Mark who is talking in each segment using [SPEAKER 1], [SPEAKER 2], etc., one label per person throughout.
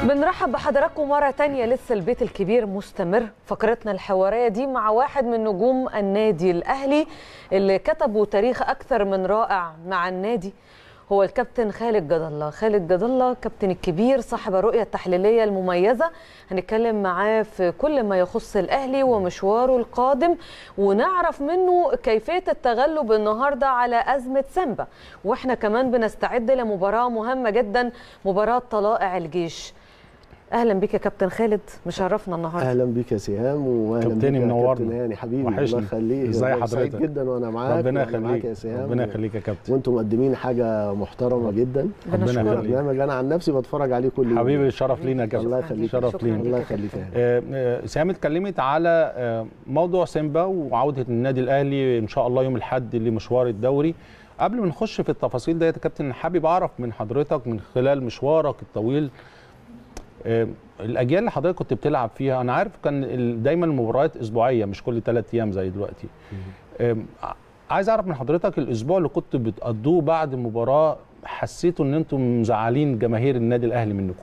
[SPEAKER 1] بنرحب بحضراتكم مرة تانية لسه البيت الكبير مستمر فقرتنا الحوارية دي مع واحد من نجوم النادي الأهلي اللي كتبوا تاريخ أكثر من رائع مع النادي هو الكابتن خالد جد الله خالد جد الله كابتن الكبير صاحب الرؤية التحليلية المميزة هنتكلم معاه في كل ما يخص الأهلي ومشواره القادم ونعرف منه كيفية التغلب النهاردة على أزمة سامبا وإحنا كمان بنستعد لمباراة مهمة جدا مباراة طلائع الجيش اهلا بك يا كابتن خالد مشرفنا النهارده
[SPEAKER 2] اهلا بك يا سهام واهلا
[SPEAKER 3] كابتني
[SPEAKER 2] بك يا
[SPEAKER 3] منورنا.
[SPEAKER 2] كابتن هاني حبيبي
[SPEAKER 3] وحشني.
[SPEAKER 2] الله يخليك
[SPEAKER 3] ازاي
[SPEAKER 2] والله سعيد
[SPEAKER 3] حضرتك؟
[SPEAKER 2] جدا وانا معاك
[SPEAKER 3] ربنا
[SPEAKER 2] وأنا معاك
[SPEAKER 3] يخليك
[SPEAKER 2] يا سهام
[SPEAKER 3] ربنا يخليك يا كابتن
[SPEAKER 2] وانتم مقدمين حاجه محترمه جدا
[SPEAKER 3] ربنا
[SPEAKER 1] بنشكرك.
[SPEAKER 3] يخليك
[SPEAKER 2] برنامج انا عن نفسي بتفرج عليه كل يوم
[SPEAKER 3] حبيبي شرف لينا يا كابتن
[SPEAKER 2] الله يخليك
[SPEAKER 3] شرف
[SPEAKER 1] شكراً
[SPEAKER 3] لينا
[SPEAKER 2] الله يخليك يا هاني.
[SPEAKER 3] آه، آه، سهام اتكلمت على آه، موضوع سيمبا وعوده النادي الاهلي ان شاء الله يوم الاحد لمشوار الدوري قبل ما نخش في التفاصيل ديت يا كابتن حابب اعرف من حضرتك من خلال مشوارك الطويل آه، الاجيال اللي حضرتك كنت بتلعب فيها انا عارف كان ال- دايما المباريات اسبوعيه مش كل ثلاث ايام زي دلوقتي آم، ع- عايز اعرف من حضرتك الاسبوع اللي كنت بتقضوه بعد مباراه حسيتوا ان انتم مزعلين جماهير النادي الاهلي منكم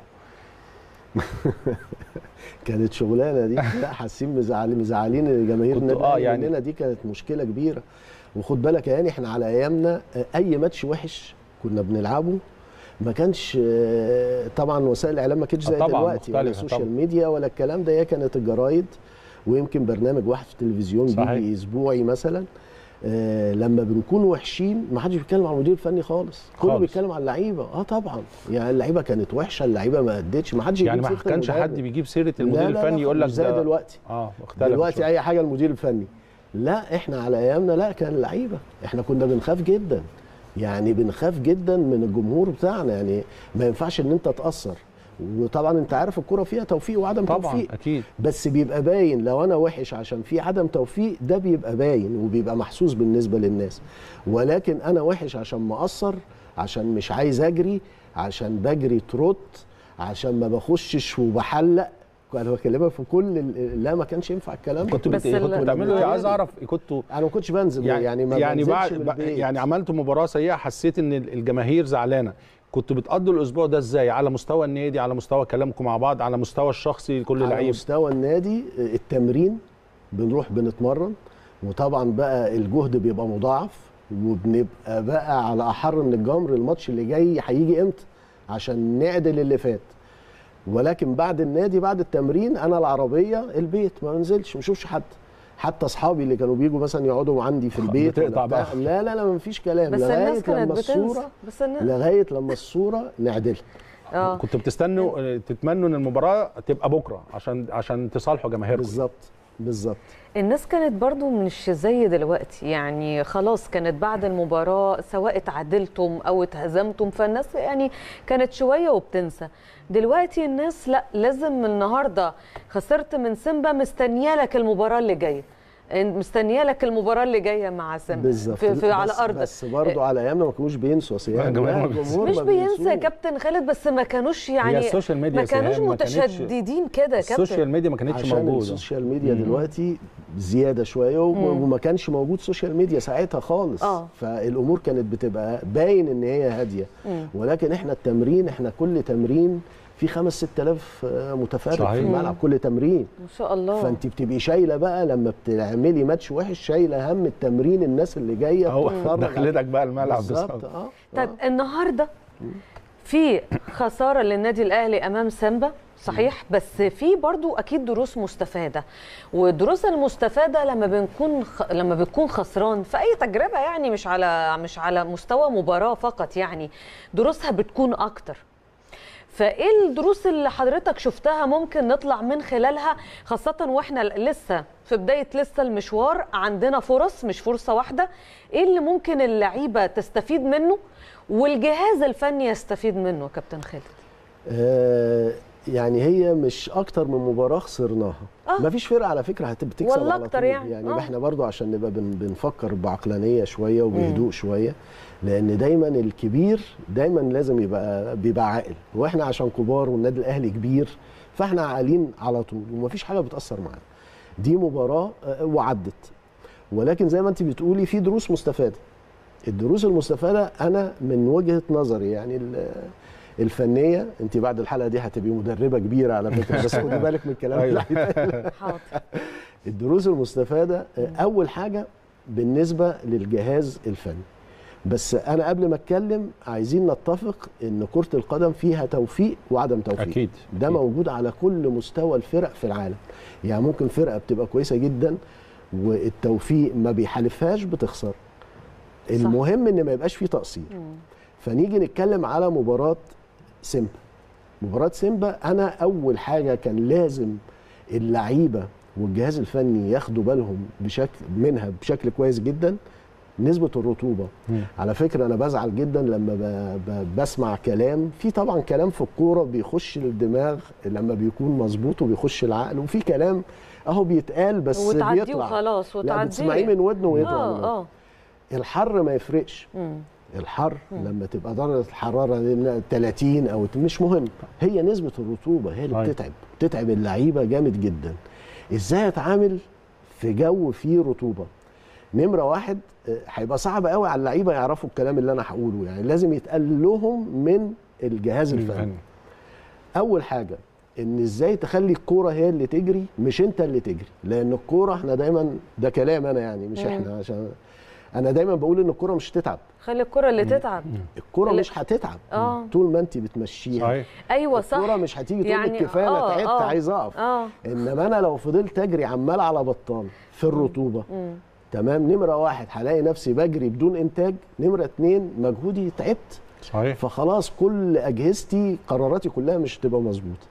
[SPEAKER 2] كانت شغلانه دي لا حاسين مزعلين مزعلين جماهير
[SPEAKER 3] كنت-
[SPEAKER 2] النادي
[SPEAKER 3] آه،
[SPEAKER 2] الأهلي
[SPEAKER 3] يعني-
[SPEAKER 2] مننا دي كانت مشكله كبيره وخد بالك يا هاني احنا على ايامنا آه، اي ماتش وحش كنا بنلعبه ما كانش آه، طبعا وسائل الاعلام ما كانتش زي
[SPEAKER 3] طبعاً
[SPEAKER 2] دلوقتي ولا
[SPEAKER 3] مختلفة
[SPEAKER 2] السوشيال
[SPEAKER 3] طبعاً.
[SPEAKER 2] ميديا ولا الكلام ده هي كانت الجرايد ويمكن برنامج واحد في التلفزيون
[SPEAKER 3] صحيح.
[SPEAKER 2] بيجي اسبوعي مثلا آه لما بنكون وحشين ما حدش بيتكلم عن المدير الفني خالص كله
[SPEAKER 3] خالص.
[SPEAKER 2] بيتكلم عن اللعيبه اه طبعا يعني اللعيبه كانت وحشه اللعيبه ما ادتش ما حدش
[SPEAKER 3] يعني
[SPEAKER 2] يجيب
[SPEAKER 3] ما
[SPEAKER 2] سيرة
[SPEAKER 3] كانش
[SPEAKER 2] المدرب.
[SPEAKER 3] حد بيجيب سيره
[SPEAKER 2] لا،
[SPEAKER 3] المدير
[SPEAKER 2] لا، لا،
[SPEAKER 3] الفني يقول لك
[SPEAKER 2] مش زي
[SPEAKER 3] ده-
[SPEAKER 2] دلوقتي
[SPEAKER 3] اه اختلف
[SPEAKER 2] دلوقتي
[SPEAKER 3] شوية.
[SPEAKER 2] اي حاجه المدير الفني لا احنا على ايامنا لا كان اللعيبه احنا كنا بنخاف جدا يعني بنخاف جدا من الجمهور بتاعنا يعني ما ينفعش ان انت تاثر وطبعا انت عارف الكوره فيها توفيق وعدم
[SPEAKER 3] طبعا
[SPEAKER 2] توفيق
[SPEAKER 3] اكيد
[SPEAKER 2] بس بيبقى باين لو انا وحش عشان في عدم توفيق ده بيبقى باين وبيبقى محسوس بالنسبه للناس ولكن انا وحش عشان مقصر عشان مش عايز اجري عشان بجري تروت عشان ما بخشش وبحلق انا بكلمك في كل ال- لا ما كانش ينفع الكلام ده
[SPEAKER 3] كنتوا
[SPEAKER 1] بس
[SPEAKER 3] بت...
[SPEAKER 1] ال-
[SPEAKER 3] كنتوا بتعملوا ايه
[SPEAKER 2] كنا
[SPEAKER 3] عايز اعرف كنتوا
[SPEAKER 2] انا ما كنتش بنزل
[SPEAKER 3] يعني
[SPEAKER 2] يعني ما
[SPEAKER 3] يعني
[SPEAKER 2] بنزلش
[SPEAKER 3] بعد
[SPEAKER 2] من
[SPEAKER 3] بع-
[SPEAKER 2] البيت.
[SPEAKER 3] يعني عملتوا مباراه سيئه حسيت ان الجماهير زعلانه كنتوا بتقضوا الاسبوع ده ازاي على مستوى النادي على مستوى كلامكم مع بعض على مستوى الشخصي لكل
[SPEAKER 2] على
[SPEAKER 3] لعيب
[SPEAKER 2] مستوى النادي التمرين بنروح بنتمرن وطبعا بقى الجهد بيبقى مضاعف وبنبقى بقى على احر من الجمر الماتش اللي جاي هيجي امتى عشان نعدل اللي فات ولكن بعد النادي بعد التمرين انا العربيه البيت ما بنزلش ما بشوفش حد حتى اصحابي اللي كانوا بيجوا مثلا يقعدوا عندي في البيت ولا
[SPEAKER 3] بتقطع
[SPEAKER 2] بتاع،
[SPEAKER 3] بقى.
[SPEAKER 2] لا لا لا ما فيش كلام
[SPEAKER 1] بس الناس
[SPEAKER 2] لغايه
[SPEAKER 1] كانت
[SPEAKER 2] لما
[SPEAKER 1] بتنسى
[SPEAKER 2] الصوره
[SPEAKER 1] بس الناس
[SPEAKER 2] لغايه لما الصوره نعدلها
[SPEAKER 1] اه
[SPEAKER 3] كنتوا بتستنوا آه، تتمنوا ان المباراه تبقى بكره عشان عشان تصالحوا جماهيركم
[SPEAKER 2] بالظبط بالظبط
[SPEAKER 1] الناس كانت برضو مش زي دلوقتي يعني خلاص كانت بعد المباراة سواء اتعادلتم أو اتهزمتم فالناس يعني كانت شوية وبتنسى دلوقتي الناس لا لازم النهاردة خسرت من سيمبا مستنية لك المباراة اللي جاية مستنية لك المباراة اللي جايه مع سيمبا
[SPEAKER 2] بالظبط
[SPEAKER 1] في, في على
[SPEAKER 2] بس
[SPEAKER 1] أرضك
[SPEAKER 2] بس برضه على ايامنا ما كانوش بينسوا أصل
[SPEAKER 3] لا،
[SPEAKER 2] يعني
[SPEAKER 3] الجماهير
[SPEAKER 2] لا،
[SPEAKER 3] ما
[SPEAKER 2] الجمهور
[SPEAKER 1] مش
[SPEAKER 2] ما
[SPEAKER 1] بينسى يا
[SPEAKER 2] بينسوش.
[SPEAKER 1] كابتن خالد بس ما كانوش
[SPEAKER 3] هي
[SPEAKER 1] يعني
[SPEAKER 3] السوشيال ميديا
[SPEAKER 1] ما
[SPEAKER 3] يا سهام
[SPEAKER 1] كانوش
[SPEAKER 3] ما كانتش-
[SPEAKER 1] متشددين كده يا كابتن
[SPEAKER 3] السوشيال ميديا ما كانتش
[SPEAKER 2] عشان
[SPEAKER 3] موجوده
[SPEAKER 2] السوشيال ميديا
[SPEAKER 3] مم.
[SPEAKER 2] دلوقتي زياده شويه و- وما كانش موجود سوشيال ميديا ساعتها خالص
[SPEAKER 1] آه.
[SPEAKER 2] فالامور كانت بتبقى باين ان هي هاديه
[SPEAKER 1] مم.
[SPEAKER 2] ولكن احنا التمرين احنا كل تمرين في خمس ست الاف متفرج
[SPEAKER 3] صحيح.
[SPEAKER 2] في الملعب كل تمرين
[SPEAKER 1] ما شاء الله
[SPEAKER 2] فانت بتبقي شايله بقى لما بتعملي ماتش وحش شايله هم التمرين الناس اللي جايه
[SPEAKER 3] او
[SPEAKER 2] بتتفرج على-
[SPEAKER 3] دخلتك بقى الملعب
[SPEAKER 2] بالظبط
[SPEAKER 3] بالظبط
[SPEAKER 2] اه
[SPEAKER 1] طيب
[SPEAKER 2] آه.
[SPEAKER 1] النهارده في خساره للنادي الاهلي امام سامبا صحيح بس في برضو اكيد دروس مستفاده والدروس المستفاده لما بنكون خ... لما بتكون خسران في اي تجربه يعني مش على مش على مستوى مباراه فقط يعني دروسها بتكون اكتر فايه الدروس اللي حضرتك شفتها ممكن نطلع من خلالها خاصة واحنا لسه في بداية لسه المشوار عندنا فرص مش فرصة واحدة ايه اللي ممكن اللعيبة تستفيد منه والجهاز الفني يستفيد منه يا كابتن خالد
[SPEAKER 2] آه، يعني هي مش اكتر من مباراه خسرناها
[SPEAKER 1] آه.
[SPEAKER 2] مفيش فرقه على فكره هتبقى تكسب
[SPEAKER 1] ولا
[SPEAKER 2] على
[SPEAKER 1] أكتر
[SPEAKER 2] طول.
[SPEAKER 1] يعني.
[SPEAKER 2] يعني
[SPEAKER 1] آه.
[SPEAKER 2] احنا برضو عشان نبقى بن بنفكر بعقلانيه شويه وبهدوء شويه لان دايما الكبير دايما لازم يبقى بيبقى عاقل واحنا عشان كبار والنادي الاهلي كبير فاحنا عاقلين على طول ومفيش حاجه بتاثر معانا دي مباراه آه، وعدت ولكن زي ما انت بتقولي في دروس مستفاده الدروس المستفاده انا من وجهه نظري يعني ال- الفنيه انت بعد الحلقه دي هتبقي مدربه كبيره على فكره بس خدي بالك من الكلام اللي هيتقال.
[SPEAKER 1] حاضر
[SPEAKER 2] الدروس المستفاده آه، اول حاجه بالنسبه للجهاز الفني بس انا قبل ما اتكلم عايزين نتفق ان كره القدم فيها توفيق وعدم توفيق
[SPEAKER 3] اكيد
[SPEAKER 2] ده
[SPEAKER 3] أكيد.
[SPEAKER 2] موجود على كل مستوى الفرق في العالم يعني ممكن فرقه بتبقى كويسه جدا والتوفيق ما بيحالفهاش بتخسر المهم ان ما يبقاش فيه تقصير
[SPEAKER 1] مم.
[SPEAKER 2] فنيجي نتكلم على مباراه سيمبا مباراه سيمبا انا اول حاجه كان لازم اللعيبه والجهاز الفني ياخدوا بالهم بشكل منها بشكل كويس جدا نسبه الرطوبه
[SPEAKER 3] مم.
[SPEAKER 2] على فكره انا بزعل جدا لما ب... ب... بسمع كلام في طبعا كلام في الكوره بيخش الدماغ لما بيكون مظبوط وبيخش العقل وفي كلام اهو بيتقال بس
[SPEAKER 1] وتعديه
[SPEAKER 2] بيطلع
[SPEAKER 1] وخلاص
[SPEAKER 2] لا
[SPEAKER 1] وتعديه
[SPEAKER 2] بتسمعيه من ودنه ويطلع من ودنه.
[SPEAKER 1] اه اه
[SPEAKER 2] الحر ما يفرقش
[SPEAKER 1] مم.
[SPEAKER 2] الحر لما تبقى درجه الحراره دي 30 او مش مهم هي نسبه الرطوبه هي اللي
[SPEAKER 3] أيوة.
[SPEAKER 2] بتتعب بتتعب اللعيبه جامد جدا ازاي اتعامل في جو فيه رطوبه نمره واحد آه، هيبقى صعب قوي على اللعيبه يعرفوا الكلام اللي انا هقوله يعني لازم يتقال لهم من الجهاز الفني
[SPEAKER 3] الفني.
[SPEAKER 2] اول حاجه ان ازاي تخلي الكوره هي اللي تجري مش انت اللي تجري لان الكوره احنا دايما ده كلام انا يعني مش
[SPEAKER 1] مم.
[SPEAKER 2] احنا عشان انا دايما بقول ان الكوره مش هتتعب
[SPEAKER 1] خلي الكره اللي تتعب
[SPEAKER 2] الكوره
[SPEAKER 1] لا.
[SPEAKER 2] مش هتتعب
[SPEAKER 1] آه.
[SPEAKER 2] طول ما انت بتمشيها
[SPEAKER 3] صحيح
[SPEAKER 1] ايوه صح
[SPEAKER 2] الكوره مش هتيجي تقول
[SPEAKER 1] يعني
[SPEAKER 2] لك كفايه انا
[SPEAKER 1] آه،
[SPEAKER 2] تعبت
[SPEAKER 1] آه.
[SPEAKER 2] عايز اقف
[SPEAKER 1] اه
[SPEAKER 2] انما انا لو فضلت اجري عمال على بطال في الرطوبه
[SPEAKER 1] مم.
[SPEAKER 2] تمام نمره واحد هلاقي نفسي بجري بدون انتاج نمره اتنين مجهودي تعبت
[SPEAKER 3] صحيح
[SPEAKER 2] فخلاص كل اجهزتي قراراتي كلها مش هتبقى مظبوطه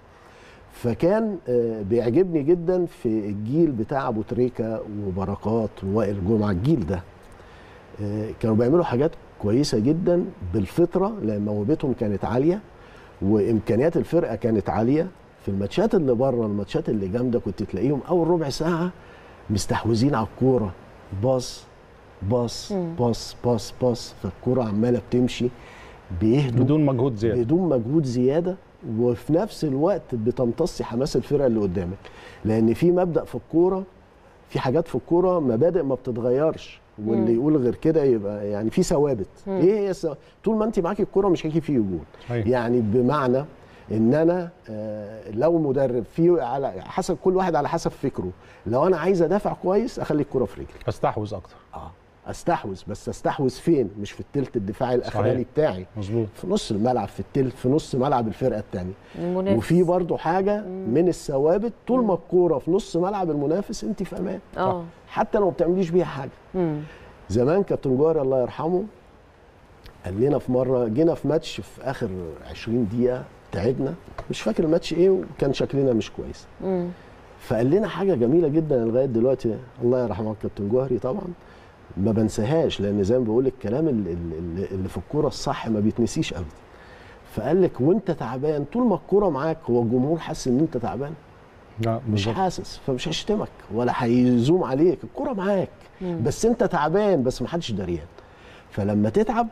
[SPEAKER 2] فكان آه، بيعجبني جدا في الجيل بتاع ابو تريكه وبركات ووائل جمعه الجيل ده آه، كانوا بيعملوا حاجات كويسه جدا بالفطره لان موهبتهم كانت عاليه وامكانيات الفرقه كانت عاليه في الماتشات اللي بره الماتشات اللي جامده كنت تلاقيهم اول ربع ساعه مستحوذين على الكوره باص باص
[SPEAKER 1] مم.
[SPEAKER 2] باص باص باص فالكوره عماله بتمشي بيهدوا
[SPEAKER 3] بدون مجهود زياده
[SPEAKER 2] بدون مجهود زياده وفي نفس الوقت بتمتصي حماس الفرقه اللي قدامك لان في مبدا في الكوره في حاجات في الكوره مبادئ ما بتتغيرش واللي
[SPEAKER 1] مم.
[SPEAKER 2] يقول غير كده يبقى يعني في ثوابت
[SPEAKER 1] مم.
[SPEAKER 2] ايه هي الثوابت؟ طول ما انت معاكي الكوره مش هيجي فيه جول
[SPEAKER 3] صحيح.
[SPEAKER 2] يعني بمعنى ان انا آه، لو مدرب في على حسب كل واحد على حسب فكره لو انا عايز ادافع كويس اخلي الكوره في رجلي
[SPEAKER 3] استحوذ اكتر
[SPEAKER 2] اه استحوذ بس استحوذ فين مش في التلت الدفاعي الاخراني
[SPEAKER 3] صحيح.
[SPEAKER 2] بتاعي
[SPEAKER 3] مظبوط
[SPEAKER 2] في نص الملعب في التلت في نص ملعب الفرقه الثانيه
[SPEAKER 1] المنافس
[SPEAKER 2] وفي برضو حاجه من الثوابت طول ما الكوره في نص ملعب المنافس انت في امان
[SPEAKER 1] اه
[SPEAKER 2] حتى لو ما بتعمليش بيها حاجه
[SPEAKER 1] مم.
[SPEAKER 2] زمان كابتن جوهر الله يرحمه قال لنا في مره جينا في ماتش في اخر 20 دقيقه تعبنا مش فاكر الماتش ايه وكان شكلنا مش كويس
[SPEAKER 1] مم.
[SPEAKER 2] فقال لنا حاجه جميله جدا لغايه دلوقتي الله يرحمه كابتن جوهري طبعا ما بنساهاش لان زي ما بقول الكلام اللي, اللي, اللي في الكوره الصح ما بيتنسيش ابدا فقال لك وانت تعبان طول ما الكوره معاك هو الجمهور حاسس ان انت تعبان
[SPEAKER 3] لا
[SPEAKER 2] مش
[SPEAKER 3] بالظبط
[SPEAKER 2] حاسس فمش هيشتمك ولا هيزوم عليك الكوره معاك
[SPEAKER 1] مم.
[SPEAKER 2] بس انت تعبان بس ما حدش دريان فلما تتعب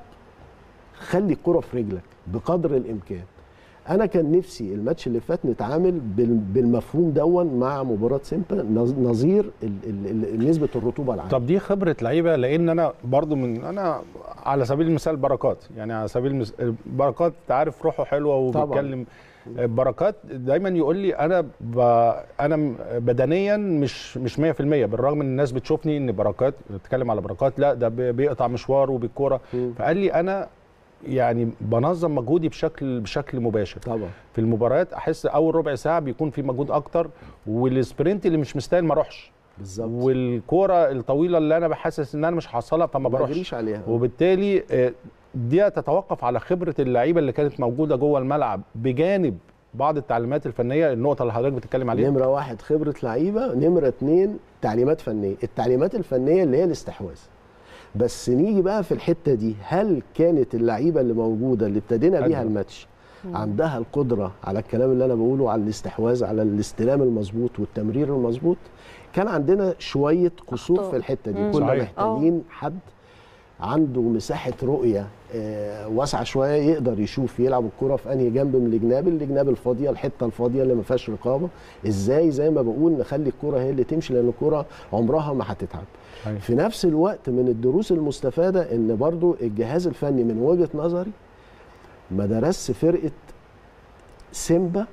[SPEAKER 2] خلي الكرة في رجلك بقدر الامكان انا كان نفسي الماتش اللي فات نتعامل بال- بالمفهوم دون مع مباراه سيمبا نظ- نظير ال- ال- ال- نسبه الرطوبه العاليه
[SPEAKER 3] طب دي خبره لعيبه لان انا برضو من انا على سبيل المثال بركات يعني على سبيل المثال بركات انت عارف روحه حلوه
[SPEAKER 2] طبعاً.
[SPEAKER 3] وبيتكلم بركات دايما يقول لي انا ب... انا م- بدنيا مش مش 100% بالرغم ان الناس بتشوفني ان بركات بتتكلم على بركات لا ده بي- بيقطع مشواره بالكوره
[SPEAKER 2] مم.
[SPEAKER 3] فقال لي انا يعني بنظم مجهودي بشكل بشكل مباشر
[SPEAKER 2] طبعا
[SPEAKER 3] في المباريات احس اول ربع ساعه بيكون في مجهود اكتر والسبرنت اللي مش مستاهل ما اروحش
[SPEAKER 2] بالظبط
[SPEAKER 3] والكوره الطويله اللي انا بحسس ان انا مش هحصلها فما
[SPEAKER 2] ما
[SPEAKER 3] بروحش
[SPEAKER 2] بجريش عليها
[SPEAKER 3] وبالتالي آه، دي تتوقف على خبره اللعيبه اللي كانت موجوده جوه الملعب بجانب بعض التعليمات الفنيه النقطه اللي حضرتك بتتكلم عليها
[SPEAKER 2] نمره واحد خبره لعيبه نمره اتنين تعليمات فنيه التعليمات الفنيه اللي هي الاستحواذ بس نيجي بقى في الحته دي هل كانت اللعيبه اللي موجوده اللي ابتدينا بيها
[SPEAKER 3] أيوة.
[SPEAKER 2] الماتش عندها القدره على الكلام اللي انا بقوله على الاستحواذ على الاستلام المظبوط والتمرير المظبوط كان عندنا شويه قصور
[SPEAKER 1] أخطاء.
[SPEAKER 2] في الحته دي
[SPEAKER 1] مم.
[SPEAKER 2] كنا
[SPEAKER 3] صحيح.
[SPEAKER 2] محتاجين حد عنده مساحه رؤيه آه، واسعه شويه يقدر يشوف يلعب الكره في انهي جنب من الجناب الجناب الفاضيه الحته الفاضيه اللي ما فيهاش رقابه ازاي زي ما بقول نخلي الكره هي اللي تمشي لان الكره عمرها ما هتتعب
[SPEAKER 3] أيوة.
[SPEAKER 2] في نفس الوقت من الدروس المستفاده ان برضو الجهاز الفني من وجهه نظري ما درسش فرقه سيمبا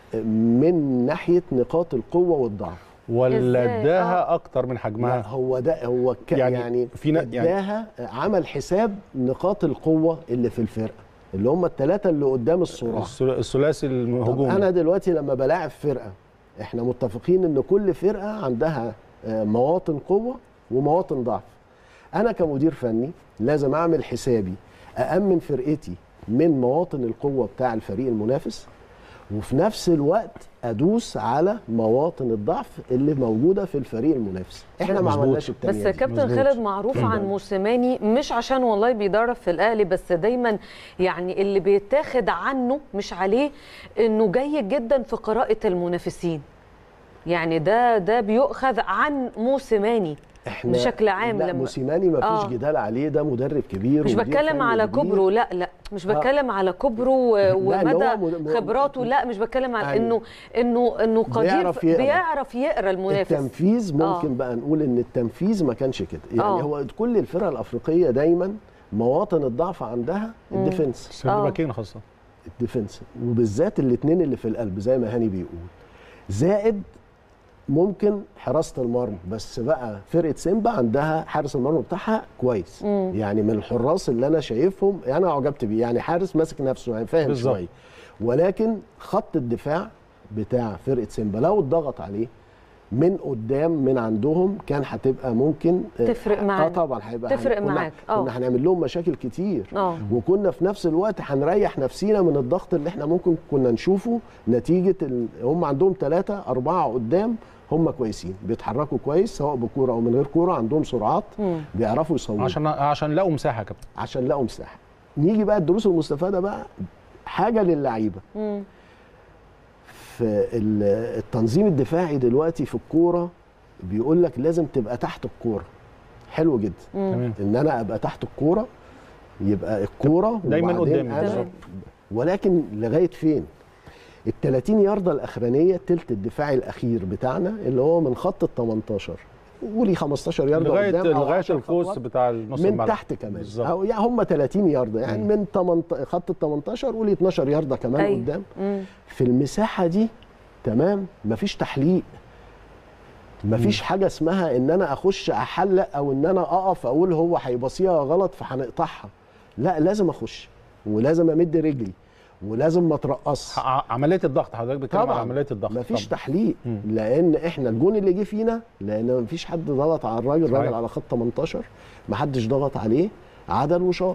[SPEAKER 2] من ناحيه نقاط القوه والضعف
[SPEAKER 3] ولا
[SPEAKER 1] إزاي؟
[SPEAKER 3] اداها اكتر من
[SPEAKER 2] لا
[SPEAKER 3] حجمها
[SPEAKER 2] هو ده هو ك
[SPEAKER 3] يعني
[SPEAKER 2] يعني, يعني
[SPEAKER 3] في نا- يعني-
[SPEAKER 2] اداها عمل حساب نقاط القوه اللي في الفرقه اللي هم الثلاثه اللي قدام الصراع
[SPEAKER 3] الثل- الثلاثي
[SPEAKER 2] طب
[SPEAKER 3] الهجومي
[SPEAKER 2] انا دلوقتي لما بلاعب فرقه احنا متفقين ان كل فرقه عندها آه، مواطن قوه ومواطن ضعف انا كمدير فني لازم اعمل حسابي أأمن فرقتي من مواطن القوة بتاع الفريق المنافس وفي نفس الوقت أدوس على مواطن الضعف اللي موجودة في الفريق المنافس احنا ما
[SPEAKER 3] مظبوط.
[SPEAKER 2] عملناش
[SPEAKER 1] بس
[SPEAKER 2] التانية دي.
[SPEAKER 1] كابتن
[SPEAKER 3] مظبوط.
[SPEAKER 1] خالد معروف عن موسيماني مش عشان والله بيدرب في الاهلي بس دايما يعني اللي بيتاخد عنه مش عليه انه جيد جدا في قراءه المنافسين يعني ده ده بيؤخذ عن موسيماني
[SPEAKER 2] احنا
[SPEAKER 1] بشكل عام
[SPEAKER 2] لا
[SPEAKER 1] لما-
[SPEAKER 2] موسيماني ما فيش
[SPEAKER 1] آه.
[SPEAKER 2] جدال عليه ده مدرب كبير
[SPEAKER 1] مش
[SPEAKER 2] ومدير
[SPEAKER 1] بتكلم
[SPEAKER 2] فني
[SPEAKER 1] على
[SPEAKER 2] كبير.
[SPEAKER 1] كبره لا لا مش
[SPEAKER 2] آه.
[SPEAKER 1] بتكلم على كبره و-
[SPEAKER 2] لا، اللي
[SPEAKER 1] ومدى
[SPEAKER 2] هو مد-
[SPEAKER 1] خبراته لا مش بتكلم على
[SPEAKER 2] أيوة.
[SPEAKER 1] انه انه انه قدير
[SPEAKER 2] بيعرف
[SPEAKER 1] في-
[SPEAKER 2] يقرأ.
[SPEAKER 1] بيعرف يقرا المنافس
[SPEAKER 2] التنفيذ ممكن
[SPEAKER 1] آه.
[SPEAKER 2] بقى نقول ان التنفيذ ما كانش كده يعني
[SPEAKER 1] آه.
[SPEAKER 2] هو كل الفرق الافريقيه دايما مواطن الضعف عندها الديفنس
[SPEAKER 3] سيرد
[SPEAKER 1] آه.
[SPEAKER 3] باكين خاصه
[SPEAKER 2] الديفنس وبالذات الاثنين اللي في القلب زي ما هاني بيقول زائد ممكن حراسه المرمى بس بقى فرقه سيمبا عندها حارس المرمى بتاعها كويس
[SPEAKER 1] مم.
[SPEAKER 2] يعني من الحراس اللي انا شايفهم انا اعجبت بيه يعني حارس ماسك نفسه يعني فاهم
[SPEAKER 3] بالظبط.
[SPEAKER 2] شويه ولكن خط الدفاع بتاع فرقه سيمبا لو اتضغط عليه من قدام من عندهم كان هتبقى ممكن
[SPEAKER 1] تفرق
[SPEAKER 2] اه
[SPEAKER 1] معانا.
[SPEAKER 2] طبعا هيبقى
[SPEAKER 1] تفرق
[SPEAKER 2] كنا-
[SPEAKER 1] معاك. آه.
[SPEAKER 2] كنا هنعمل لهم مشاكل كتير
[SPEAKER 1] اه
[SPEAKER 2] وكنا في نفس الوقت هنريح نفسينا من الضغط اللي احنا ممكن كنا نشوفه نتيجه ال... هم عندهم ثلاثه اربعه قدام هم كويسين بيتحركوا كويس سواء بكوره او من غير كوره عندهم سرعات
[SPEAKER 1] مم.
[SPEAKER 2] بيعرفوا يصوروا
[SPEAKER 3] عشان عشان لقوا مساحه يا كابتن
[SPEAKER 2] عشان لقوا مساحه نيجي بقى الدروس المستفاده بقى حاجه للعيبه
[SPEAKER 1] مم.
[SPEAKER 2] في ال- التنظيم الدفاعي دلوقتي في الكوره بيقول لك لازم تبقى تحت الكوره حلو جدا
[SPEAKER 1] مم.
[SPEAKER 3] تمام
[SPEAKER 2] ان انا ابقى تحت الكوره يبقى الكوره
[SPEAKER 3] دايماً
[SPEAKER 2] وبعدين
[SPEAKER 3] قدامي.
[SPEAKER 2] أنا-
[SPEAKER 1] تمام.
[SPEAKER 2] ولكن لغايه فين ال 30 ياردة الاخرانيه تلت الدفاعي الاخير بتاعنا اللي هو من خط ال 18 قولي 15 ياردة
[SPEAKER 3] لغايه
[SPEAKER 2] قدام أو
[SPEAKER 3] لغايه
[SPEAKER 2] 10
[SPEAKER 3] القوس
[SPEAKER 2] خطوات
[SPEAKER 3] بتاع النص
[SPEAKER 2] من
[SPEAKER 3] الملعب
[SPEAKER 2] تحت كمان
[SPEAKER 3] بالظبط.
[SPEAKER 2] او يعني هم 30 ياردة يعني
[SPEAKER 3] مم.
[SPEAKER 2] من 8 خط ال 18 قولي 12 ياردة كمان
[SPEAKER 1] أيوة.
[SPEAKER 2] قدام
[SPEAKER 1] مم.
[SPEAKER 2] في المساحه دي تمام مفيش تحليق مفيش حاجه اسمها ان انا اخش احلق او ان انا اقف اقول هو هيبصيها غلط فهنقطعها لا لازم اخش ولازم امد رجلي ولازم ما اترقص
[SPEAKER 3] ع- عمليه الضغط حضرتك بتتكلم عن
[SPEAKER 2] طبعا
[SPEAKER 3] عمليه الضغط
[SPEAKER 2] مفيش
[SPEAKER 3] طبعاً.
[SPEAKER 2] تحليق
[SPEAKER 3] مم.
[SPEAKER 2] لان احنا الجون اللي جه فينا لان مفيش حد ضغط على الراجل
[SPEAKER 3] صحيح.
[SPEAKER 2] الراجل على خط 18 محدش ضغط عليه عدل وشاط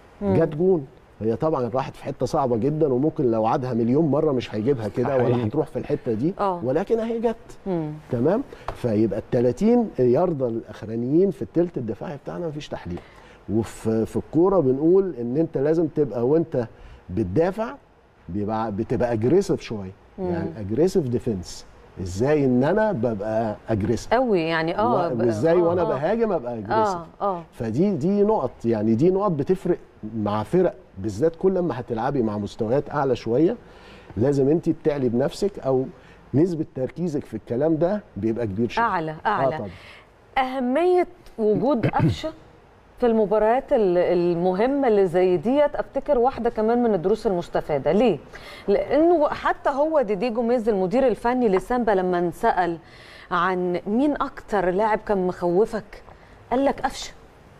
[SPEAKER 2] جت جون هي طبعا راحت في حته صعبه جدا وممكن لو عادها مليون مره مش هيجيبها كده ولا
[SPEAKER 3] حقيقي.
[SPEAKER 2] هتروح في الحته دي
[SPEAKER 1] آه.
[SPEAKER 2] ولكن اهي جت
[SPEAKER 1] مم.
[SPEAKER 2] تمام فيبقى ال 30 ياردة الاخرانيين في الثلث الدفاعي بتاعنا مفيش تحليل وفي في الكوره بنقول ان انت لازم تبقى وانت بتدافع بيبقى بتبقى اجريسيف شويه يعني اجريسيف ديفنس ازاي ان انا ببقى اجريسيف
[SPEAKER 1] قوي يعني اه ب-
[SPEAKER 2] وازاي
[SPEAKER 1] آه،
[SPEAKER 2] وانا
[SPEAKER 1] آه.
[SPEAKER 2] بهاجم ابقى اجريسيف
[SPEAKER 1] اه اه
[SPEAKER 2] فدي دي نقط يعني دي نقط بتفرق مع فرق بالذات كل ما هتلعبي مع مستويات اعلى شويه لازم انت بتعلي بنفسك او نسبه تركيزك في الكلام ده بيبقى كبير شويه
[SPEAKER 1] اعلى
[SPEAKER 2] آه
[SPEAKER 1] اعلى
[SPEAKER 2] طبعا.
[SPEAKER 1] اهميه وجود قفشه في المباريات ال- المهمه اللي زي ديت افتكر واحده كمان من الدروس المستفاده ليه لانه حتى هو ديدي جوميز المدير الفني لسامبا لما انسال عن مين اكتر لاعب كان مخوفك قال لك قفشه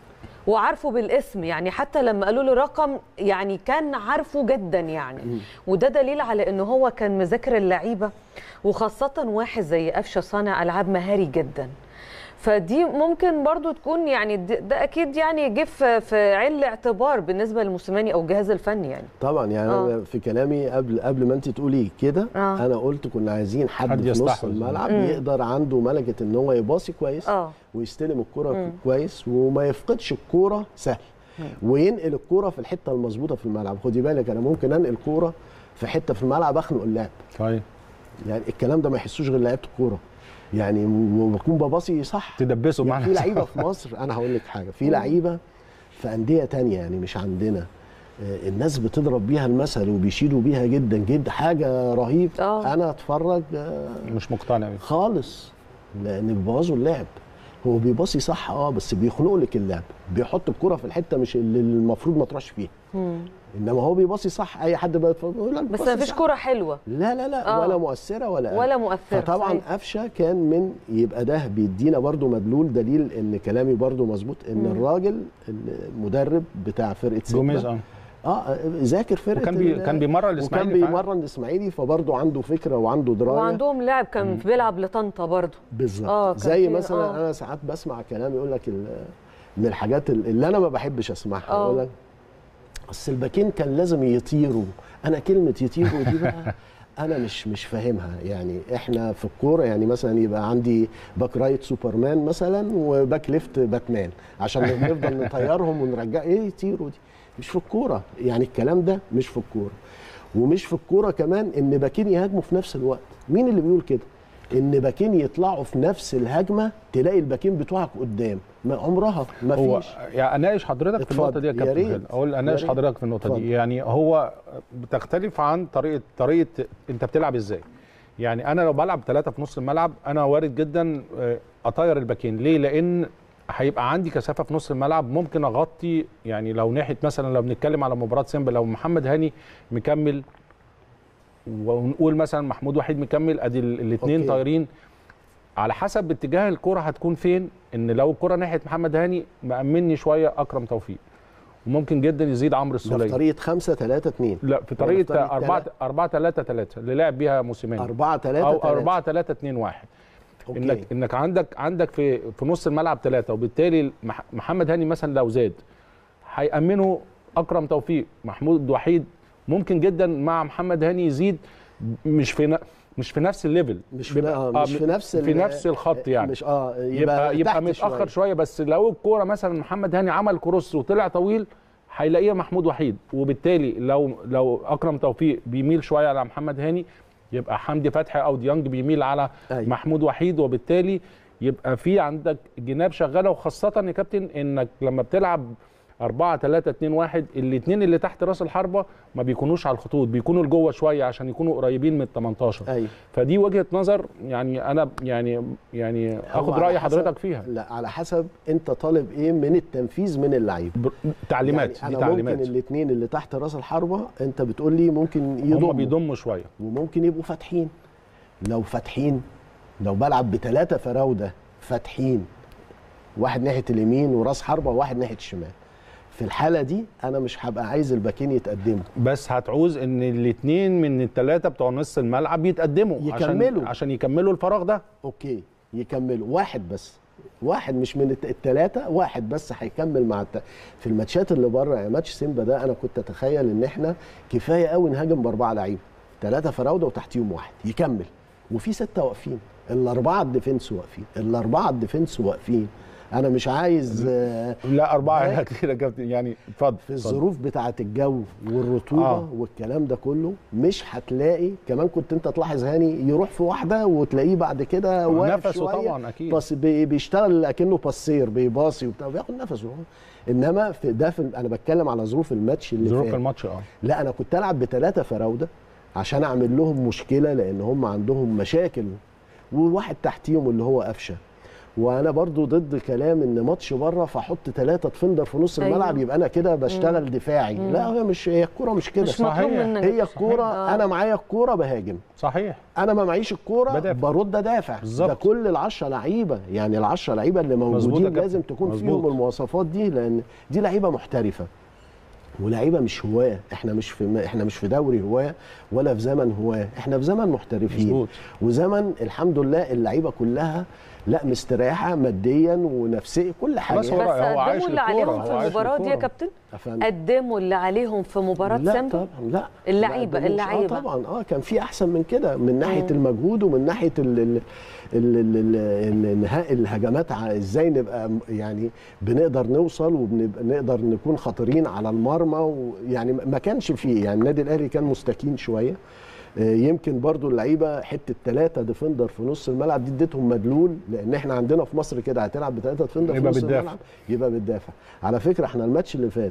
[SPEAKER 1] وعارفه بالاسم يعني حتى لما قالوا له رقم يعني كان عارفه جدا يعني وده دليل على ان هو كان مذاكر اللعيبه وخاصه واحد زي قفشه صانع العاب مهاري جدا فدي ممكن برضو تكون يعني ده ده اكيد يعني جه في في عين الاعتبار بالنسبه للموسيماني او الجهاز الفني يعني
[SPEAKER 2] طبعا يعني
[SPEAKER 1] آه.
[SPEAKER 2] أنا في كلامي قبل قبل ما انت تقولي كده
[SPEAKER 1] آه.
[SPEAKER 2] انا قلت كنا عايزين حد,
[SPEAKER 3] حد
[SPEAKER 2] في نص
[SPEAKER 3] يستحوذ.
[SPEAKER 2] الملعب
[SPEAKER 1] مم.
[SPEAKER 2] يقدر عنده ملكه ان هو يباصي كويس
[SPEAKER 1] اه
[SPEAKER 2] ويستلم الكرة
[SPEAKER 1] مم.
[SPEAKER 2] كويس وما يفقدش الكرة سهل وينقل الكرة في الحتة المظبوطة في الملعب خدي بالك انا ممكن انقل كرة في حتة في الملعب اخنق اللاعب
[SPEAKER 3] طيب
[SPEAKER 2] يعني الكلام ده ما يحسوش غير لعيبة الكورة يعني وبكون بباصي صح
[SPEAKER 3] تدبسوا
[SPEAKER 2] يعني
[SPEAKER 3] معنا
[SPEAKER 2] في لعيبة في مصر انا هقول لك حاجة في لعيبة في أندية تانية يعني مش عندنا آه، الناس بتضرب بيها المثل وبيشيدوا بيها جدا جدا حاجة رهيب
[SPEAKER 1] آه.
[SPEAKER 2] انا اتفرج آه،
[SPEAKER 3] مش مقتنع بيه
[SPEAKER 2] خالص لان بيبوظوا اللعب هو بيباصي صح اه بس بيخنق لك اللعب بيحط الكره في الحته مش اللي المفروض ما تروحش فيها
[SPEAKER 1] مم.
[SPEAKER 2] انما هو بيباصي صح اي حد بقى يتفرج يقول لك
[SPEAKER 1] بس
[SPEAKER 2] باصي
[SPEAKER 1] ما فيش
[SPEAKER 2] صح.
[SPEAKER 1] كوره حلوه
[SPEAKER 2] لا لا لا
[SPEAKER 1] آه.
[SPEAKER 2] ولا مؤثره ولا
[SPEAKER 1] ولا مؤثره
[SPEAKER 2] فطبعا
[SPEAKER 1] صحيح.
[SPEAKER 2] قفشه كان من يبقى ده بيدينا برضو مدلول دليل ان كلامي برضو مظبوط ان
[SPEAKER 1] مم.
[SPEAKER 2] الراجل المدرب بتاع فرقه
[SPEAKER 3] جوميز
[SPEAKER 2] سيمبا
[SPEAKER 3] اه
[SPEAKER 2] اه ذاكر فرقه
[SPEAKER 3] وكان بي
[SPEAKER 2] ال-
[SPEAKER 3] كان بيمرن
[SPEAKER 2] وكان
[SPEAKER 3] الاسماعيلي فعلا.
[SPEAKER 2] بيمرن الاسماعيلي فبرضه عنده فكره وعنده درايه
[SPEAKER 1] وعندهم لاعب كان بيلعب لطنطا برضه
[SPEAKER 2] بالظبط
[SPEAKER 1] آه،
[SPEAKER 2] آه
[SPEAKER 1] كان
[SPEAKER 2] زي
[SPEAKER 1] في-
[SPEAKER 2] مثلا
[SPEAKER 1] آه.
[SPEAKER 2] آه. انا ساعات بسمع كلام يقول لك ال- من الحاجات ال- اللي انا ما بحبش اسمعها
[SPEAKER 1] آه.
[SPEAKER 2] يقول لك اصل الباكين كان لازم يطيروا انا كلمه يطيروا دي بقى انا مش مش فاهمها يعني احنا في الكوره يعني مثلا يبقى عندي باك رايت سوبرمان مثلا وباك ليفت باتمان عشان نفضل نطيرهم ونرجع ايه يطيروا دي مش في الكوره يعني الكلام ده مش في الكوره ومش في الكوره كمان ان باكين يهاجموا في نفس الوقت مين اللي بيقول كده ان باكين يطلعوا في نفس الهجمه تلاقي الباكين بتوعك قدام ما عمرها ما
[SPEAKER 3] هو
[SPEAKER 2] فيش
[SPEAKER 3] يعني اناقش حضرتك في
[SPEAKER 2] اتفضل.
[SPEAKER 3] النقطه دي يا
[SPEAKER 2] يا
[SPEAKER 3] كابتن
[SPEAKER 2] ريت.
[SPEAKER 3] هاني. اقول اناقش
[SPEAKER 2] يا ريت.
[SPEAKER 3] حضرتك في النقطه
[SPEAKER 2] اتفضل.
[SPEAKER 3] دي يعني هو بتختلف عن طريقه طريقه انت بتلعب ازاي يعني انا لو بلعب ثلاثه في نص الملعب انا وارد جدا آه، اطير الباكين ليه لان هيبقى عندي كثافه في نص الملعب ممكن اغطي يعني لو ناحيه مثلا لو بنتكلم على مباراه سيمبا لو محمد هاني مكمل ونقول مثلا محمود وحيد مكمل ادي الاثنين
[SPEAKER 2] أوكي.
[SPEAKER 3] طايرين على حسب اتجاه الكره هتكون فين ان لو الكره ناحيه محمد هاني مأمني شويه اكرم توفيق وممكن جدا يزيد عمرو
[SPEAKER 2] ده في
[SPEAKER 3] السوليه
[SPEAKER 2] طريقه 5 3 2
[SPEAKER 3] لا في
[SPEAKER 2] ولا في
[SPEAKER 3] طريقه
[SPEAKER 2] طريقة
[SPEAKER 3] 4
[SPEAKER 2] تلاتة؟
[SPEAKER 3] 4 3 3 اللي لعب بيها موسيماني
[SPEAKER 2] 4 3
[SPEAKER 3] او 4 3 2 1 انك انك عندك عندك في في نص الملعب ثلاثه وبالتالي مح- محمد هاني مثلا لو زاد هيأمنه اكرم توفيق محمود وحيد ممكن جدا مع محمد هاني يزيد مش في ن- مش في نفس الليفل
[SPEAKER 2] مش في
[SPEAKER 3] بيبقى-
[SPEAKER 2] آه
[SPEAKER 3] آه،
[SPEAKER 2] مش في نفس
[SPEAKER 3] في
[SPEAKER 2] ال-
[SPEAKER 3] نفس الخط يعني
[SPEAKER 2] مش اه
[SPEAKER 3] يبقى يبقى
[SPEAKER 2] تحت
[SPEAKER 3] متاخر
[SPEAKER 2] شوية.
[SPEAKER 3] شويه بس لو الكوره مثلا محمد هاني عمل كروس وطلع طويل هيلاقيها محمود وحيد وبالتالي لو لو اكرم توفيق بيميل شويه على محمد هاني يبقى حمدي فتحي او ديانج بيميل على
[SPEAKER 2] أيوة.
[SPEAKER 3] محمود وحيد وبالتالي يبقى في عندك جناب شغاله وخاصه يا كابتن انك لما بتلعب 4 3 2 1 الاثنين اللي تحت راس الحربه ما بيكونوش على الخطوط بيكونوا لجوه شويه عشان يكونوا قريبين من ال 18
[SPEAKER 2] ايوه
[SPEAKER 3] فدي وجهه نظر يعني انا يعني يعني
[SPEAKER 2] هو
[SPEAKER 3] اخد
[SPEAKER 2] على
[SPEAKER 3] راي
[SPEAKER 2] حسب-
[SPEAKER 3] حضرتك فيها
[SPEAKER 2] لا على حسب انت طالب ايه من التنفيذ من اللعيب
[SPEAKER 3] بر- تعليمات
[SPEAKER 2] يعني
[SPEAKER 3] دي
[SPEAKER 2] انا ممكن
[SPEAKER 3] تعليمات
[SPEAKER 2] الاثنين اللي تحت راس الحربه انت بتقول لي ممكن
[SPEAKER 3] هم
[SPEAKER 2] يضموا
[SPEAKER 3] بيضموا شويه
[SPEAKER 2] وممكن يبقوا فاتحين لو فاتحين لو بلعب بثلاثه فراوده فاتحين واحد ناحيه اليمين وراس حربه وواحد ناحيه الشمال في الحاله دي انا مش هبقى عايز الباكين يتقدموا
[SPEAKER 3] بس هتعوز ان الاثنين من الثلاثه بتوع نص الملعب يتقدموا عشان
[SPEAKER 2] يكملوا.
[SPEAKER 3] عشان يكملوا الفراغ ده
[SPEAKER 2] اوكي يكملوا واحد بس واحد مش من الثلاثه واحد بس هيكمل مع الت... في الماتشات اللي بره يعني ماتش سيمبا ده انا كنت اتخيل ان احنا كفايه قوي نهاجم باربعه لعيبه ثلاثه فراوده وتحتيهم واحد يكمل وفي سته واقفين الاربعه الديفنس واقفين الاربعه الديفنس واقفين انا مش عايز آه،
[SPEAKER 3] لا اربعه
[SPEAKER 2] باك.
[SPEAKER 3] هنا كتير يا كابتن يعني اتفضل
[SPEAKER 2] في
[SPEAKER 3] اتفضل.
[SPEAKER 2] الظروف بتاعه الجو والرطوبه
[SPEAKER 3] آه.
[SPEAKER 2] آه. والكلام ده كله مش هتلاقي كمان كنت انت تلاحظ هاني يروح في واحده وتلاقيه بعد كده واقف
[SPEAKER 3] نفسه
[SPEAKER 2] شويه
[SPEAKER 3] طبعا اكيد
[SPEAKER 2] بس بي- بيشتغل اكنه باسير بيباصي وبتاع بياخد نفسه انما في ده في انا بتكلم على ظروف الماتش اللي
[SPEAKER 3] ظروف
[SPEAKER 2] فات
[SPEAKER 3] الماتش اه
[SPEAKER 2] لا انا كنت العب بثلاثه فراوده عشان اعمل لهم مشكله لان هم عندهم مشاكل وواحد تحتيهم اللي هو قفشه وانا برضو ضد كلام ان ماتش بره فاحط ثلاثه ديفندر في نص
[SPEAKER 1] أيوة.
[SPEAKER 2] الملعب يبقى انا كده بشتغل دفاعي لا هي مش هي الكوره مش كده
[SPEAKER 1] مش مطلوب
[SPEAKER 3] صحيح.
[SPEAKER 1] منك
[SPEAKER 2] هي الكوره
[SPEAKER 1] آه.
[SPEAKER 2] انا معايا الكوره بهاجم
[SPEAKER 3] صحيح
[SPEAKER 2] انا ما معيش الكوره
[SPEAKER 3] بدافع.
[SPEAKER 2] برد ادافع
[SPEAKER 3] بالظبط.
[SPEAKER 2] ده كل العشرة لعيبه يعني العشرة لعيبه اللي
[SPEAKER 3] مظبوط يا
[SPEAKER 2] موجودين
[SPEAKER 3] كابتن.
[SPEAKER 2] لازم تكون
[SPEAKER 3] مظبوط.
[SPEAKER 2] فيهم المواصفات دي لان دي لعيبه محترفه ولعيبه مش هواه احنا مش في احنا مش في دوري هواه ولا في زمن هواه احنا في زمن محترفين
[SPEAKER 3] مظبوط
[SPEAKER 2] وزمن الحمد لله اللعيبه كلها لا مستريحه ماديا ونفسيا كل حاجه
[SPEAKER 3] خلاص هو
[SPEAKER 1] بس
[SPEAKER 3] هو عايش
[SPEAKER 1] قدموا اللي
[SPEAKER 3] الكورة،
[SPEAKER 1] عليهم في
[SPEAKER 3] هو عايش
[SPEAKER 1] المباراه دي يا
[SPEAKER 3] الكورة.
[SPEAKER 1] كابتن
[SPEAKER 2] أفهم.
[SPEAKER 1] قدموا اللي عليهم في مباراه
[SPEAKER 2] لا
[SPEAKER 1] سيمبا
[SPEAKER 2] طبعا لا
[SPEAKER 1] اللعيبة-
[SPEAKER 2] ما قدموش.
[SPEAKER 1] اللعيبة.
[SPEAKER 2] اه طبعا اه كان في احسن من كده من ناحيه
[SPEAKER 1] مم.
[SPEAKER 2] المجهود ومن ناحيه ال ال ال ال ال ال انهاء الهجمات ع- ازاي نبقى م- يعني بنقدر نوصل وبنقدر نكون خطيرين على المرمى ويعني ما كانش فيه يعني النادي الاهلي كان مستكين شويه آه، يمكن برضو اللعيبه حته ثلاثه ديفندر في نص الملعب دي اديتهم مدلول لان احنا عندنا في مصر كده هتلعب بثلاثه ديفندر في
[SPEAKER 3] يبقى
[SPEAKER 2] نص
[SPEAKER 3] بتدافع.
[SPEAKER 2] الملعب يبقى بتدافع على فكره احنا الماتش اللي فات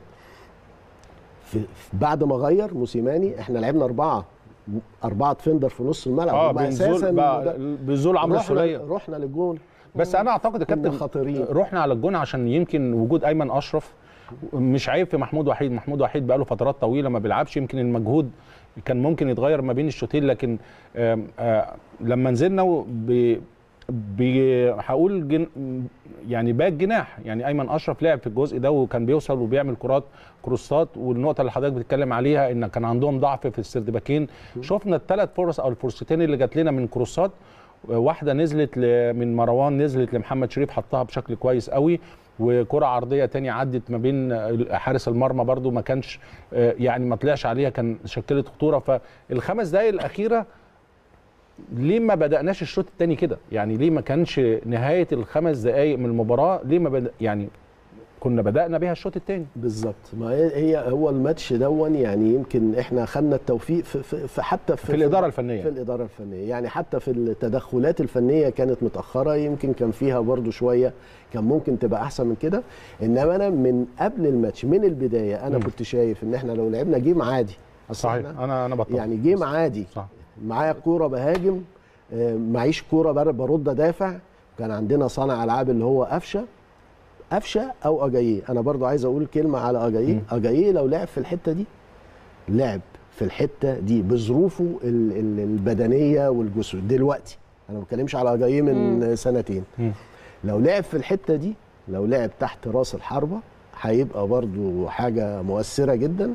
[SPEAKER 2] في في- بعد ما غير موسيماني احنا لعبنا اربعه اربعه ديفندر في نص الملعب
[SPEAKER 3] اه
[SPEAKER 2] هم
[SPEAKER 3] بنزول
[SPEAKER 2] مد-
[SPEAKER 3] بقى بنزول عمرو
[SPEAKER 2] رحنا
[SPEAKER 3] السوليه
[SPEAKER 2] رحنا للجون
[SPEAKER 3] بس انا اعتقد يا
[SPEAKER 2] كنا
[SPEAKER 3] كابتن
[SPEAKER 2] خطيرين.
[SPEAKER 3] رحنا على الجون عشان يمكن وجود ايمن اشرف مش عيب في محمود وحيد محمود وحيد بقاله فترات طويله ما بيلعبش يمكن المجهود كان ممكن يتغير ما بين الشوطين لكن آم، آه، لما نزلنا ب ب- هقول جن يعني باك جناح يعني ايمن اشرف لعب في الجزء ده وكان بيوصل وبيعمل كرات كروسات والنقطه اللي حضرتك بتتكلم عليها ان كان عندهم ضعف في السردباكين شفنا الثلاث فرص او الفرصتين اللي جات لنا من كروسات واحده نزلت ل- من مروان نزلت لمحمد شريف حطها بشكل كويس قوي وكرة عرضية تانية عدت ما بين حارس المرمى برضو ما كانش آه، يعني ما طلعش عليها كان شكلت خطورة فالخمس دقايق الأخيرة ليه ما بدأناش الشوط التاني كده يعني ليه ما كانش نهاية الخمس دقايق من المباراة ليه ما بدأ يعني كنا بدأنا بيها الشوط التاني
[SPEAKER 2] بالظبط ما هي هي هو الماتش دون يعني يمكن احنا خدنا التوفيق في, في, في حتى في,
[SPEAKER 3] في الإدارة الفنية.
[SPEAKER 2] في الاداره الفنيه يعني حتى في التدخلات الفنيه كانت متاخره يمكن كان فيها برضو شويه كان ممكن تبقى احسن من كده انما انا من قبل الماتش من البدايه انا
[SPEAKER 3] مم.
[SPEAKER 2] كنت شايف ان احنا لو لعبنا جيم عادي أصل
[SPEAKER 3] صحيح
[SPEAKER 2] إحنا
[SPEAKER 3] أنا أنا بطلع
[SPEAKER 2] يعني جيم عادي
[SPEAKER 3] صح
[SPEAKER 2] معايا كوره بهاجم آه، معيش كوره بر- برد ادافع كان عندنا صانع العاب اللي هو قفشه قفشه او اجاييه انا برضو عايز اقول كلمه على اجاييه
[SPEAKER 3] مم.
[SPEAKER 2] اجاييه لو لعب في الحته دي لعب في الحته دي بظروفه ال- ال- البدنيه والجسد دلوقتي انا ما بتكلمش على اجاييه من سنتين
[SPEAKER 3] مم.
[SPEAKER 2] لو لعب في الحته دي لو لعب تحت راس الحربه هيبقى برضو حاجه مؤثره جدا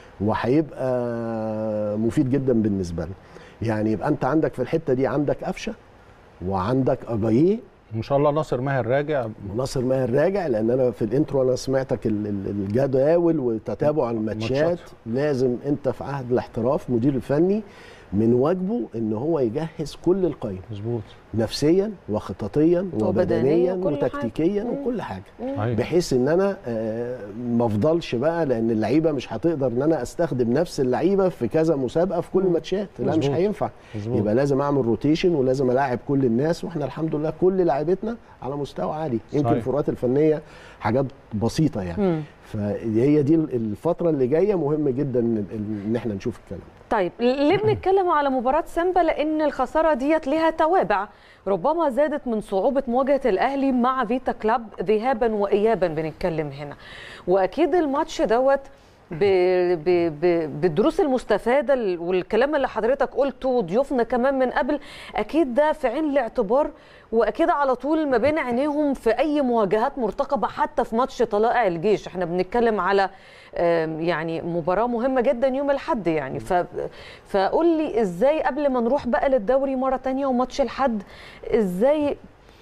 [SPEAKER 2] وهيبقى مفيد جدا بالنسبه لنا يعني يبقى انت عندك في الحته دي عندك قفشه وعندك اجاييه
[SPEAKER 3] إن شاء الله ناصر ماهر راجع
[SPEAKER 2] وناصر ماهر راجع لان انا في الانترو انا سمعتك ال- ال- الجداول وتتابع الماتشات
[SPEAKER 3] الماتشات.
[SPEAKER 2] لازم انت في عهد الاحتراف مدير الفني من واجبه ان هو يجهز كل القائمه
[SPEAKER 3] مظبوط
[SPEAKER 2] نفسيا وخططيا
[SPEAKER 1] وبدنيا
[SPEAKER 2] وبدنيا
[SPEAKER 1] وكل حاجة.
[SPEAKER 2] وتكتيكيا
[SPEAKER 1] مم.
[SPEAKER 2] وكل حاجه
[SPEAKER 3] أيوة.
[SPEAKER 2] بحيث ان انا آه، ما افضلش بقى لان اللعيبه مش هتقدر ان انا استخدم نفس اللعيبه في كذا مسابقه في كل الماتشات لا مش
[SPEAKER 3] مظبوط.
[SPEAKER 2] هينفع
[SPEAKER 3] مظبوط.
[SPEAKER 2] يبقى لازم اعمل روتيشن ولازم الاعب كل الناس واحنا الحمد لله كل لعيبتنا على مستوى عالي يمكن
[SPEAKER 3] صحيح.
[SPEAKER 2] الفروقات الفنيه حاجات بسيطه يعني
[SPEAKER 1] مم.
[SPEAKER 2] فهي دي الفتره اللي جايه مهم جدا ان إن احنا نشوف الكلام
[SPEAKER 1] طيب ليه بنتكلم على مباراة سيمبا لأن الخسارة ديت ليها توابع ربما زادت من صعوبة مواجهة الأهلي مع فيتا كلاب ذهابا وإيابا بنتكلم هنا وأكيد الماتش دوت ب... ب... ب... بالدروس المستفادة ال- والكلام اللي حضرتك قلته وضيوفنا كمان من قبل أكيد ده في عين الاعتبار وأكيد على طول ما بين عينيهم في أي مواجهات مرتقبة حتى في ماتش طلائع الجيش احنا بنتكلم على آم، يعني مباراة مهمة جدا يوم الحد يعني ف... فقول لي ازاي قبل ما نروح بقى للدوري مرة تانية وماتش الحد ازاي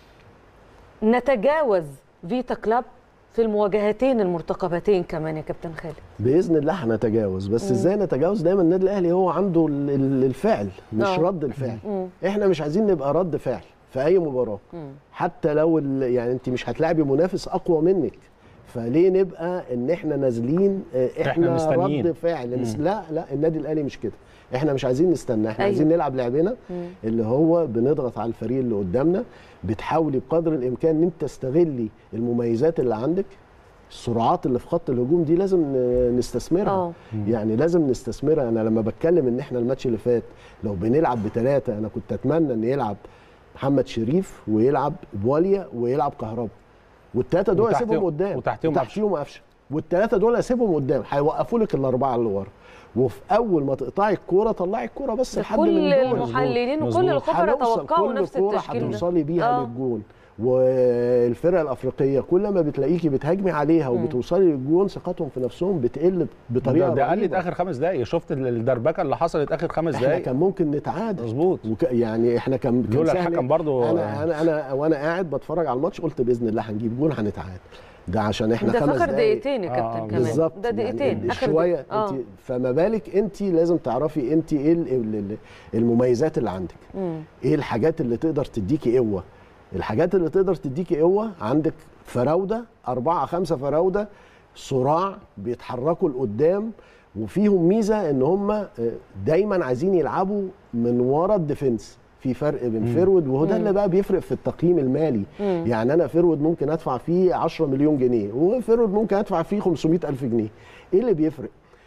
[SPEAKER 1] نتجاوز فيتا كلاب في المواجهتين المرتقبتين كمان يا كابتن خالد
[SPEAKER 2] باذن الله هنتجاوز بس ازاي نتجاوز دايما النادي الاهلي هو عنده ال- ال- الفعل مش
[SPEAKER 1] آه.
[SPEAKER 2] رد الفعل
[SPEAKER 1] مم.
[SPEAKER 2] احنا مش عايزين نبقى رد فعل في اي مباراه
[SPEAKER 1] مم.
[SPEAKER 2] حتى لو ال- يعني انت مش هتلاعبي منافس اقوى منك فليه نبقى ان احنا نازلين اه، احنا,
[SPEAKER 3] إحنا مستنيين.
[SPEAKER 2] رد فعل
[SPEAKER 3] مم.
[SPEAKER 2] نس- لا لا النادي الاهلي مش كده احنا مش عايزين نستنى احنا
[SPEAKER 1] أيوة.
[SPEAKER 2] عايزين نلعب لعبنا
[SPEAKER 1] مم.
[SPEAKER 2] اللي هو بنضغط على الفريق اللي قدامنا بتحاولي بقدر الامكان ان انت تستغلي المميزات اللي عندك السرعات اللي في خط الهجوم دي لازم ن- نستثمرها
[SPEAKER 1] اه
[SPEAKER 2] يعني لازم نستثمرها انا لما بتكلم ان احنا الماتش اللي فات لو بنلعب بثلاثه انا كنت اتمنى ان يلعب محمد شريف ويلعب بواليا ويلعب كهربا والثلاثه دول
[SPEAKER 3] وتحتهم-
[SPEAKER 2] اسيبهم قدام
[SPEAKER 3] وتحتهم
[SPEAKER 2] وتحتيهم قفشه والثلاثه دول اسيبهم قدام هيوقفوا لك الاربعه اللي ورا وفي اول ما تقطعي الكوره طلعي الكوره بس لحد من
[SPEAKER 1] كل
[SPEAKER 2] دول
[SPEAKER 1] المحللين وكل
[SPEAKER 3] مظبوط.
[SPEAKER 1] الخبراء
[SPEAKER 2] هنوصل
[SPEAKER 1] توقعوا
[SPEAKER 2] كل
[SPEAKER 1] نفس
[SPEAKER 2] كورة
[SPEAKER 1] التشكيل ده
[SPEAKER 2] هتوصلي بيها
[SPEAKER 1] آه.
[SPEAKER 2] للجون والفرق الافريقيه كل ما بتلاقيكي بتهاجمي عليها وبتوصلي للجون ثقتهم في نفسهم بتقل بطريقه
[SPEAKER 3] ده, ده قلت
[SPEAKER 2] رهيبة.
[SPEAKER 3] اخر خمس دقائق شفت ال- الدربكه اللي حصلت اخر خمس
[SPEAKER 2] احنا
[SPEAKER 3] دقائق
[SPEAKER 2] كان ممكن نتعادل
[SPEAKER 3] مظبوط
[SPEAKER 2] وك... يعني احنا كان كان
[SPEAKER 3] لولا
[SPEAKER 2] سهل.
[SPEAKER 3] الحكم برضو
[SPEAKER 2] انا انا انا وانا قاعد بتفرج على الماتش قلت باذن الله هنجيب جون هنتعادل ده عشان احنا
[SPEAKER 1] ده في
[SPEAKER 2] خمس
[SPEAKER 1] اخر
[SPEAKER 2] دقايق
[SPEAKER 1] دقيقتين يا
[SPEAKER 3] آه،
[SPEAKER 1] كابتن كمان
[SPEAKER 2] بالظبط
[SPEAKER 1] ده دقيقتين
[SPEAKER 2] يعني
[SPEAKER 1] اخر
[SPEAKER 2] شويه
[SPEAKER 1] دقيقة. آه.
[SPEAKER 2] انت فما بالك انت لازم تعرفي انت ايه ال- ال- ال- المميزات اللي عندك
[SPEAKER 1] مم.
[SPEAKER 2] ايه الحاجات اللي تقدر تديكي قوه الحاجات اللي تقدر تديكي قوه عندك فراوده أربعة خمسة فراوده صراع بيتحركوا لقدام وفيهم ميزه ان هم دايما عايزين يلعبوا من ورا الديفنس في فرق بين فيرود وهو ده اللي بقى بيفرق في التقييم المالي
[SPEAKER 1] مم.
[SPEAKER 2] يعني انا فيرود ممكن ادفع فيه 10 مليون جنيه وفيرود ممكن ادفع فيه 500 الف جنيه ايه اللي بيفرق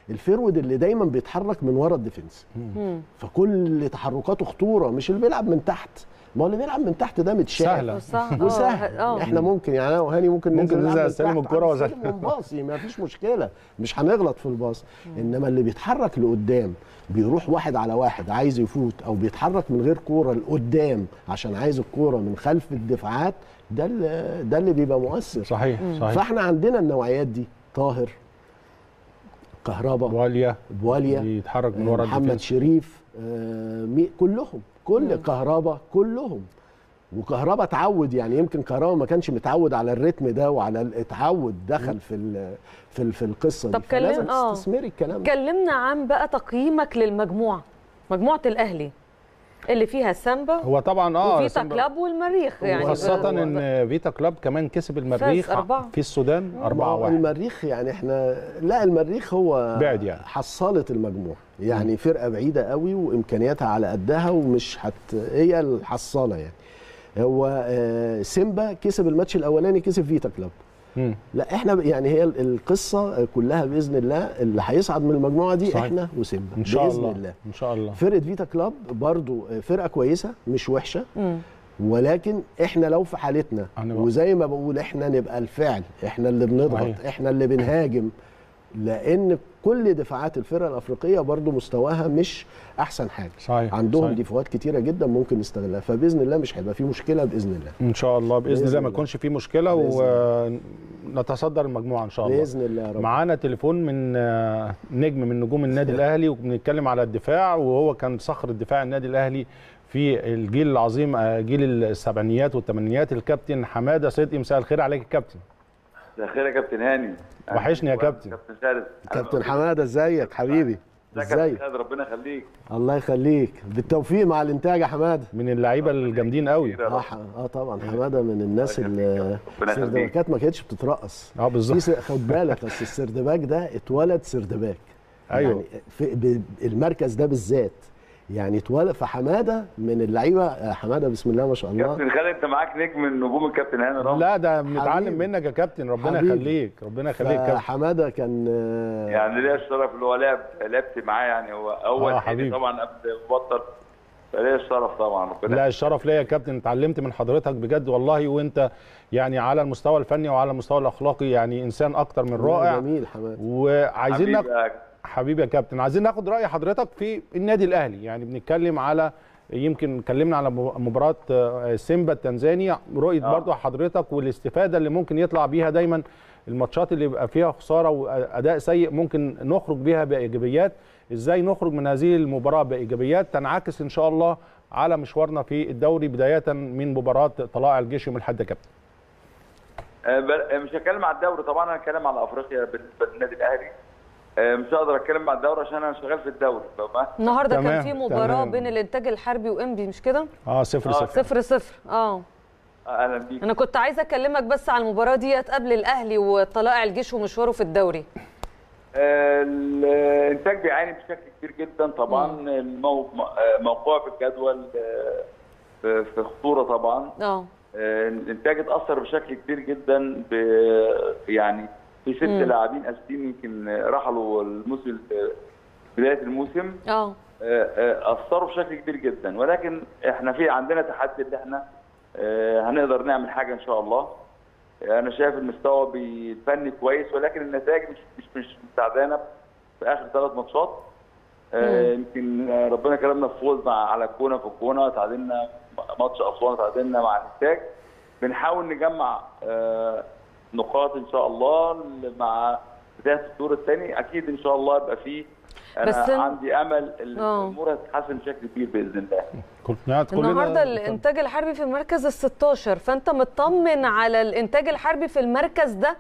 [SPEAKER 2] الفيرود اللي دايما بيتحرك من ورا الديفنس
[SPEAKER 1] مم.
[SPEAKER 2] فكل تحركاته خطوره مش اللي بيلعب من تحت ما هو اللي بيلعب من تحت ده متشاف
[SPEAKER 3] سهلة.
[SPEAKER 1] صح آه،
[SPEAKER 2] وسهل
[SPEAKER 1] اه
[SPEAKER 2] احنا ممكن يعني انا وهاني ممكن
[SPEAKER 3] ممكن
[SPEAKER 2] نلعب
[SPEAKER 3] ننزل
[SPEAKER 2] من
[SPEAKER 3] استلم
[SPEAKER 2] تحت،
[SPEAKER 3] الكرة وزي-
[SPEAKER 2] هنستلم ونباصي ما فيش مشكله مش هنغلط في الباص انما اللي بيتحرك لقدام بيروح واحد على واحد عايز يفوت او بيتحرك من غير كوره لقدام عشان عايز الكوره من خلف الدفاعات ده اللي ده اللي بيبقى مؤثر
[SPEAKER 3] صحيح صحيح
[SPEAKER 2] فاحنا عندنا النوعيات دي طاهر كهربا
[SPEAKER 3] واليا
[SPEAKER 2] بواليا
[SPEAKER 3] بيتحرك من ورا
[SPEAKER 2] محمد
[SPEAKER 3] الديفنس
[SPEAKER 2] شريف آه، مي- كلهم كل كهربا كلهم وكهربا اتعود يعني يمكن كهربا ما كانش متعود على الريتم ده وعلى ال- اتعود دخل في ال في ال في القصه
[SPEAKER 1] طب
[SPEAKER 2] دي فلازم
[SPEAKER 1] كلم- آه.
[SPEAKER 2] تستثمري الكلام ده
[SPEAKER 1] كلمنا عن بقى تقييمك للمجموعه مجموعه الاهلي اللي فيها سامبا
[SPEAKER 3] هو طبعا اه
[SPEAKER 1] وفيتا
[SPEAKER 3] سيمبا-
[SPEAKER 1] كلاب والمريخ يعني
[SPEAKER 3] خاصة
[SPEAKER 1] ب-
[SPEAKER 3] ان فيتا كلاب كمان كسب المريخ
[SPEAKER 1] أربعة.
[SPEAKER 3] في السودان
[SPEAKER 2] ما
[SPEAKER 3] 4
[SPEAKER 2] هو
[SPEAKER 3] 1
[SPEAKER 2] المريخ يعني احنا لا المريخ هو
[SPEAKER 3] بعد يعني.
[SPEAKER 2] حصلت المجموعه يعني فرقه بعيده قوي وامكانياتها على قدها ومش هت هي الحصاله يعني هو آه، سيمبا كسب الماتش الاولاني كسب فيتا كلاب لا احنا ب- يعني هي ال- القصه كلها باذن الله اللي هيصعد من المجموعه دي
[SPEAKER 3] صحيح.
[SPEAKER 2] احنا وسيمبا
[SPEAKER 3] ان شاء
[SPEAKER 2] باذن
[SPEAKER 3] الله
[SPEAKER 2] الله
[SPEAKER 3] ان شاء الله
[SPEAKER 2] فرقه فيتا كلاب برضو فرقه كويسه مش وحشه
[SPEAKER 1] مم.
[SPEAKER 2] ولكن احنا لو في حالتنا
[SPEAKER 3] هنبقى-
[SPEAKER 2] وزي ما بقول احنا نبقى الفعل احنا اللي بنضغط
[SPEAKER 3] صحيح.
[SPEAKER 2] احنا اللي بنهاجم لان كل دفاعات الفرقه الافريقيه برضو مستواها مش احسن حاجه
[SPEAKER 3] صحيح
[SPEAKER 2] عندهم
[SPEAKER 3] صحيح.
[SPEAKER 2] ديفوهات كتيره جدا ممكن نستغلها فباذن الله مش هيبقى في مشكله باذن الله
[SPEAKER 3] ان شاء الله باذن,
[SPEAKER 2] بإذن
[SPEAKER 3] الله ما
[SPEAKER 2] الله.
[SPEAKER 3] يكونش في مشكله
[SPEAKER 2] بإذن
[SPEAKER 3] ونتصدر المجموعه ان شاء الله
[SPEAKER 2] باذن الله يا رب
[SPEAKER 3] معانا تليفون من آه، نجم من نجوم النادي الاهلي وبنتكلم على الدفاع وهو كان صخر الدفاع النادي الاهلي في الجيل العظيم آه، جيل السبعينيات والثمانينيات الكابتن حماده صدقي مساء الخير عليك يا كابتن
[SPEAKER 4] مساء الخير يا كابتن هاني
[SPEAKER 3] وحشني يا كابتن.
[SPEAKER 4] كابتن خالد
[SPEAKER 2] كابتن حماده ازيك حبيبي
[SPEAKER 4] ازيك يا كابتن
[SPEAKER 2] ازيك
[SPEAKER 4] خالد ربنا يخليك
[SPEAKER 2] الله يخليك بالتوفيق مع الانتاج يا حماده
[SPEAKER 3] من اللعيبه الجامدين قوي
[SPEAKER 4] يا
[SPEAKER 2] اه
[SPEAKER 4] رب.
[SPEAKER 2] ح- اه طبعا حماده من الناس
[SPEAKER 4] الله
[SPEAKER 2] اللي
[SPEAKER 4] يخليك. ربنا يخليك.
[SPEAKER 2] السردباكات ما كانتش بتترقص
[SPEAKER 3] اه
[SPEAKER 2] في
[SPEAKER 3] بالظبط
[SPEAKER 2] س- خد بالك بس السردباك ده اتولد سردباك
[SPEAKER 3] أيوه.
[SPEAKER 2] يعني في ب- المركز ده بالذات يعني اتولد فحماده من اللعيبه آه، حماده بسم الله ما شاء الله
[SPEAKER 4] كابتن خالد انت معاك نجم من نجوم الكابتن هاني رامي
[SPEAKER 3] لا ده بنتعلم
[SPEAKER 2] حبيبي.
[SPEAKER 3] منك يا كابتن ربنا
[SPEAKER 2] حبيبي.
[SPEAKER 3] يخليك ربنا يخليك يا كابتن
[SPEAKER 2] حماده كان آه،
[SPEAKER 4] يعني ليا الشرف اللي هو لعب لعبت معاه يعني هو اول
[SPEAKER 3] آه،
[SPEAKER 4] حاجه
[SPEAKER 3] حبيبي.
[SPEAKER 4] طبعا قبل ما بطل فليا الشرف طبعا ربنا
[SPEAKER 3] لا الشرف ليا يا كابتن اتعلمت من حضرتك بجد والله وانت يعني على المستوى الفني وعلى المستوى الاخلاقي يعني انسان اكتر من رائع
[SPEAKER 2] جميل حماده
[SPEAKER 3] وعايزين
[SPEAKER 4] حبيبي
[SPEAKER 3] ناخد
[SPEAKER 4] يا
[SPEAKER 3] حبيبي يا كابتن عايزين ناخد راي حضرتك في النادي الاهلي يعني بنتكلم على يمكن اتكلمنا على مباراه آه، سيمبا التنزاني رؤيه
[SPEAKER 4] آه.
[SPEAKER 3] برضو حضرتك والاستفاده اللي ممكن يطلع بيها دايما الماتشات اللي يبقى فيها خساره واداء سيء ممكن نخرج بيها بايجابيات ازاي نخرج من هذه المباراه بايجابيات تنعكس ان شاء الله على مشوارنا في الدوري بدايه من مباراه طلائع الجيش يوم الاحد يا كابتن
[SPEAKER 4] آه، بل- مش هتكلم على الدوري طبعا انا هتكلم على افريقيا بالنسبه للنادي الاهلي آه، مش هقدر اتكلم على الدوري عشان انا شغال في الدوري فما
[SPEAKER 1] النهارده كان
[SPEAKER 3] تمام،
[SPEAKER 1] في مباراه
[SPEAKER 3] تمام.
[SPEAKER 1] بين الانتاج الحربي وانبي مش كده
[SPEAKER 3] اه صفر
[SPEAKER 4] آه،
[SPEAKER 3] صفر
[SPEAKER 1] صفر صفر اه
[SPEAKER 4] اهلا بيك
[SPEAKER 1] انا كنت عايزه اكلمك بس على المباراه ديت قبل الاهلي وطلائع الجيش ومشواره في الدوري
[SPEAKER 4] آه، الانتاج بيعاني بشكل كبير جدا طبعا المو- آه، موقعه في الجدول آه، في في خطوره طبعا
[SPEAKER 1] اه
[SPEAKER 4] آه، الانتاج اتاثر بشكل كبير جدا ب يعني في ست
[SPEAKER 1] مم.
[SPEAKER 4] لاعبين اساسيين يمكن رحلوا الموسم بدايه الموسم
[SPEAKER 1] اه
[SPEAKER 4] آه، آه، اثروا بشكل كبير جدا ولكن احنا في عندنا تحدي اللي احنا آه، هنقدر نعمل حاجه ان شاء الله انا شايف المستوى الفني كويس ولكن النتائج مش مش مش مساعدانا في اخر ثلاث ماتشات آه، يمكن آه، ربنا كرمنا في فوز مع على الجونه في الجونه تعادلنا ماتش اسوان تعادلنا مع الانتاج بنحاول نجمع آه، نقاط ان شاء الله مع بدايه الدور الثاني اكيد ان شاء الله يبقى فيه انا
[SPEAKER 1] بس إن-
[SPEAKER 4] عندي امل
[SPEAKER 1] آه.
[SPEAKER 4] الامور هتتحسن بشكل كبير باذن الله
[SPEAKER 3] كلنا كلنا-
[SPEAKER 1] النهارده الانتاج الحربي في المركز ال 16 فانت مطمن على الانتاج الحربي في المركز ده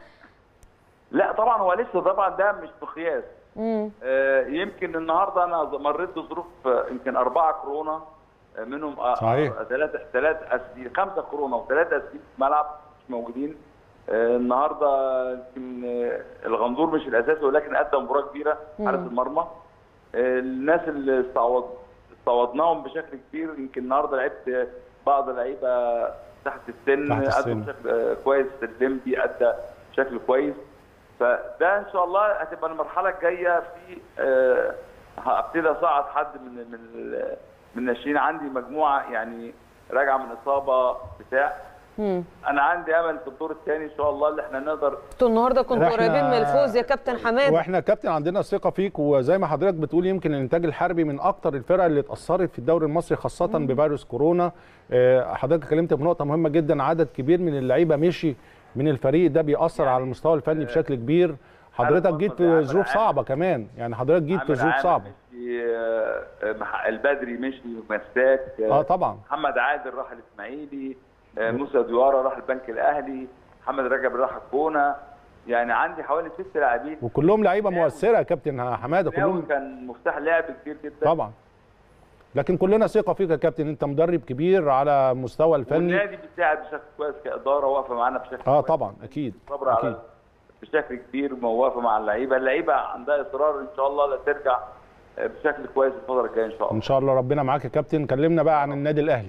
[SPEAKER 4] لا طبعا هو لسه طبعا ده مش بقياس
[SPEAKER 1] امم
[SPEAKER 4] آه، يمكن النهارده انا مريت بظروف آه، يمكن اربعه كورونا آه، منهم آه،
[SPEAKER 3] صحيح.
[SPEAKER 4] آه، ثلاثه ثلاثه اساسيين خمسه كورونا وثلاثه اساسيين في الملعب مش موجودين آه، النهارده يمكن آه، الغندور مش الاساسي ولكن ادى مباراه كبيره حارس المرمى آه، الناس اللي استعوض استعوضناهم بشكل كبير يمكن النهارده لعبت آه، بعض اللعيبه تحت السن
[SPEAKER 3] تحت السن.
[SPEAKER 4] ادوا بشكل آه، كويس الليمبي ادى بشكل كويس فده ان شاء الله هتبقى المرحله الجايه في آه، هبتدي اصعد حد من من ال- من الناشئين عندي مجموعه يعني راجعه من اصابه بتاع
[SPEAKER 1] مم.
[SPEAKER 4] انا عندي امل في الدور الثاني ان شاء الله اللي احنا نقدر
[SPEAKER 1] انتوا النهارده كنتوا
[SPEAKER 3] إحنا-
[SPEAKER 1] قريبين من الفوز يا كابتن حماده
[SPEAKER 3] واحنا كابتن عندنا ثقه فيك وزي ما حضرتك بتقول يمكن الانتاج الحربي من اكتر الفرق اللي اتاثرت في الدوري المصري خاصه بفيروس كورونا آه، حضرتك اتكلمت في نقطه مهمه جدا عدد كبير من اللعيبه مشي من الفريق ده بيأثر على المستوى الفني بشكل كبير حضرتك
[SPEAKER 4] عدد
[SPEAKER 3] جيت
[SPEAKER 4] مصر
[SPEAKER 3] في
[SPEAKER 4] عامل
[SPEAKER 3] ظروف
[SPEAKER 4] عامل.
[SPEAKER 3] صعبه كمان يعني حضرتك جيت في
[SPEAKER 4] عامر
[SPEAKER 3] ظروف
[SPEAKER 4] عامر
[SPEAKER 3] صعبه
[SPEAKER 4] مشي آه، آه، مح- البدري مشي مساك
[SPEAKER 3] اه طبعا
[SPEAKER 4] محمد عادل راح الاسماعيلي آه، موسى ديارة راح البنك الاهلي محمد رجب راح الجونه يعني عندي حوالي ست لاعبين
[SPEAKER 3] وكلهم لعيبه مؤثره يا كابتن حماده
[SPEAKER 4] ناوي
[SPEAKER 3] كلهم
[SPEAKER 4] كان مفتاح لعب كبير جدا
[SPEAKER 3] طبعا لكن كلنا ثقه فيك يا كابتن انت مدرب كبير على مستوى الفني
[SPEAKER 4] والنادي بيساعد بشكل كويس كاداره واقفه معانا بشكل
[SPEAKER 3] اه
[SPEAKER 4] كويس.
[SPEAKER 3] طبعا اكيد
[SPEAKER 4] صبر على
[SPEAKER 3] اكيد
[SPEAKER 4] بشكل كبير وموافقه مع اللعيبه اللعيبه عندها اصرار ان شاء الله لا ترجع آه، بشكل كويس الفتره الجايه ان شاء الله
[SPEAKER 3] ان شاء الله ربنا معاك يا كابتن كلمنا بقى عن النادي الاهلي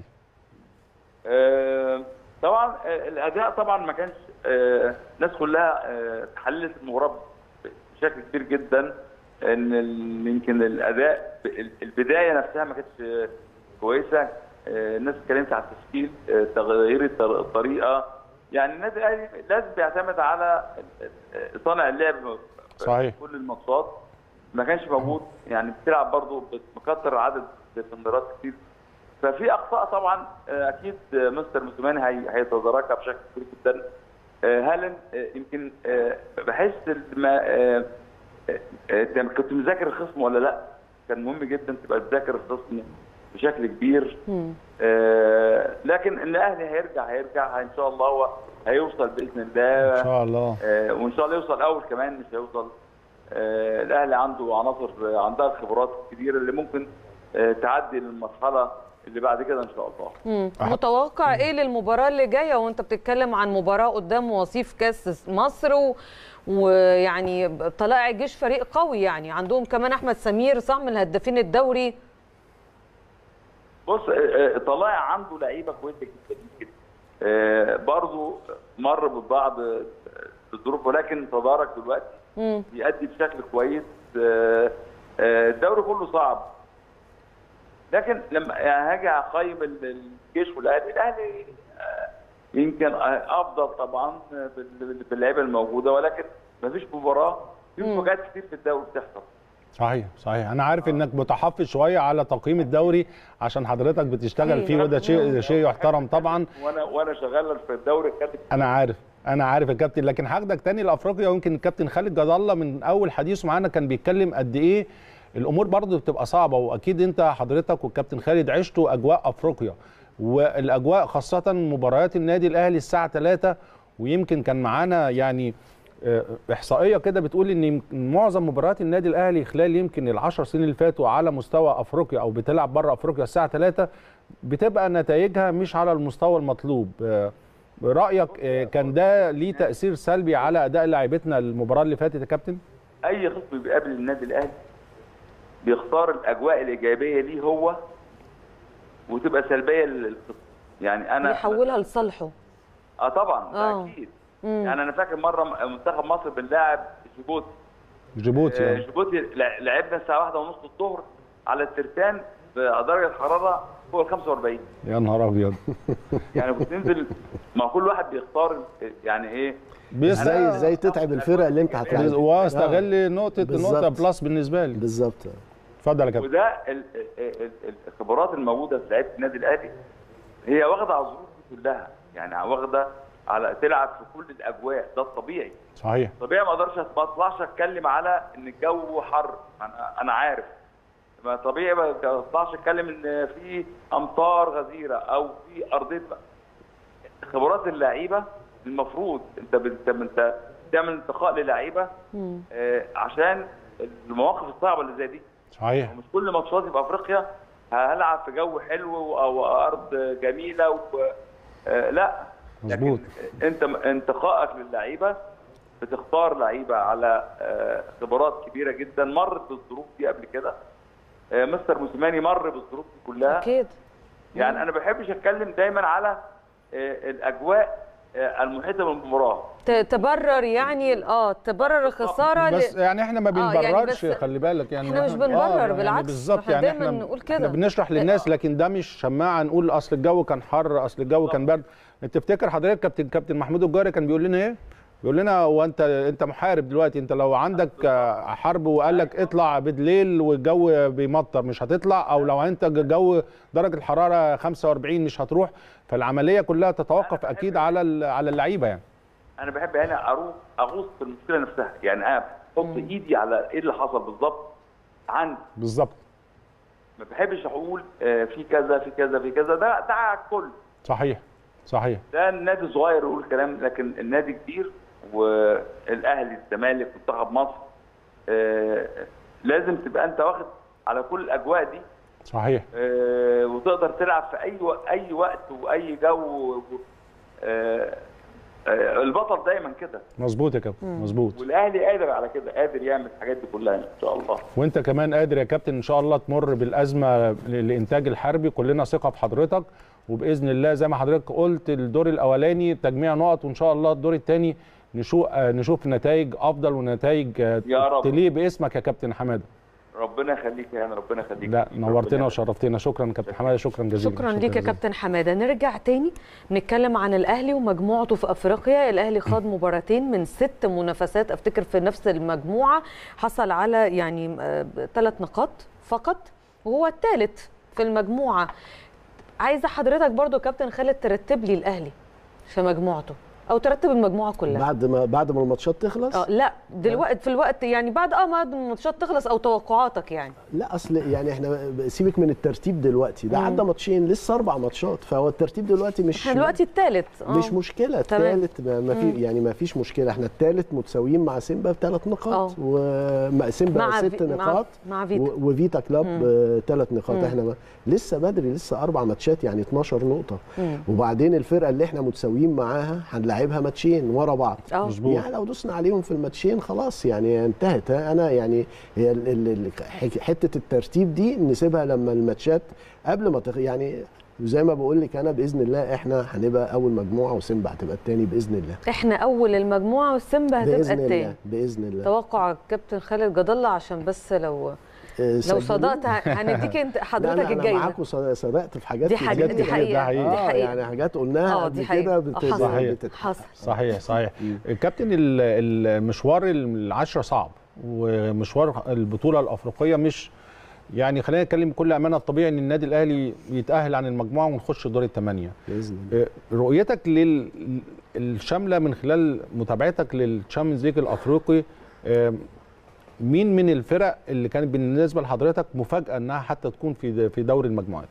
[SPEAKER 4] آه، طبعا آه، الاداء طبعا ما كانش آه، الناس كلها آه، حللت المباراه بشكل كبير جدا ان ال- يمكن الاداء ال- البدايه نفسها ما كانتش آه، كويسه آه، الناس اتكلمت على التشكيل آه، تغيير الطر- الطريقه يعني النادي الاهلي لازم بيعتمد على آه، صانع اللعب في
[SPEAKER 3] صحيح.
[SPEAKER 4] كل الماتشات ما كانش موجود يعني بتلعب برضه مكتر عدد تمريرات كتير ففي اخطاء طبعا آه، اكيد آه، مستر موسيماني هي- هيتداركها بشكل كبير جدا آه، هالاند آه، يمكن آه، بحس ما آه، آه، انت كنت مذاكر الخصم ولا لا كان مهم جدا تبقى تذاكر الخصم بشكل كبير
[SPEAKER 1] مم.
[SPEAKER 4] آه، لكن الاهلي هيرجع هيرجع ان شاء الله هو هيوصل باذن الله
[SPEAKER 3] ان شاء الله
[SPEAKER 4] آه، وان شاء الله يوصل اول كمان مش هيوصل آه، الاهلي عنده عناصر آه، عندها الخبرات الكبيره اللي ممكن آه، تعدي للمرحله اللي بعد كده ان شاء الله
[SPEAKER 1] مم.
[SPEAKER 3] أح-
[SPEAKER 1] متوقع ايه للمباراه اللي جايه وانت بتتكلم عن مباراه قدام وصيف كاس مصر و... ويعني طلائع الجيش فريق قوي يعني عندهم كمان احمد سمير صح من الهدافين الدوري
[SPEAKER 4] بص آه، آه، طلائع عنده لعيبه كويسه جدا جدا آه، برضه مر ببعض آه، الظروف ولكن تدارك دلوقتي
[SPEAKER 1] مم.
[SPEAKER 4] بيأدي بشكل كويس آه، آه، الدوري كله صعب لكن لما يعني هاجي اقيم ال- الجيش والاهلي الاهلي آه، يمكن آه، افضل طبعا بال- باللعيبه الموجوده ولكن ما فيش مباراه في
[SPEAKER 1] مم.
[SPEAKER 4] مفاجات كتير في الدوري بتحصل
[SPEAKER 3] صحيح صحيح انا عارف انك متحفظ شويه على تقييم الدوري عشان حضرتك بتشتغل فيه وده شيء شيء يحترم طبعا
[SPEAKER 4] وانا وانا شغال في الدوري اتكلم
[SPEAKER 3] انا عارف انا عارف يا كابتن لكن هاخدك تاني لافريقيا ويمكن الكابتن خالد جد الله من اول حديثه معانا كان بيتكلم قد ايه الامور برضه بتبقى صعبه واكيد انت حضرتك والكابتن خالد عشتوا اجواء افريقيا والاجواء خاصه مباريات النادي الاهلي الساعه 3 ويمكن كان معانا يعني آه، احصائيه كده بتقول ان يمكن معظم مباريات النادي الاهلي خلال يمكن العشر سنين اللي فاتوا على مستوى افريقيا او بتلعب بره افريقيا الساعه 3 بتبقى نتائجها مش على المستوى المطلوب آه، رايك آه، كان ده ليه تاثير سلبي على اداء لاعيبتنا المباراه اللي فاتت يا كابتن
[SPEAKER 4] اي خصم بيقابل النادي الاهلي بيختار الاجواء الايجابيه ليه هو وتبقى سلبيه للخصم يعني انا
[SPEAKER 1] يحولها لصالحه
[SPEAKER 4] اه طبعا ده
[SPEAKER 1] آه.
[SPEAKER 4] اكيد
[SPEAKER 1] مم.
[SPEAKER 4] يعني انا فاكر مره منتخب مصر بنلاعب جيبوتي
[SPEAKER 3] جيبوتي
[SPEAKER 4] آه،
[SPEAKER 3] يعني.
[SPEAKER 4] جيبوتي لع- لعبنا الساعه واحدة ونص الظهر على الترتان بدرجه حراره فوق ال 45
[SPEAKER 3] يا نهار ابيض
[SPEAKER 4] يعني بتنزل ما كل واحد بيختار يعني ايه
[SPEAKER 3] بس
[SPEAKER 2] ازاي ازاي تتعب الفرق اللي انت هتلعبها
[SPEAKER 3] واستغل نقطه
[SPEAKER 2] بالظبط.
[SPEAKER 3] نقطه بلس بالنسبه لي
[SPEAKER 2] بالظبط
[SPEAKER 3] اتفضل يا كابتن
[SPEAKER 4] وده ال- ال- ال- الخبرات الموجوده في لعيبه النادي الاهلي هي واخده على الظروف دي كلها يعني واخده على تلعب في كل الاجواء ده الطبيعي
[SPEAKER 3] صحيح
[SPEAKER 4] طبيعي ما اقدرش ما اطلعش اتكلم على ان الجو حر انا انا عارف ما طبيعي ما اطلعش اتكلم ان في امطار غزيره او في ارضيه خبرات اللعيبه المفروض انت انت انت تعمل انتقاء للعيبه
[SPEAKER 1] مم.
[SPEAKER 4] آه، عشان المواقف الصعبه اللي زي دي
[SPEAKER 3] صحيح
[SPEAKER 4] مش كل ماتشاتي في افريقيا هلعب في جو حلو او ارض جميله و... آه لا
[SPEAKER 3] مظبوط.
[SPEAKER 4] لكن انت انتقائك للعيبه بتختار لعيبه على آه، خبرات كبيره جدا مرت بالظروف دي قبل كده آه، مستر موسيماني مر بالظروف دي كلها
[SPEAKER 1] اكيد
[SPEAKER 4] يعني انا ما بحبش اتكلم دايما على آه، الاجواء آه، المحيطه بالمباراه
[SPEAKER 1] ت- تبرر يعني ال- اه تبرر الخساره
[SPEAKER 3] بس
[SPEAKER 1] ل-
[SPEAKER 3] يعني احنا ما
[SPEAKER 1] آه، يعني
[SPEAKER 3] بنبررش
[SPEAKER 1] بس
[SPEAKER 3] خلي بالك يعني
[SPEAKER 1] إحنا مش بنبرر،
[SPEAKER 3] يعني
[SPEAKER 1] بالعكس،
[SPEAKER 3] بالظبط
[SPEAKER 1] إحنا
[SPEAKER 3] يعني
[SPEAKER 1] دايماً
[SPEAKER 3] احنا
[SPEAKER 1] نقول
[SPEAKER 3] احنا
[SPEAKER 1] كده.
[SPEAKER 3] بنشرح للناس لكن ده مش شماعه نقول اصل الجو كان حر اصل الجو كان برد انت تفتكر حضرتك كابتن كابتن محمود الجاري كان بيقول لنا ايه بيقول لنا هو انت انت محارب دلوقتي انت لو عندك آه، حرب وقال لك اطلع بالليل والجو بيمطر مش هتطلع او لو انت الجو درجه الحراره 45 مش هتروح فالعمليه كلها تتوقف اكيد على ال- على اللعيبه يعني
[SPEAKER 4] انا بحب هنا اروح اغوص في المشكله نفسها يعني انا احط ايدي على ايه اللي حصل بالظبط عندي
[SPEAKER 3] بالظبط
[SPEAKER 4] ما بحبش اقول آه، في كذا في كذا في كذا ده ده على الكل
[SPEAKER 3] صحيح صحيح
[SPEAKER 4] ده النادي صغير يقول كلام لكن النادي كبير والاهلي الزمالك منتخب مصر آه، لازم تبقى انت واخد على كل الاجواء دي
[SPEAKER 3] صحيح
[SPEAKER 4] آه، وتقدر تلعب في اي و... اي وقت واي جو آه، آه، البطل دايما كده
[SPEAKER 3] مظبوط يا كابتن مظبوط
[SPEAKER 4] والاهلي قادر على كده قادر يعمل الحاجات دي كلها ان شاء الله
[SPEAKER 3] وانت كمان قادر يا كابتن ان شاء الله تمر بالازمه ل- للانتاج الحربي كلنا ثقه في حضرتك وباذن الله زي ما حضرتك قلت الدور الاولاني تجميع نقط وان شاء الله الدور الثاني نشوف آه، نشوف نتائج افضل ونتائج آه،
[SPEAKER 4] يا رب.
[SPEAKER 3] تليق باسمك يا كابتن حماده
[SPEAKER 4] ربنا يخليك يا هاني ربنا يخليك
[SPEAKER 3] لا نورتنا
[SPEAKER 4] ربنا
[SPEAKER 3] وشرفتنا شكرا كابتن حماده شكرا جزيلا
[SPEAKER 1] شكرا ليك يا
[SPEAKER 3] جزيلا.
[SPEAKER 1] كابتن حماده نرجع تاني نتكلم عن الاهلي ومجموعته في افريقيا الاهلي خاض مباراتين من ست منافسات افتكر في نفس المجموعه حصل على يعني ثلاث نقاط فقط وهو الثالث في المجموعه عايزه حضرتك برضو كابتن خالد ترتب لي الاهلي في مجموعته او ترتب المجموعه كلها
[SPEAKER 2] بعد ما بعد ما الماتشات تخلص
[SPEAKER 1] اه لا دلوقتي في الوقت يعني بعد اه ما الماتشات تخلص او توقعاتك يعني
[SPEAKER 2] لا اصل يعني احنا سيبك من الترتيب دلوقتي ده عدى ماتشين لسه اربع ماتشات فهو الترتيب دلوقتي مش
[SPEAKER 1] احنا دلوقتي الثالث
[SPEAKER 2] مش مشكله
[SPEAKER 1] تمام.
[SPEAKER 2] الثالث ما ما في يعني ما فيش مشكله احنا الثالث متساويين مع سيمبا بثلاث نقاط
[SPEAKER 1] اه.
[SPEAKER 2] وسيمبا
[SPEAKER 1] مع
[SPEAKER 2] ست
[SPEAKER 1] في- مع-
[SPEAKER 2] نقاط
[SPEAKER 1] مع فيتا.
[SPEAKER 2] و- وفيتا كلاب ثلاث نقاط احنا ما لسه بدري لسه اربع ماتشات يعني 12 نقطه
[SPEAKER 1] مم.
[SPEAKER 2] وبعدين الفرقه اللي احنا متساويين معاها هنلاعبها ماتشين ورا بعض
[SPEAKER 1] اه
[SPEAKER 3] مظبوط.
[SPEAKER 2] يعني لو دوسنا عليهم في الماتشين خلاص يعني انتهت انا يعني هي ال- ال- ال- ح- حته الترتيب دي نسيبها لما الماتشات قبل ما تخ... يعني زي ما بقول لك انا باذن الله احنا هنبقى اول مجموعه وسيمبا هتبقى الثاني باذن الله
[SPEAKER 1] احنا اول المجموعه والسيمبا هتبقى
[SPEAKER 2] باذن
[SPEAKER 1] التاني
[SPEAKER 2] الله باذن الله
[SPEAKER 1] توقع كابتن خالد جد الله عشان بس لو
[SPEAKER 2] آه،
[SPEAKER 1] لو
[SPEAKER 2] سجلوا.
[SPEAKER 1] صدقت ه- هنديك انت
[SPEAKER 2] لا،
[SPEAKER 1] حضرتك
[SPEAKER 2] لا، انا
[SPEAKER 1] الجايزه
[SPEAKER 2] معاكم صد- صدقت في حاجات
[SPEAKER 1] دي حاجة-
[SPEAKER 2] كتير
[SPEAKER 1] دي
[SPEAKER 2] جدا.
[SPEAKER 1] حقيقة.
[SPEAKER 3] ده حقيقي.
[SPEAKER 1] دي
[SPEAKER 2] اه
[SPEAKER 1] حقيقة.
[SPEAKER 2] يعني حاجات قلناها
[SPEAKER 1] اه
[SPEAKER 2] قبل
[SPEAKER 1] دي حقيقة
[SPEAKER 2] كده
[SPEAKER 1] آه،
[SPEAKER 2] بت-
[SPEAKER 1] حصل
[SPEAKER 3] صحيح.
[SPEAKER 2] بتتحقق.
[SPEAKER 1] حصل
[SPEAKER 3] صحيح صحيح الكابتن ال- المشوار العشرة صعب ومشوار البطولة الأفريقية مش يعني خلينا نتكلم بكل أمانة الطبيعي إن النادي الأهلي يتأهل عن المجموعة ونخش دور الثمانية
[SPEAKER 2] باذن الله
[SPEAKER 3] آه، رؤيتك للشاملة من خلال متابعتك للتشامبيونز ليج الأفريقي آه، مين من الفرق اللي كانت بالنسبة لحضرتك مفاجأة إنها حتى تكون في في دوري المجموعات؟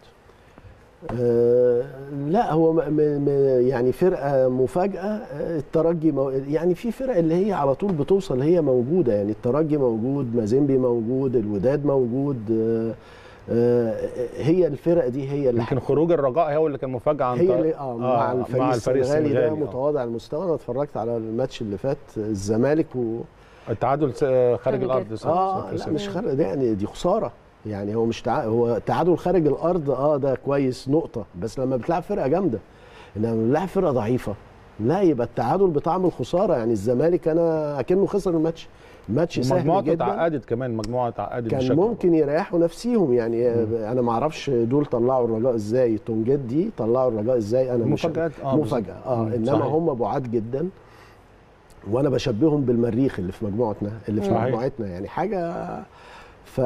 [SPEAKER 2] آه، لا هو م م يعني فرقه مفاجاه آه، الترجي مو يعني في فرق اللي هي على طول بتوصل هي موجوده يعني الترجي موجود مازيمبي موجود الوداد موجود آه، آه، هي الفرق دي هي اللي
[SPEAKER 3] يمكن خروج الرجاء هو اللي كان مفاجأة عن
[SPEAKER 2] هي
[SPEAKER 3] طريق-
[SPEAKER 2] اللي اه مع الفريق,
[SPEAKER 3] مع الفريق
[SPEAKER 2] السنغالي, ده
[SPEAKER 3] السنغالي آه.
[SPEAKER 2] متواضع المستوى انا اتفرجت على الماتش اللي فات الزمالك و
[SPEAKER 3] التعادل س- خارج
[SPEAKER 1] خارج
[SPEAKER 3] الارض
[SPEAKER 1] الجد.
[SPEAKER 3] ص-
[SPEAKER 2] اه
[SPEAKER 3] صفر
[SPEAKER 2] لا
[SPEAKER 3] صفر.
[SPEAKER 2] مش خارج ده يعني دي خساره يعني هو مش تع... هو تعادل خارج الارض اه ده كويس نقطه بس لما بتلعب فرقه جامده انما لما بتلعب فرقه ضعيفه لا يبقى التعادل بطعم الخساره يعني الزمالك انا اكنه خسر الماتش ماتش سهل
[SPEAKER 3] ومجموعته
[SPEAKER 2] جدا
[SPEAKER 3] اتعقدت كمان مجموعه اتعقدت
[SPEAKER 2] كان
[SPEAKER 3] بشكل
[SPEAKER 2] ممكن يريحوا نفسيهم يعني انا ما اعرفش دول طلعوا الرجاء ازاي تونجيت دي طلعوا الرجاء ازاي انا مش
[SPEAKER 3] مفاجآت، آه،
[SPEAKER 2] مفاجاه
[SPEAKER 3] بالظبط.
[SPEAKER 2] اه
[SPEAKER 3] مم،
[SPEAKER 2] انما
[SPEAKER 3] صحيح.
[SPEAKER 2] هم بعاد جدا وانا بشبههم بالمريخ اللي في مجموعتنا اللي في
[SPEAKER 3] صحيح.
[SPEAKER 2] مجموعتنا يعني حاجه ف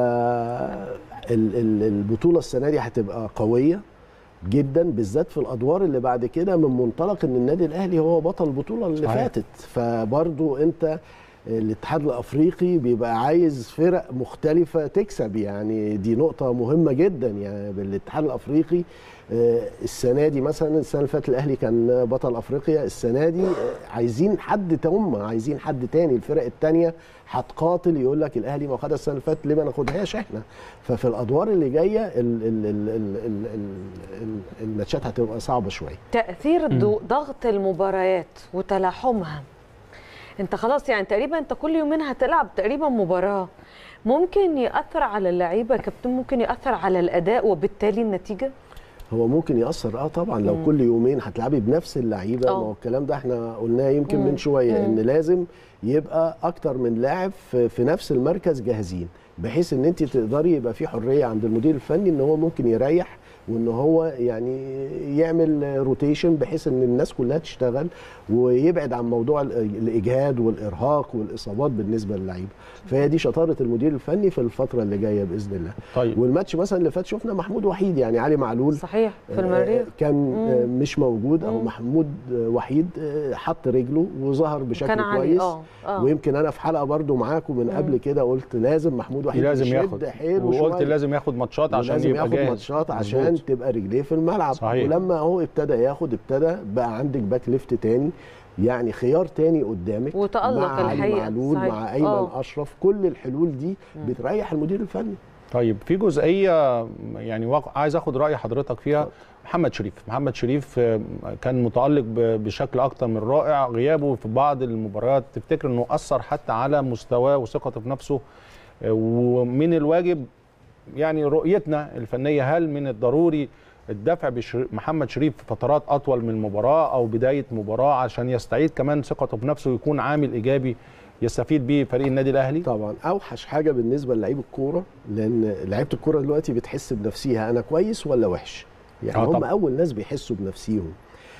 [SPEAKER 2] ال- ال- البطوله السنه دي هتبقى قويه جدا بالذات في الادوار اللي بعد كده من منطلق ان النادي الاهلي هو بطل البطوله اللي
[SPEAKER 3] صحيح.
[SPEAKER 2] فاتت فبرضو انت الاتحاد الافريقي بيبقى عايز فرق مختلفه تكسب يعني دي نقطه مهمه جدا يعني بالاتحاد الافريقي آه، السنه دي مثلا السنه اللي فاتت الاهلي كان بطل افريقيا السنه دي آه، عايزين حد تهم عايزين حد تاني الفرق التانيه هتقاتل يقول لك الاهلي ما خدها السنه اللي فاتت ليه ما ناخدهاش احنا ففي الادوار اللي جايه ال- ال- ال- ال- ال- ال- ال- الماتشات هتبقى صعبه شويه
[SPEAKER 1] تاثير الضو- ضغط المباريات وتلاحمها انت خلاص يعني تقريبا انت كل يومين هتلعب تقريبا مباراه ممكن ياثر على اللعيبه يا كابتن ممكن ياثر على الاداء وبالتالي النتيجه
[SPEAKER 2] هو ممكن ياثر اه طبعا لو كل يومين هتلعبي بنفس اللعيبه ما
[SPEAKER 1] آه.
[SPEAKER 2] هو الكلام ده احنا قلناه يمكن
[SPEAKER 1] مم.
[SPEAKER 2] من شويه
[SPEAKER 1] مم.
[SPEAKER 2] ان لازم يبقى اكتر من لاعب في, في نفس المركز جاهزين بحيث ان انت تقدري يبقى في حريه عند المدير الفني ان هو ممكن يريح وان هو يعني يعمل روتيشن بحيث ان الناس كلها تشتغل ويبعد عن موضوع ال- الاجهاد والارهاق والاصابات بالنسبه للعيبه فهي دي شطاره المدير الفني في الفتره اللي جايه باذن الله
[SPEAKER 3] طيب
[SPEAKER 2] والماتش مثلا اللي فات شفنا محمود وحيد يعني علي معلول
[SPEAKER 1] صحيح في
[SPEAKER 2] آه،
[SPEAKER 1] المريخ
[SPEAKER 2] كان آه، مش موجود او
[SPEAKER 1] مم.
[SPEAKER 2] محمود آه، وحيد آه، حط رجله وظهر بشكل
[SPEAKER 1] كان علي
[SPEAKER 2] كويس
[SPEAKER 1] اه اه
[SPEAKER 2] ويمكن انا في حلقه برضو معاكم من قبل كده قلت لازم محمود وحيد
[SPEAKER 3] لازم
[SPEAKER 2] يشد
[SPEAKER 3] ياخد
[SPEAKER 2] حيله
[SPEAKER 3] وقلت
[SPEAKER 2] شوية.
[SPEAKER 3] لازم ياخد ماتشات عشان
[SPEAKER 2] ولازم
[SPEAKER 3] يبقى
[SPEAKER 2] ياخد
[SPEAKER 3] جاهز
[SPEAKER 2] ماتشات عشان
[SPEAKER 3] مظبوط.
[SPEAKER 2] تبقى رجليه في الملعب
[SPEAKER 3] صحيح.
[SPEAKER 2] ولما هو ابتدى ياخد ابتدى بقى عندك باك ليفت تاني يعني خيار تاني قدامك
[SPEAKER 1] وتألق
[SPEAKER 2] مع علي
[SPEAKER 1] الحقيقة.
[SPEAKER 2] معلول
[SPEAKER 1] صحيح.
[SPEAKER 2] مع ايمن
[SPEAKER 1] آه.
[SPEAKER 2] اشرف كل الحلول دي بتريح المدير الفني
[SPEAKER 3] طيب في جزئيه يعني واق- عايز اخد راي حضرتك فيها محمد شريف محمد شريف آه، كان متالق ب- بشكل اكتر من رائع غيابه في بعض المباريات تفتكر انه اثر حتى على مستواه وثقته في نفسه آه، ومن الواجب يعني رؤيتنا الفنيه هل من الضروري الدفع بمحمد شريف في فترات اطول من المباراه او بدايه مباراه عشان يستعيد كمان ثقته بنفسه ويكون عامل ايجابي يستفيد بيه فريق النادي الاهلي
[SPEAKER 2] طبعا اوحش حاجه بالنسبه للعيب الكوره لان لعيبه الكوره دلوقتي بتحس بنفسها انا كويس ولا وحش يعني
[SPEAKER 3] آه
[SPEAKER 2] هم
[SPEAKER 3] طبعاً.
[SPEAKER 2] اول ناس بيحسوا بنفسيهم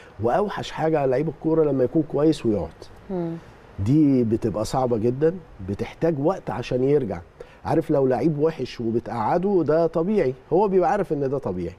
[SPEAKER 2] واوحش حاجه على لعيب الكوره لما يكون كويس ويقعد
[SPEAKER 1] مم.
[SPEAKER 2] دي بتبقى صعبه جدا بتحتاج وقت عشان يرجع عارف لو لعيب وحش وبتقعده ده طبيعي هو بيبقى عارف ان ده طبيعي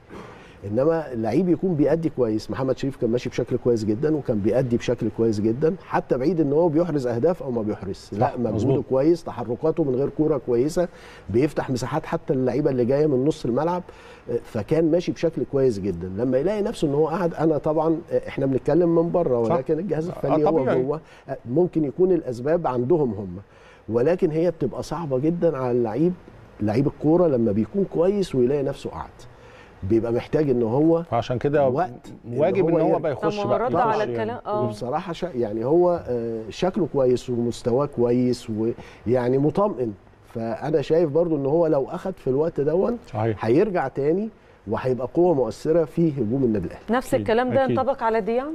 [SPEAKER 2] انما اللعيب يكون بيأدي كويس محمد شريف كان ماشي بشكل كويس جدا وكان بيأدي بشكل كويس جدا حتى بعيد ان هو بيحرز اهداف او ما بيحرز لا مجهوده
[SPEAKER 3] مظبوط.
[SPEAKER 2] كويس تحركاته من غير كوره كويسه بيفتح مساحات حتى اللعيبه اللي جايه من نص الملعب آه، فكان ماشي بشكل كويس جدا لما يلاقي نفسه ان هو قاعد انا طبعا آه، احنا بنتكلم من بره
[SPEAKER 3] صح.
[SPEAKER 2] ولكن الجهاز
[SPEAKER 3] آه،
[SPEAKER 2] الفني هو
[SPEAKER 3] طبيعي.
[SPEAKER 2] جوه آه، ممكن يكون الاسباب عندهم هم ولكن هي بتبقى صعبه جدا على اللعيب لعيب الكوره لما بيكون كويس ويلاقي نفسه قاعد بيبقى محتاج ان هو
[SPEAKER 3] فعشان كده
[SPEAKER 2] وقت
[SPEAKER 3] واجب
[SPEAKER 2] إن
[SPEAKER 3] ان
[SPEAKER 2] هو
[SPEAKER 3] هو
[SPEAKER 2] يرجع.
[SPEAKER 3] بقى يخش
[SPEAKER 1] طب ما هو
[SPEAKER 3] بقى
[SPEAKER 1] رد
[SPEAKER 3] يخش
[SPEAKER 1] على
[SPEAKER 3] يعني.
[SPEAKER 1] الكلام اه
[SPEAKER 2] وبصراحه شا يعني هو آه، شكله كويس ومستواه كويس ويعني مطمئن فانا شايف برضو ان هو لو اخد في الوقت دون
[SPEAKER 3] صحيح
[SPEAKER 2] هيرجع تاني وهيبقى قوه مؤثره في هجوم النادي الاهلي
[SPEAKER 1] نفس
[SPEAKER 3] أكيد،
[SPEAKER 1] الكلام ده
[SPEAKER 3] أكيد.
[SPEAKER 1] ينطبق على ديانج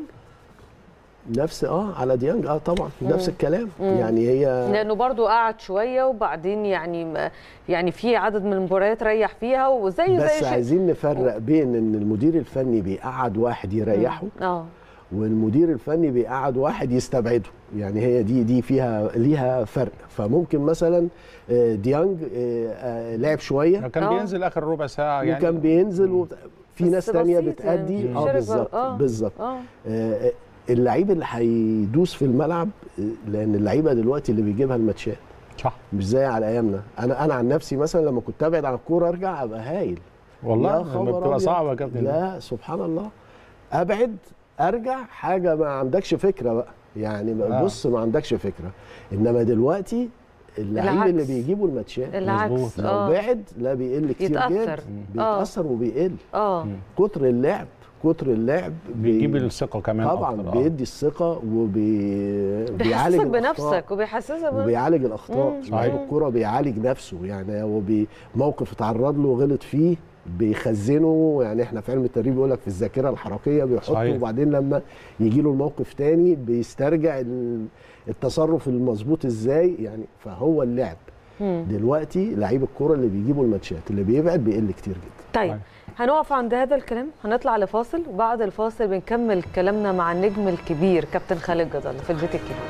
[SPEAKER 2] نفس اه على ديانج اه طبعا نفس
[SPEAKER 1] مم.
[SPEAKER 2] الكلام
[SPEAKER 1] مم.
[SPEAKER 2] يعني هي
[SPEAKER 1] لانه برضو قعد شويه وبعدين يعني يعني في عدد من المباريات ريح فيها وزي
[SPEAKER 2] بس
[SPEAKER 1] زي شيء-
[SPEAKER 2] عايزين نفرق بين ان المدير الفني بيقعد واحد يريحه
[SPEAKER 1] اه
[SPEAKER 2] والمدير الفني بيقعد واحد يستبعده يعني هي دي دي فيها ليها فرق فممكن مثلا آه، ديانج آه، آه، لعب شويه
[SPEAKER 3] كان
[SPEAKER 1] آه.
[SPEAKER 3] بينزل اخر ربع ساعه يعني
[SPEAKER 2] وكان بينزل و... في
[SPEAKER 1] بس
[SPEAKER 2] ناس تانية
[SPEAKER 1] بسيط يعني،
[SPEAKER 2] بتأدي
[SPEAKER 1] مش
[SPEAKER 2] اه
[SPEAKER 1] شارك
[SPEAKER 2] بالظبط
[SPEAKER 1] بقى. آه.
[SPEAKER 2] بالظبط
[SPEAKER 1] اه
[SPEAKER 2] آه، اللعيب اللي هيدوس في الملعب آه، لان اللعيبه دلوقتي اللي بيجيبها الماتشات
[SPEAKER 3] صح
[SPEAKER 2] مش زي على ايامنا انا انا عن نفسي مثلا لما كنت ابعد عن الكوره ارجع ابقى هايل
[SPEAKER 3] والله
[SPEAKER 2] يا
[SPEAKER 3] لما
[SPEAKER 2] خبر
[SPEAKER 3] بتبقى
[SPEAKER 2] أبيض.
[SPEAKER 3] صعبه يا كابتن
[SPEAKER 2] لا سبحان الله ابعد ارجع حاجه ما عندكش فكره بقى يعني
[SPEAKER 3] آه.
[SPEAKER 2] بص ما عندكش فكره انما دلوقتي اللعيب
[SPEAKER 1] العكس.
[SPEAKER 2] اللي بيجيبوا الماتشات
[SPEAKER 1] العكس
[SPEAKER 3] مظبوط.
[SPEAKER 2] لو
[SPEAKER 1] اه
[SPEAKER 2] بعد لا بيقل كتير
[SPEAKER 1] يتأثر.
[SPEAKER 2] جدا بيتاثر وبيقل
[SPEAKER 1] اه
[SPEAKER 3] مم.
[SPEAKER 2] كتر اللعب كتر اللعب بي-
[SPEAKER 3] بيجيب الثقه كمان
[SPEAKER 2] طبعا
[SPEAKER 3] أكتر. آه.
[SPEAKER 2] بيدي الثقه وبيعالج
[SPEAKER 1] بيحسسك
[SPEAKER 2] الأخطاء.
[SPEAKER 1] بنفسك وبيحسسك بن-
[SPEAKER 2] وبيعالج الاخطاء
[SPEAKER 1] مم.
[SPEAKER 2] لعيب
[SPEAKER 3] صحيح.
[SPEAKER 2] الكوره بيعالج نفسه يعني هو بي- موقف اتعرض له غلط فيه بيخزنه يعني احنا في علم التدريب بيقول لك في الذاكره الحركيه بيحطه
[SPEAKER 3] صحيح.
[SPEAKER 2] وبعدين لما يجي له الموقف تاني بيسترجع ال- التصرف المظبوط ازاي يعني فهو اللعب
[SPEAKER 1] مم.
[SPEAKER 2] دلوقتي لعيب الكوره اللي بيجيبوا الماتشات اللي بيبعد بيقل كتير جدا
[SPEAKER 1] طيب
[SPEAKER 3] طيب.
[SPEAKER 1] هنقف عند هذا الكلام هنطلع لفاصل وبعد الفاصل بنكمل كلامنا مع النجم الكبير كابتن خالد جد الله في البيت الكبير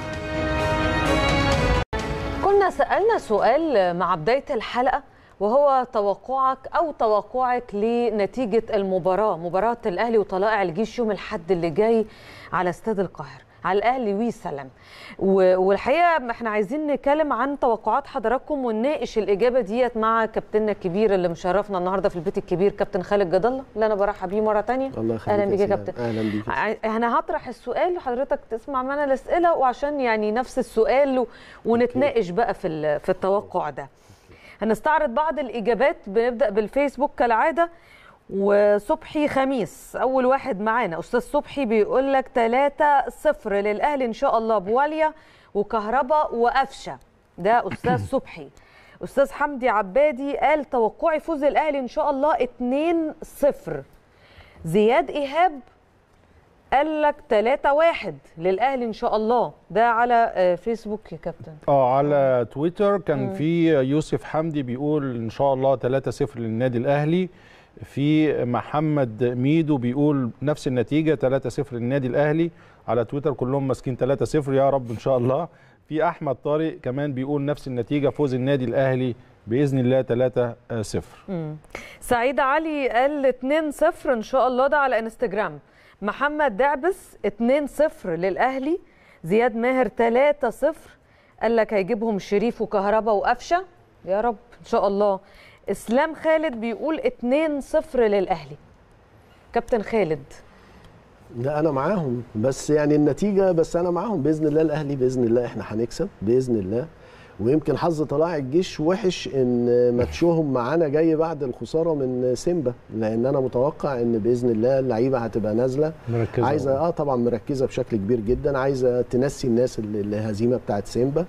[SPEAKER 1] كنا سألنا سؤال مع بداية الحلقة وهو توقعك أو توقعك لنتيجة المباراة مباراة الأهلي وطلائع الجيش يوم الحد اللي جاي على استاد القاهرة على الأهلي وسلام و- والحقيقة احنا عايزين نتكلم عن توقعات حضراتكم ونناقش الإجابة ديت مع كابتننا الكبير اللي مشرفنا النهاردة في البيت الكبير كابتن خالد جد الله اللي أنا برحب بيه مرة تانية
[SPEAKER 2] الله يخليك
[SPEAKER 1] أهلا بيك يا
[SPEAKER 2] سلام.
[SPEAKER 1] كابتن
[SPEAKER 2] اهلا بيك
[SPEAKER 1] ع- انا هطرح السؤال وحضرتك تسمع معنا الاسئله وعشان يعني نفس السؤال و- ونتناقش بقى في ال- في التوقع ده هنستعرض بعض الاجابات بنبدا بالفيسبوك كالعاده وصبحي خميس اول واحد معانا استاذ صبحي بيقول لك 3 0 للاهلي ان شاء الله بواليا وكهربا وقفشه ده استاذ صبحي استاذ حمدي عبادي قال توقعي فوز الاهلي ان شاء الله 2 0 زياد ايهاب قال لك 3 1 للاهلي ان شاء الله ده على آه، فيسبوك يا كابتن
[SPEAKER 3] اه على تويتر كان في يوسف حمدي بيقول ان شاء الله 3-0 للنادي الاهلي في محمد ميدو بيقول نفس النتيجه 3-0 للنادي الاهلي على تويتر كلهم ماسكين 3-0 يا رب ان شاء الله في احمد طارق كمان بيقول نفس النتيجه فوز النادي الاهلي باذن الله 3-0
[SPEAKER 1] مم. سعيد علي قال 2 0 ان شاء الله ده على انستجرام محمد دعبس 2 0 للاهلي زياد ماهر 3 0 قال لك هيجيبهم شريف وكهربا وقفشه يا رب ان شاء الله اسلام خالد بيقول 2 0 للاهلي كابتن خالد
[SPEAKER 2] لا انا معاهم بس يعني النتيجه بس انا معاهم باذن الله الاهلي باذن الله احنا هنكسب باذن الله ويمكن حظ طلائع الجيش وحش ان ماتشهم معانا جاي بعد الخساره من سيمبا لان انا متوقع ان باذن الله اللعيبه هتبقى نازله
[SPEAKER 3] مركزة
[SPEAKER 2] عايزه اه طبعا مركزه بشكل كبير جدا عايزه تنسي الناس ال- الهزيمه بتاعت سيمبا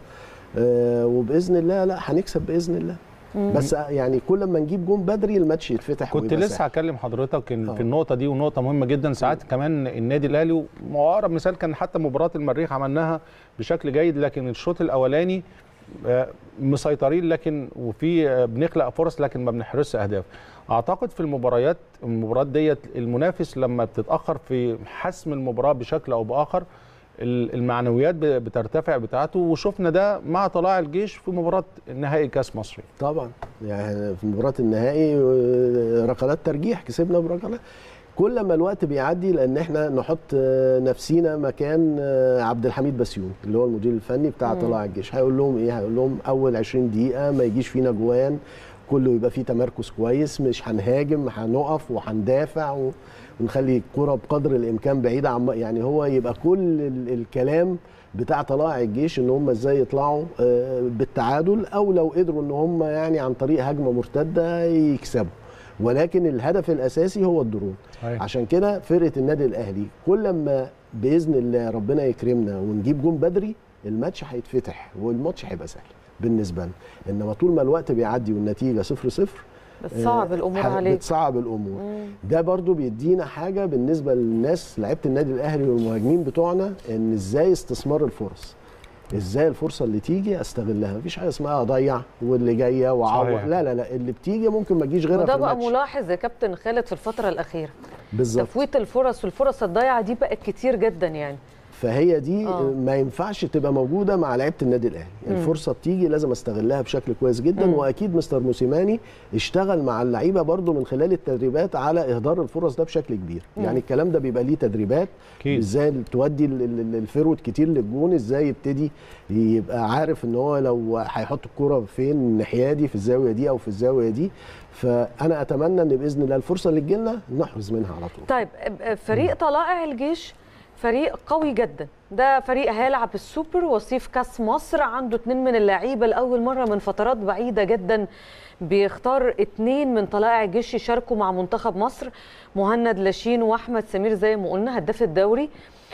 [SPEAKER 2] آه وباذن الله لا هنكسب باذن الله بس آه، يعني كل ما نجيب جون بدري الماتش يتفتح
[SPEAKER 3] كنت
[SPEAKER 2] ويبقى
[SPEAKER 3] لسه
[SPEAKER 2] سهل.
[SPEAKER 3] هكلم حضرتك إن
[SPEAKER 2] آه.
[SPEAKER 3] في النقطه دي ونقطه مهمه جدا ساعات كمان النادي الاهلي واقرب مثال كان حتى مباراه المريخ عملناها بشكل جيد لكن الشوط الاولاني آه، مسيطرين لكن وفي آه، بنخلق فرص لكن ما بنحرزش اهداف اعتقد في المباريات المباريات ديت المنافس لما بتتاخر في حسم المباراه بشكل او باخر ال- المعنويات ب- بترتفع بتاعته وشفنا ده مع طلائع الجيش في مباراه نهائي كاس مصري
[SPEAKER 2] طبعا يعني في مباراه النهائي آه، ركلات ترجيح كسبنا بركلات كل ما الوقت بيعدي لان احنا نحط آه، نفسينا مكان آه، عبد الحميد بسيون اللي هو المدير الفني بتاع طلائع الجيش هيقول لهم ايه هيقول لهم اول 20 دقيقه ما يجيش فينا جوان كله يبقى فيه تمركز كويس مش هنهاجم هنقف وهندافع و- ونخلي الكرة بقدر الامكان بعيده عن يعني هو يبقى كل ال- الكلام بتاع طلائع الجيش ان هم ازاي يطلعوا آه، بالتعادل او لو قدروا ان هم يعني عن طريق هجمه مرتده يكسبوا ولكن الهدف الاساسي هو الدرون
[SPEAKER 3] صحيح.
[SPEAKER 2] عشان كده فرقه النادي الاهلي كل ما باذن الله ربنا يكرمنا ونجيب جون بدري الماتش هيتفتح والماتش هيبقى سهل بالنسبه لنا انما طول ما الوقت بيعدي والنتيجه صفر صفر
[SPEAKER 1] بتصعب الامور
[SPEAKER 2] ح-
[SPEAKER 1] عليك
[SPEAKER 2] بتصعب الامور
[SPEAKER 1] مم.
[SPEAKER 2] ده برضو بيدينا حاجه بالنسبه للناس لعيبه النادي الاهلي والمهاجمين بتوعنا ان ازاي استثمار الفرص ازاي الفرصه اللي تيجي استغلها مفيش حاجه اسمها اضيع واللي جايه واعوض
[SPEAKER 3] صحيح.
[SPEAKER 2] لا لا لا اللي بتيجي ممكن ما تجيش غيرها
[SPEAKER 1] وده
[SPEAKER 2] في
[SPEAKER 1] بقى
[SPEAKER 2] الماتش
[SPEAKER 1] ملاحظ يا كابتن خالد في الفتره الاخيره
[SPEAKER 2] بالظبط
[SPEAKER 1] تفويت الفرص والفرص الضايعه دي بقت كتير جدا يعني
[SPEAKER 2] فهي دي
[SPEAKER 1] آه.
[SPEAKER 2] ما ينفعش تبقى موجوده مع لعيبه النادي الاهلي الفرصه بتيجي لازم استغلها بشكل كويس جدا
[SPEAKER 1] مم.
[SPEAKER 2] واكيد مستر موسيماني اشتغل مع اللعيبه برضو من خلال التدريبات على اهدار الفرص ده بشكل كبير يعني الكلام ده بيبقى ليه تدريبات
[SPEAKER 3] أكيد.
[SPEAKER 2] ازاي تودي ال- ال- ال- الفيرود كتير للجون ازاي يبتدي يبقى عارف ان هو لو هيحط الكرة فين الناحيه دي في الزاويه دي او في الزاويه دي فانا اتمنى ان باذن الله الفرصه اللي تجيلنا نحرز منها على طول
[SPEAKER 1] طيب فريق طلائع الجيش فريق قوي جدا ده فريق هيلعب السوبر وصيف كاس مصر عنده اتنين من اللعيبه لاول مره من فترات بعيده جدا بيختار اتنين من طلائع الجيش يشاركوا مع منتخب مصر مهند لاشين واحمد سمير زي ما قلنا هداف الدوري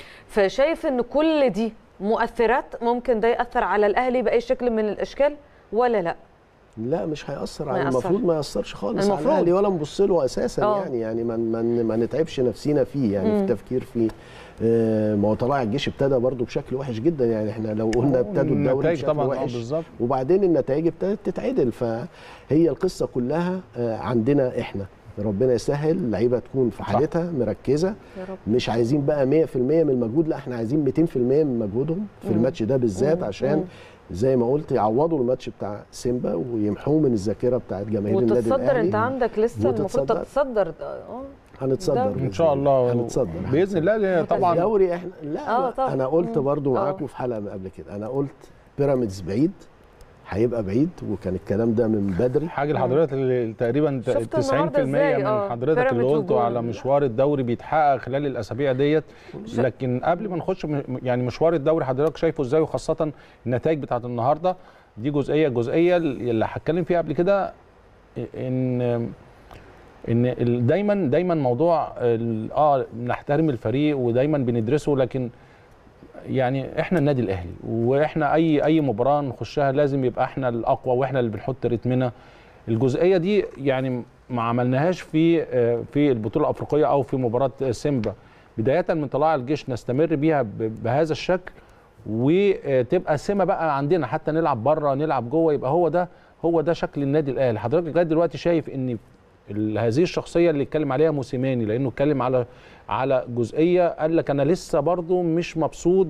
[SPEAKER 1] فشايف ان كل دي مؤثرات ممكن ده ياثر على الاهلي باي شكل من الاشكال ولا لا
[SPEAKER 2] لا مش هيأثر
[SPEAKER 1] ما
[SPEAKER 2] على
[SPEAKER 1] يأثرش.
[SPEAKER 2] المفروض ما يأثرش خالص على
[SPEAKER 1] المفروض.
[SPEAKER 2] الاهلي ولا نبص له اساسا
[SPEAKER 1] آه.
[SPEAKER 2] يعني يعني ما ما ما نتعبش نفسينا فيه يعني في التفكير فيه آه، ما هو طلائع الجيش ابتدى برضه بشكل وحش جدا يعني احنا لو قلنا ابتدوا الدوري
[SPEAKER 3] النتائج
[SPEAKER 2] بشكل
[SPEAKER 3] طبعا آه،
[SPEAKER 2] وحش
[SPEAKER 3] بالظبط
[SPEAKER 2] وبعدين النتائج ابتدت تتعدل فهي القصه كلها آه، عندنا احنا ربنا يسهل اللعيبه تكون في حالتها مركزه
[SPEAKER 1] يا رب
[SPEAKER 2] مش عايزين بقى 100% من المجهود لا احنا عايزين 200% من مجهودهم في الماتش ده بالذات عشان زي ما قلت يعوضوا الماتش بتاع سيمبا ويمحوه من الذاكره بتاعت جماهير النادي
[SPEAKER 1] وتتصدر
[SPEAKER 2] الاهلي
[SPEAKER 1] انت عندك لسه المفروض
[SPEAKER 2] وتتصدر.
[SPEAKER 1] تتصدر اه
[SPEAKER 2] هنتصدر
[SPEAKER 1] الدوري.
[SPEAKER 3] ان شاء الله
[SPEAKER 2] هنتصدر
[SPEAKER 3] باذن الله طبعا
[SPEAKER 2] الدوري احنا لا
[SPEAKER 1] آه،
[SPEAKER 2] آه
[SPEAKER 1] طبعا.
[SPEAKER 2] انا قلت
[SPEAKER 1] مم.
[SPEAKER 2] برضو
[SPEAKER 1] آه.
[SPEAKER 2] معاكم في حلقه قبل كده انا قلت بيراميدز بعيد هيبقى بعيد وكان الكلام ده من بدري
[SPEAKER 3] حاجه لحضرتك اللي تقريبا
[SPEAKER 1] شفت
[SPEAKER 3] 90%
[SPEAKER 1] النهاردة إزاي؟
[SPEAKER 3] من
[SPEAKER 1] آه،
[SPEAKER 3] حضرتك اللي
[SPEAKER 1] بيراميدز
[SPEAKER 3] قلته
[SPEAKER 1] وجول.
[SPEAKER 3] على مشوار الدوري بيتحقق خلال الاسابيع ديت لكن قبل ما نخش م- يعني مشوار الدوري حضرتك شايفه ازاي وخاصه النتائج بتاعت النهارده دي جزئيه الجزئيه اللي هتكلم فيها قبل كده ان ان ال- دايما دايما موضوع ال- اه نحترم الفريق ودايما بندرسه لكن يعني احنا النادي الاهلي واحنا اي اي مباراه نخشها لازم يبقى احنا الاقوى واحنا اللي بنحط رتمنا الجزئيه دي يعني ما عملناهاش في آه، في البطوله الافريقيه او في مباراه سيمبا بدايه من طلائع الجيش نستمر بيها ب- بهذا الشكل وتبقى سمه بقى عندنا حتى نلعب بره نلعب جوه يبقى هو ده هو ده شكل النادي الاهلي حضرتك لغايه دلوقتي شايف ان ال- هذه الشخصيه اللي اتكلم عليها موسيماني لانه اتكلم على على جزئيه قال لك انا لسه برضو مش مبسوط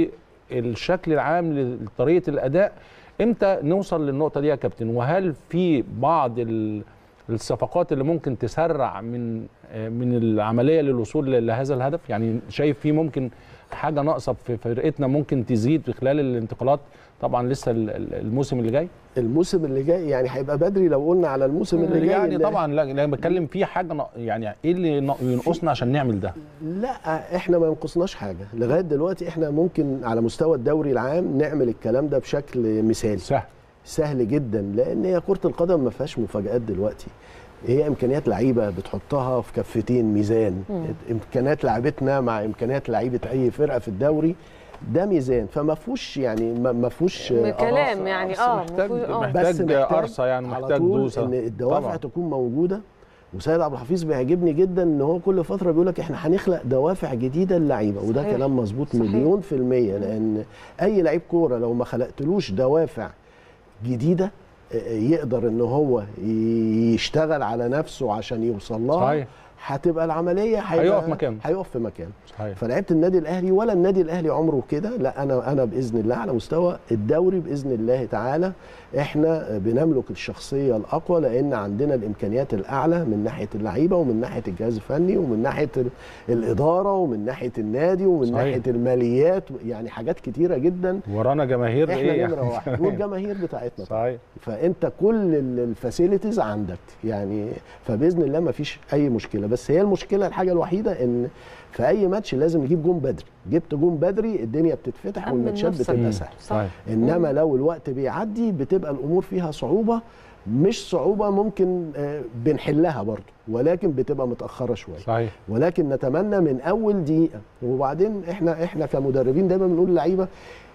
[SPEAKER 3] بالشكل العام لطريقه الاداء امتى نوصل للنقطه دي يا كابتن وهل في بعض ال- الصفقات اللي ممكن تسرع من آه، من العمليه للوصول ل- لهذا الهدف يعني شايف في ممكن حاجه ناقصه في فرقتنا ممكن تزيد في خلال الانتقالات طبعا لسه ال- ال- الموسم اللي جاي
[SPEAKER 2] الموسم اللي جاي يعني هيبقى بدري لو قلنا على الموسم اللي جاي
[SPEAKER 3] يعني
[SPEAKER 2] اللي-
[SPEAKER 3] طبعا لا لا بتكلم في حاجه نا- يعني ايه اللي نا- ينقصنا عشان نعمل ده
[SPEAKER 2] لا احنا ما ينقصناش حاجه لغايه دلوقتي احنا ممكن على مستوى الدوري العام نعمل الكلام ده بشكل مثالي
[SPEAKER 3] سهل
[SPEAKER 2] سهل جدا لان هي كره القدم ما فيهاش مفاجات دلوقتي هي امكانيات لعيبه بتحطها في كفتين ميزان امكانيات لعيبتنا مع امكانيات لعيبه اي فرقه في الدوري ده ميزان فما فيهوش يعني ما ما فيهوش آه،
[SPEAKER 1] كلام
[SPEAKER 2] آراء.
[SPEAKER 1] يعني
[SPEAKER 3] بس
[SPEAKER 1] اه
[SPEAKER 3] محتاج
[SPEAKER 1] مفهوش- آه.
[SPEAKER 3] محتاج
[SPEAKER 2] بس محتاج
[SPEAKER 3] قرصه يعني
[SPEAKER 2] على
[SPEAKER 3] محتاج
[SPEAKER 2] طول
[SPEAKER 3] دوسه
[SPEAKER 2] ان الدوافع
[SPEAKER 3] طبعاً.
[SPEAKER 2] تكون موجوده وسيد عبد الحفيظ بيعجبني جدا ان هو كل فتره بيقول لك احنا هنخلق دوافع جديده للعيبه وده
[SPEAKER 1] صحيح.
[SPEAKER 2] كلام مظبوط
[SPEAKER 1] صحيح.
[SPEAKER 2] مليون في الميه لان اي لعيب كوره لو ما خلقتلوش دوافع جديده آه، يقدر ان هو ي- يشتغل على نفسه عشان يوصل لها
[SPEAKER 3] صحيح.
[SPEAKER 2] هتبقى العمليه هيبقى-
[SPEAKER 3] هيقف مكانه.
[SPEAKER 2] هيقف في مكانه
[SPEAKER 3] صحيح
[SPEAKER 2] فلعيبه النادي الاهلي ولا النادي الاهلي عمره كده لا انا انا باذن الله على مستوى الدوري باذن الله تعالى احنا بنملك الشخصيه الاقوى لان عندنا الامكانيات الاعلى من ناحيه اللعيبه ومن ناحيه الجهاز الفني ومن ناحيه ال- الاداره ومن ناحيه النادي ومن
[SPEAKER 3] صحيح.
[SPEAKER 2] ناحيه الماليات يعني حاجات كتيره جدا
[SPEAKER 3] ورانا جماهير
[SPEAKER 2] احنا
[SPEAKER 3] ايه
[SPEAKER 2] نمره
[SPEAKER 3] يعني
[SPEAKER 2] واحد والجماهير بتاعتنا
[SPEAKER 3] صحيح
[SPEAKER 2] فانت كل الفاسيلتيز عندك يعني فباذن الله ما فيش اي مشكله بس هي المشكله الحاجه الوحيده ان في اي ماتش لازم نجيب جون بدري جبت جون بدري الدنيا بتتفتح
[SPEAKER 1] أمن
[SPEAKER 2] والماتشات
[SPEAKER 1] نفسك.
[SPEAKER 2] بتبقى
[SPEAKER 3] مم.
[SPEAKER 2] سهله
[SPEAKER 3] صحيح
[SPEAKER 2] انما لو الوقت بيعدي بتبقى الامور فيها صعوبه مش صعوبه ممكن آه، بنحلها برضه ولكن بتبقى متاخره شويه
[SPEAKER 3] صحيح
[SPEAKER 2] ولكن نتمنى من اول دقيقه وبعدين احنا احنا كمدربين دايما بنقول للعيبه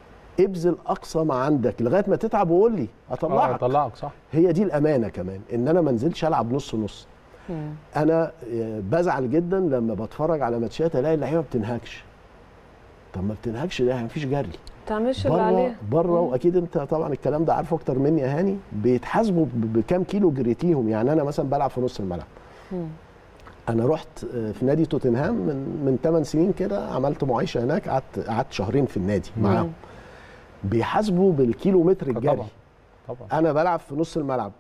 [SPEAKER 2] ابذل اقصى ما عندك لغايه ما تتعب وقول لي
[SPEAKER 3] آه،
[SPEAKER 2] اطلعك
[SPEAKER 3] طلعك صح
[SPEAKER 2] هي دي الامانه كمان ان انا ما انزلش العب نص نص
[SPEAKER 1] مم.
[SPEAKER 2] انا آه، بزعل جدا لما بتفرج على ماتشات الاقي اللعيبه ما بتنهكش طب ما بتنهكش ده مفيش جري
[SPEAKER 1] تعملش اللي
[SPEAKER 2] بره
[SPEAKER 1] عليه
[SPEAKER 2] بره
[SPEAKER 1] مم.
[SPEAKER 2] واكيد انت طبعا الكلام ده عارفه اكتر مني يا هاني بيتحاسبوا ب- بكام كيلو جريتيهم يعني انا مثلا بلعب في نص الملعب
[SPEAKER 1] مم.
[SPEAKER 2] انا رحت آه، في نادي توتنهام من من 8 سنين كده عملت معايشه هناك قعدت قعدت شهرين في النادي معاهم بيحاسبوا بالكيلو متر الجري
[SPEAKER 3] طبعا طبعا
[SPEAKER 2] انا بلعب في نص الملعب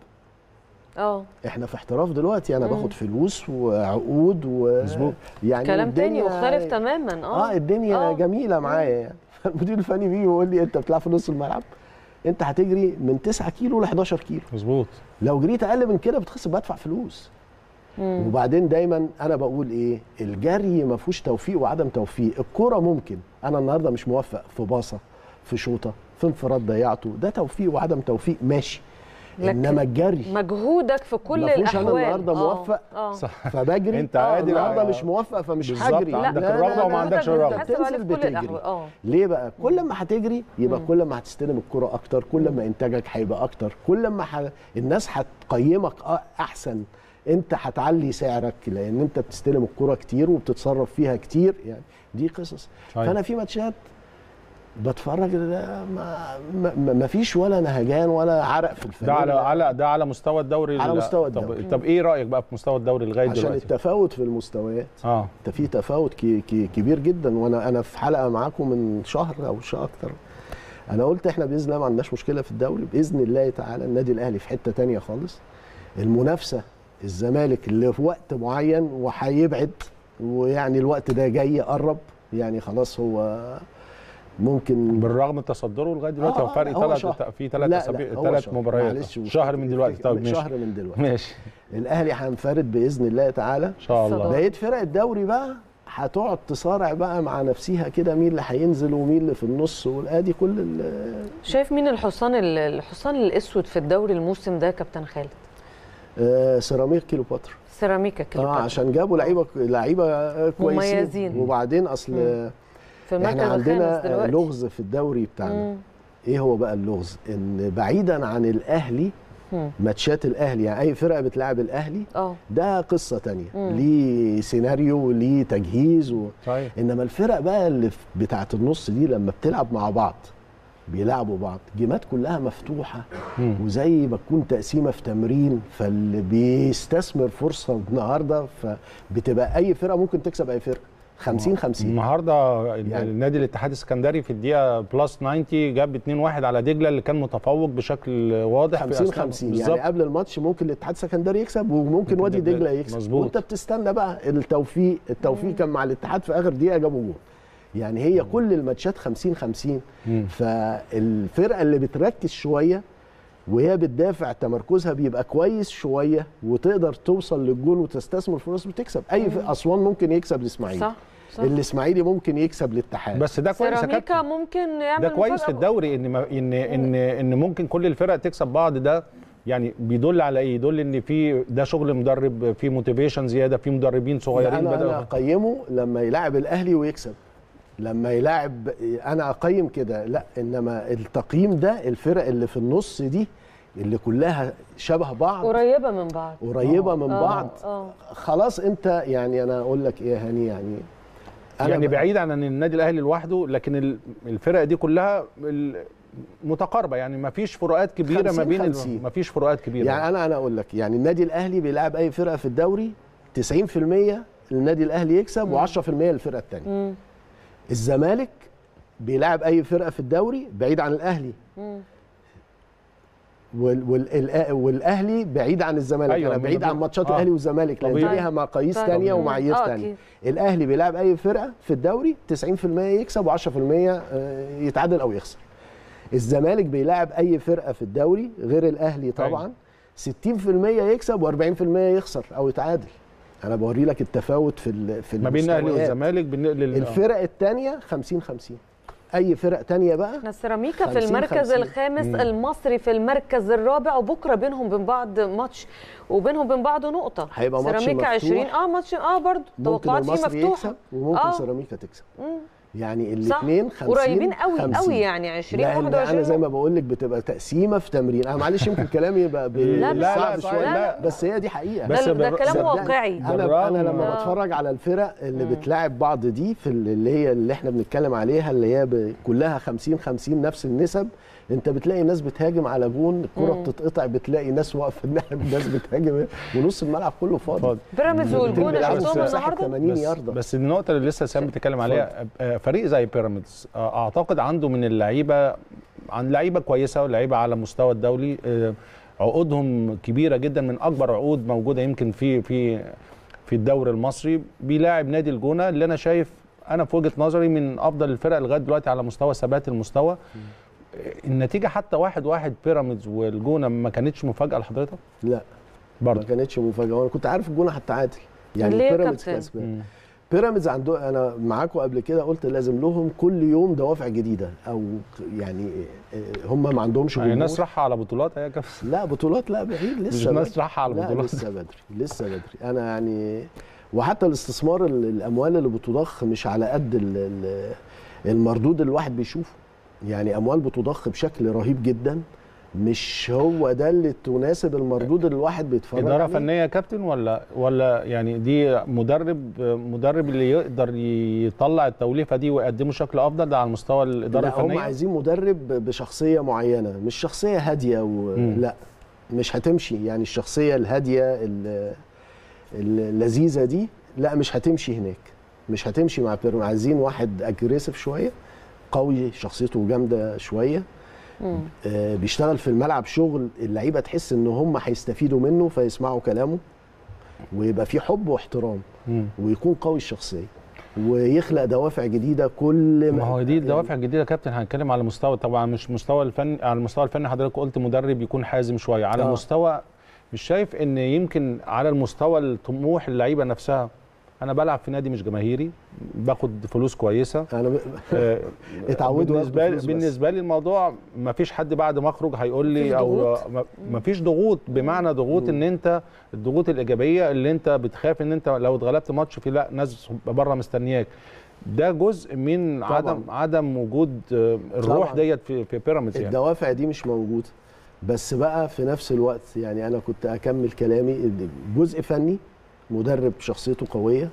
[SPEAKER 1] اه
[SPEAKER 2] احنا في احتراف دلوقتي انا
[SPEAKER 1] مم.
[SPEAKER 2] باخد فلوس وعقود و
[SPEAKER 3] مظبوط.
[SPEAKER 2] يعني
[SPEAKER 1] كلام تاني
[SPEAKER 2] الدنيا-
[SPEAKER 1] مختلف تماما اه
[SPEAKER 2] اه الدنيا
[SPEAKER 1] آه.
[SPEAKER 2] جميله معايا يعني فالمدير الفني بيجي يقول لي انت بتلعب في نص الملعب انت هتجري من 9 كيلو ل 11 كيلو
[SPEAKER 3] مظبوط
[SPEAKER 2] لو جريت اقل من كده بتخسر بدفع فلوس
[SPEAKER 1] مم.
[SPEAKER 2] وبعدين دايما انا بقول ايه الجري ما فيهوش توفيق وعدم توفيق الكرة ممكن انا النهارده مش موفق في باصه في شوطه في انفراد ضيعته ده توفيق وعدم توفيق ماشي
[SPEAKER 1] لكن
[SPEAKER 2] انما الجري
[SPEAKER 1] مجهودك في كل
[SPEAKER 2] ما فيهوش أنا
[SPEAKER 1] الاحوال
[SPEAKER 2] النهاردة
[SPEAKER 1] آه،
[SPEAKER 2] موفق.
[SPEAKER 1] اه
[SPEAKER 3] صح
[SPEAKER 2] فبجري
[SPEAKER 3] أنت
[SPEAKER 2] آه،
[SPEAKER 3] قادر
[SPEAKER 2] النهارده
[SPEAKER 3] على-
[SPEAKER 2] مش موفق فمش
[SPEAKER 3] بالظبط،
[SPEAKER 2] هجري
[SPEAKER 3] عندك
[SPEAKER 2] لا، لا،
[SPEAKER 3] الرغبة
[SPEAKER 2] لا،
[SPEAKER 3] وما عندكش
[SPEAKER 2] أنت
[SPEAKER 3] الرغبة.
[SPEAKER 1] بتحسب عليه
[SPEAKER 2] بتنزل
[SPEAKER 1] في كل
[SPEAKER 2] بتجري.
[SPEAKER 1] الاحوال اه
[SPEAKER 2] ليه بقى كل ما هتجري يبقى كل ما هتستلم الكرة اكتر كل ما انتاجك هيبقى اكتر كل ما ح... الناس هتقيمك أ- احسن انت هتعلي سعرك لان انت بتستلم الكرة كتير وبتتصرف فيها كتير يعني دي قصص
[SPEAKER 3] صحيح.
[SPEAKER 2] فانا في ماتشات بتفرج لا، ما, ما, ما ما فيش ولا نهجان ولا عرق في
[SPEAKER 3] ده
[SPEAKER 2] الفريق
[SPEAKER 3] على على ده على مستوى الدوري
[SPEAKER 2] على
[SPEAKER 3] ال-
[SPEAKER 2] مستوى
[SPEAKER 3] طب,
[SPEAKER 2] الدوري.
[SPEAKER 3] طب ايه رايك بقى في مستوى الدوري لغايه
[SPEAKER 2] عشان
[SPEAKER 3] دلوقتي
[SPEAKER 2] التفاوت في المستويات
[SPEAKER 3] اه
[SPEAKER 2] انت في تفاوت كي كي كبير جدا وانا انا في حلقه معاكم من شهر او شهر اكتر انا قلت احنا باذن الله ما عندناش مشكله في الدوري باذن الله تعالى النادي الاهلي في حته تانية خالص المنافسه الزمالك اللي في وقت معين وهيبعد ويعني الوقت ده جاي قرب يعني خلاص هو ممكن
[SPEAKER 3] بالرغم من تصدره لغايه دلوقتي
[SPEAKER 2] آه،
[SPEAKER 3] هو فرق
[SPEAKER 2] هو
[SPEAKER 3] ثلاث
[SPEAKER 2] شهر.
[SPEAKER 3] في ثلاث
[SPEAKER 2] لا،
[SPEAKER 3] اسابيع
[SPEAKER 2] لا، هو
[SPEAKER 3] ثلاث
[SPEAKER 2] شهر.
[SPEAKER 3] مباريات
[SPEAKER 2] معلش
[SPEAKER 3] شهر من دلوقتي طب ماشي
[SPEAKER 2] شهر من دلوقتي
[SPEAKER 3] ماشي
[SPEAKER 2] الاهلي هينفرد باذن الله تعالى
[SPEAKER 3] ان شاء الله
[SPEAKER 1] صدق.
[SPEAKER 2] بقيت فرق الدوري بقى هتقعد تصارع بقى مع نفسها كده مين اللي هينزل ومين اللي في النص وادي كل ال-
[SPEAKER 1] شايف مين الحصان ال- الحصان الاسود في الدوري الموسم ده كابتن خالد
[SPEAKER 2] آه سيراميك كيلوباترا
[SPEAKER 1] سيراميكا
[SPEAKER 2] اه
[SPEAKER 1] كليوباترا
[SPEAKER 2] عشان جابوا لعيبه لعيبه كويسين
[SPEAKER 1] مميزين.
[SPEAKER 2] وبعدين اصل
[SPEAKER 1] في المركز
[SPEAKER 2] احنا
[SPEAKER 1] الخامس
[SPEAKER 2] عندنا
[SPEAKER 1] دلوقتي
[SPEAKER 2] لغز في الدوري بتاعنا
[SPEAKER 1] مم.
[SPEAKER 2] ايه هو بقى اللغز ان بعيدا عن الاهلي
[SPEAKER 1] مم.
[SPEAKER 2] ماتشات الاهلي يعني اي فرقه بتلعب الاهلي
[SPEAKER 1] اه
[SPEAKER 2] ده قصه تانية
[SPEAKER 1] مم.
[SPEAKER 2] ليه سيناريو وليه تجهيز و...
[SPEAKER 3] صحيح
[SPEAKER 2] انما الفرق بقى اللي في- بتاعه النص دي لما بتلعب مع بعض بيلعبوا بعض جيمات كلها مفتوحه
[SPEAKER 3] مم.
[SPEAKER 2] وزي ما تكون تقسيمه في تمرين فاللي بيستثمر فرصه النهارده فبتبقى اي فرقه ممكن تكسب اي فرقه 50 50
[SPEAKER 3] النهارده
[SPEAKER 2] يعني-
[SPEAKER 3] النادي الاتحاد السكندري في الدقيقه بلس 90 جاب 2-1 على دجله اللي كان متفوق بشكل واضح في
[SPEAKER 2] 50
[SPEAKER 3] أثناء-
[SPEAKER 2] 50
[SPEAKER 3] بالظبط.
[SPEAKER 2] يعني قبل الماتش ممكن الاتحاد السكندري يكسب وممكن
[SPEAKER 3] ممكن
[SPEAKER 2] وادي
[SPEAKER 3] دجلة
[SPEAKER 2] دجله يكسب
[SPEAKER 3] مظبوط.
[SPEAKER 2] وانت بتستنى بقى التوفيق التوفيق كان مع الاتحاد في اخر دقيقه جابوا جول يعني هي كل الماتشات 50 50
[SPEAKER 3] مم.
[SPEAKER 2] فالفرقه اللي بتركز شويه وهي بتدافع تمركزها بيبقى كويس شويه وتقدر توصل للجول وتستثمر فرص بتكسب اي ف- اسوان ممكن يكسب الاسماعيلي
[SPEAKER 1] صح صح
[SPEAKER 2] الاسماعيلي ممكن يكسب الاتحاد
[SPEAKER 3] بس ده كويس يا
[SPEAKER 1] سيراميكا
[SPEAKER 3] كابتن.
[SPEAKER 1] ممكن يعمل
[SPEAKER 3] ده كويس في
[SPEAKER 1] مفاجأة.
[SPEAKER 3] الدوري ان ما ان ان ان ممكن كل الفرق تكسب بعض ده يعني بيدل على ايه؟ يدل ان في ده شغل مدرب في موتيفيشن زياده في مدربين صغيرين
[SPEAKER 2] انا انا
[SPEAKER 3] بداوا
[SPEAKER 2] اقيمه لما يلاعب الاهلي ويكسب لما يلاعب انا اقيم كده لا انما التقييم ده الفرق اللي في النص دي اللي كلها شبه بعض
[SPEAKER 1] قريبه من بعض
[SPEAKER 2] قريبه من
[SPEAKER 1] آه،
[SPEAKER 2] بعض
[SPEAKER 1] اه
[SPEAKER 2] خلاص انت يعني انا اقول لك ايه يا هاني يعني
[SPEAKER 3] يعني
[SPEAKER 2] ب-
[SPEAKER 3] بعيد عن ان النادي الاهلي لوحده لكن ال- الفرق دي كلها ال- متقاربه يعني ما فيش فروقات كبيره ما
[SPEAKER 2] 50
[SPEAKER 3] بين ال-
[SPEAKER 2] 50.
[SPEAKER 3] ما فيش فروقات كبيره
[SPEAKER 2] يعني انا انا اقول لك يعني النادي الاهلي بيلعب اي فرقه في الدوري 90% النادي الاهلي يكسب و10% الفرقه الثانيه
[SPEAKER 1] مم.
[SPEAKER 2] الزمالك بيلعب اي فرقه في الدوري بعيد عن الاهلي
[SPEAKER 1] مم.
[SPEAKER 2] وال وال والاهلي بعيد عن الزمالك
[SPEAKER 3] أيوة،
[SPEAKER 2] أيوة
[SPEAKER 3] من
[SPEAKER 2] بعيد
[SPEAKER 3] ضمن-
[SPEAKER 2] عن ماتشات
[SPEAKER 3] آه.
[SPEAKER 2] الاهلي والزمالك لان
[SPEAKER 3] طبيعي.
[SPEAKER 2] ليها مقاييس
[SPEAKER 1] طيب.
[SPEAKER 2] ثانيه
[SPEAKER 1] مم.
[SPEAKER 2] ومعايير
[SPEAKER 1] آه،
[SPEAKER 2] ثانيه
[SPEAKER 1] أكيد.
[SPEAKER 2] الاهلي بيلعب اي فرقه في الدوري 90% يكسب و10% يتعادل او يخسر الزمالك بيلعب اي فرقه في الدوري غير الاهلي طبعا 60% يكسب و40% يخسر او يتعادل انا بوري لك التفاوت في ال- في
[SPEAKER 3] ما بين الاهلي
[SPEAKER 2] المستويات.
[SPEAKER 3] والزمالك بالنسبه لل-
[SPEAKER 2] الفرق الثانيه 50 50 اي فرق تانية بقى
[SPEAKER 1] احنا السيراميكا في
[SPEAKER 2] 50
[SPEAKER 1] المركز
[SPEAKER 2] 50.
[SPEAKER 1] الخامس
[SPEAKER 3] مم.
[SPEAKER 1] المصري في المركز الرابع وبكره بينهم وبين بعض ماتش وبينهم وبين بعض نقطه
[SPEAKER 2] هيبقى ماتش
[SPEAKER 1] سيراميكا
[SPEAKER 2] مفتوح.
[SPEAKER 1] 20 اه ماتش اه برضه
[SPEAKER 2] ممكن
[SPEAKER 1] توقعات فيه
[SPEAKER 2] المصري
[SPEAKER 1] مفتوحه
[SPEAKER 2] يكسب وممكن
[SPEAKER 1] آه.
[SPEAKER 2] سيراميكا تكسب
[SPEAKER 1] مم.
[SPEAKER 2] يعني
[SPEAKER 1] صح
[SPEAKER 2] الاثنين 50
[SPEAKER 1] قريبين قوي
[SPEAKER 2] 50.
[SPEAKER 1] قوي يعني 20
[SPEAKER 2] لان
[SPEAKER 1] 21
[SPEAKER 2] انا زي ما بقول لك بتبقى تقسيمه في تمرين انا معلش يمكن كلامي يبقى ب-
[SPEAKER 1] لا، لا،
[SPEAKER 2] صعب
[SPEAKER 3] لا،
[SPEAKER 2] شويه
[SPEAKER 1] لا، لا.
[SPEAKER 2] بس هي دي حقيقه
[SPEAKER 3] بس
[SPEAKER 1] ده, ده
[SPEAKER 3] بال-
[SPEAKER 1] كلام
[SPEAKER 2] صدقني.
[SPEAKER 1] واقعي
[SPEAKER 2] انا
[SPEAKER 3] بالرغم-
[SPEAKER 2] انا لما
[SPEAKER 1] آه.
[SPEAKER 2] بتفرج على الفرق اللي بتلاعب بعض دي في ال- اللي هي اللي احنا بنتكلم عليها اللي هي ب- كلها 50 50 نفس النسب انت بتلاقي ناس بتهاجم على جون الكره
[SPEAKER 1] مم.
[SPEAKER 2] بتتقطع بتلاقي ناس واقفه ناس بتهاجم ونص الملعب كله فاضي
[SPEAKER 3] فاضي.
[SPEAKER 1] بيراميدز والجونه
[SPEAKER 2] بيلعبوا
[SPEAKER 3] بس-
[SPEAKER 1] شفتهم
[SPEAKER 2] مساحه
[SPEAKER 1] النهارده
[SPEAKER 2] 80
[SPEAKER 3] بس,
[SPEAKER 2] يارده
[SPEAKER 3] بس النقطه اللي لسه سام بتتكلم عليها آه، فريق زي بيراميدز آه، اعتقد عنده من اللعيبه عن لعيبه كويسه ولعيبه على مستوى الدولي آه، عقودهم كبيره جدا من اكبر عقود موجوده يمكن في في في الدوري المصري بيلاعب نادي الجونه اللي انا شايف انا في وجهه نظري من افضل الفرق لغايه دلوقتي على مستوى ثبات المستوى آه، النتيجه حتى واحد واحد بيراميدز والجونه ما كانتش مفاجاه لحضرتك
[SPEAKER 2] لا ما
[SPEAKER 3] برضه
[SPEAKER 2] كانتش مفاجاه وانا كنت عارف الجونه هتعادل يعني
[SPEAKER 1] ليه يا
[SPEAKER 2] بيراميدز
[SPEAKER 1] كابتن؟
[SPEAKER 2] كسبان
[SPEAKER 3] مم.
[SPEAKER 2] بيراميدز عنده انا معاكم قبل كده قلت لازم لهم كل يوم دوافع جديده او يعني هم ما عندهمش
[SPEAKER 3] يعني
[SPEAKER 2] جمهور
[SPEAKER 3] الناس راحه على بطولات يا كابتن
[SPEAKER 2] لا بطولات لا بعيد
[SPEAKER 3] مش
[SPEAKER 2] لسه
[SPEAKER 3] الناس
[SPEAKER 2] بدري.
[SPEAKER 3] راحه على
[SPEAKER 2] لا
[SPEAKER 3] بطولات
[SPEAKER 2] لسه بدري لسه بدري انا يعني وحتى الاستثمار ال- الاموال اللي بتضخ مش على قد ال- ال- المردود اللي الواحد بيشوفه يعني اموال بتضخ بشكل رهيب جدا مش هو ده اللي تناسب المردود اللي الواحد بيتفرج
[SPEAKER 3] اداره
[SPEAKER 2] عليه.
[SPEAKER 3] فنيه يا كابتن ولا ولا يعني دي مدرب مدرب اللي يقدر يطلع التوليفه دي ويقدمه بشكل افضل ده على مستوى الاداره
[SPEAKER 2] لا هم
[SPEAKER 3] الفنيه
[SPEAKER 2] عايزين مدرب بشخصيه معينه مش شخصيه هاديه و...
[SPEAKER 3] مم.
[SPEAKER 2] لا مش هتمشي يعني الشخصيه الهاديه ال- اللذيذه دي لا مش هتمشي هناك مش هتمشي مع بيراميدز عايزين واحد اجريسيف شويه قوي شخصيته جامده شويه
[SPEAKER 1] مم.
[SPEAKER 2] آه، بيشتغل في الملعب شغل اللعيبه تحس ان هم هيستفيدوا منه فيسمعوا كلامه ويبقى في حب واحترام
[SPEAKER 3] مم.
[SPEAKER 2] ويكون قوي الشخصيه ويخلق دوافع جديده كل
[SPEAKER 3] ما هو دي الدوافع الجديده يا كابتن هنتكلم على مستوى طبعا مش مستوى الفن على المستوى الفني حضرتك قلت مدرب يكون حازم شويه على
[SPEAKER 2] آه.
[SPEAKER 3] مستوى مش شايف ان يمكن على المستوى الطموح اللعيبه نفسها انا بلعب في نادي مش جماهيري باخد فلوس كويسه
[SPEAKER 2] انا ب...
[SPEAKER 3] آه،
[SPEAKER 2] اتعودوا
[SPEAKER 3] بالنسبه
[SPEAKER 2] ياخدوا فلوس
[SPEAKER 3] لي
[SPEAKER 2] بس.
[SPEAKER 3] بالنسبه لي الموضوع ما فيش حد بعد ما اخرج هيقول
[SPEAKER 1] مفيش
[SPEAKER 3] لي او
[SPEAKER 1] ضغوط؟
[SPEAKER 3] ما فيش ضغوط بمعنى ضغوط ان انت الضغوط الايجابيه اللي انت بتخاف ان انت لو اتغلبت ماتش في لا ناس بره مستنياك ده جزء من
[SPEAKER 2] طبعاً.
[SPEAKER 3] عدم عدم وجود آه، الروح
[SPEAKER 2] طبعاً.
[SPEAKER 3] ديت في في بيراميدز يعني
[SPEAKER 2] الدوافع دي مش موجوده بس بقى في نفس الوقت يعني انا كنت اكمل كلامي إن جزء فني مدرب شخصيته قويه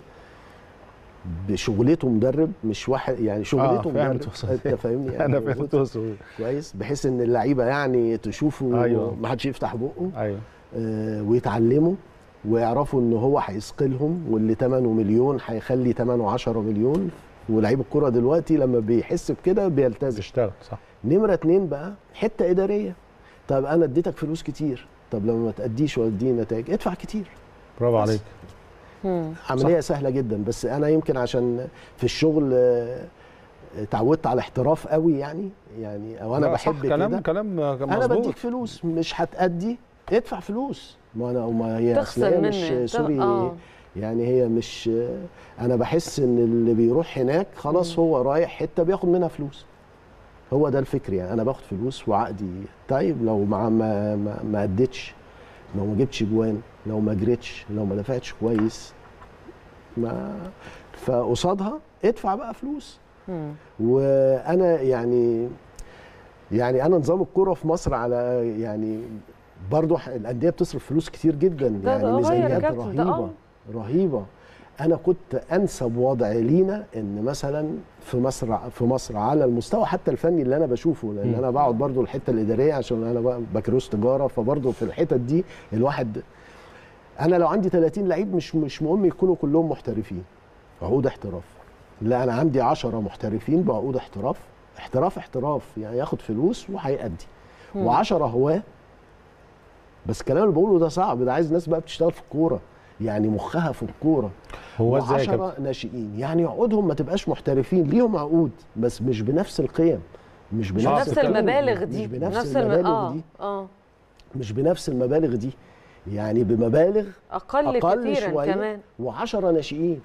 [SPEAKER 2] بشغلته مدرب مش واحد يعني شغلته
[SPEAKER 3] فاهم
[SPEAKER 2] مدرب
[SPEAKER 3] تقصد
[SPEAKER 2] انت فاهمني يعني
[SPEAKER 3] انا فهمت تقصد
[SPEAKER 2] كويس بحيث ان اللعيبه يعني تشوفه
[SPEAKER 3] أيوة.
[SPEAKER 2] ما حدش يفتح بقه
[SPEAKER 3] ايوه
[SPEAKER 2] آه، ويتعلموا ويعرفوا ان هو هيثقلهم واللي ثمنه مليون هيخلي ثمنه 10 مليون ولعيب الكرة دلوقتي لما بيحس بكده بيلتزم
[SPEAKER 3] بيشتغل صح
[SPEAKER 2] نمرة اتنين بقى حتة إدارية طب أنا اديتك فلوس كتير طب لما ما تأديش وتديني نتائج ادفع كتير
[SPEAKER 3] برافو
[SPEAKER 2] بس.
[SPEAKER 3] عليك
[SPEAKER 1] مم.
[SPEAKER 2] عملية سهلة جدا بس أنا يمكن عشان في الشغل آه، اتعودت على احتراف قوي يعني يعني او انا
[SPEAKER 3] لا، صح،
[SPEAKER 2] بحب
[SPEAKER 3] كلام
[SPEAKER 2] كده
[SPEAKER 3] كلام
[SPEAKER 2] انا
[SPEAKER 3] مظبوط
[SPEAKER 2] بديك فلوس مش هتأدي ادفع فلوس ما انا ما هي
[SPEAKER 1] تخسر
[SPEAKER 2] أصل هي
[SPEAKER 1] مني
[SPEAKER 2] مش سوري
[SPEAKER 1] آه.
[SPEAKER 2] يعني هي مش انا بحس ان اللي بيروح هناك خلاص هو رايح حته بياخد منها فلوس هو ده الفكر يعني انا باخد فلوس وعقدي طيب لو ما ما ما, ما اديتش لو ما جبتش جوان لو ما جريتش لو ما دفعتش كويس ما فقصادها ادفع بقى فلوس
[SPEAKER 1] مم.
[SPEAKER 2] وانا يعني يعني انا نظام الكوره في مصر على يعني برضو ح- الانديه بتصرف فلوس كتير جدا
[SPEAKER 1] ده-
[SPEAKER 2] يعني
[SPEAKER 1] ده غير
[SPEAKER 2] ميزانيات
[SPEAKER 1] كابتن، ده
[SPEAKER 2] رهيبه
[SPEAKER 1] آه.
[SPEAKER 2] رهيبه انا كنت انسب وضع لينا ان مثلا في مصر في مصر على المستوى حتى الفني اللي انا بشوفه لان
[SPEAKER 3] مم.
[SPEAKER 2] انا بقعد برضو الحته الاداريه عشان انا بقى بكالوريوس تجاره فبرضو في الحتت دي الواحد انا لو عندي 30 لعيب مش مش مهم يكونوا كلهم محترفين عقود احتراف لا انا عندي 10 محترفين بعقود احتراف احتراف احتراف يعني ياخد فلوس وهيأدي
[SPEAKER 1] مم.
[SPEAKER 2] و10 هواه بس الكلام اللي بقوله ده صعب ده عايز ناس بقى بتشتغل في الكوره يعني مخها في الكوره
[SPEAKER 3] هو ازاي يا كابتن؟
[SPEAKER 2] و10 ناشئين يعني عقودهم ما تبقاش محترفين ليهم عقود بس مش بنفس القيم مش بنفس
[SPEAKER 3] آه،
[SPEAKER 1] نفس
[SPEAKER 3] بتتكلم-
[SPEAKER 1] المبالغ
[SPEAKER 2] مش
[SPEAKER 1] دي
[SPEAKER 2] بنفس
[SPEAKER 1] الم-
[SPEAKER 2] المبالغ
[SPEAKER 1] اه
[SPEAKER 2] دي
[SPEAKER 1] اه
[SPEAKER 2] مش بنفس المبالغ دي يعني بمبالغ
[SPEAKER 1] اقل,
[SPEAKER 2] اقل
[SPEAKER 1] كتيرا
[SPEAKER 2] شويه
[SPEAKER 1] كمان
[SPEAKER 2] و10 ناشئين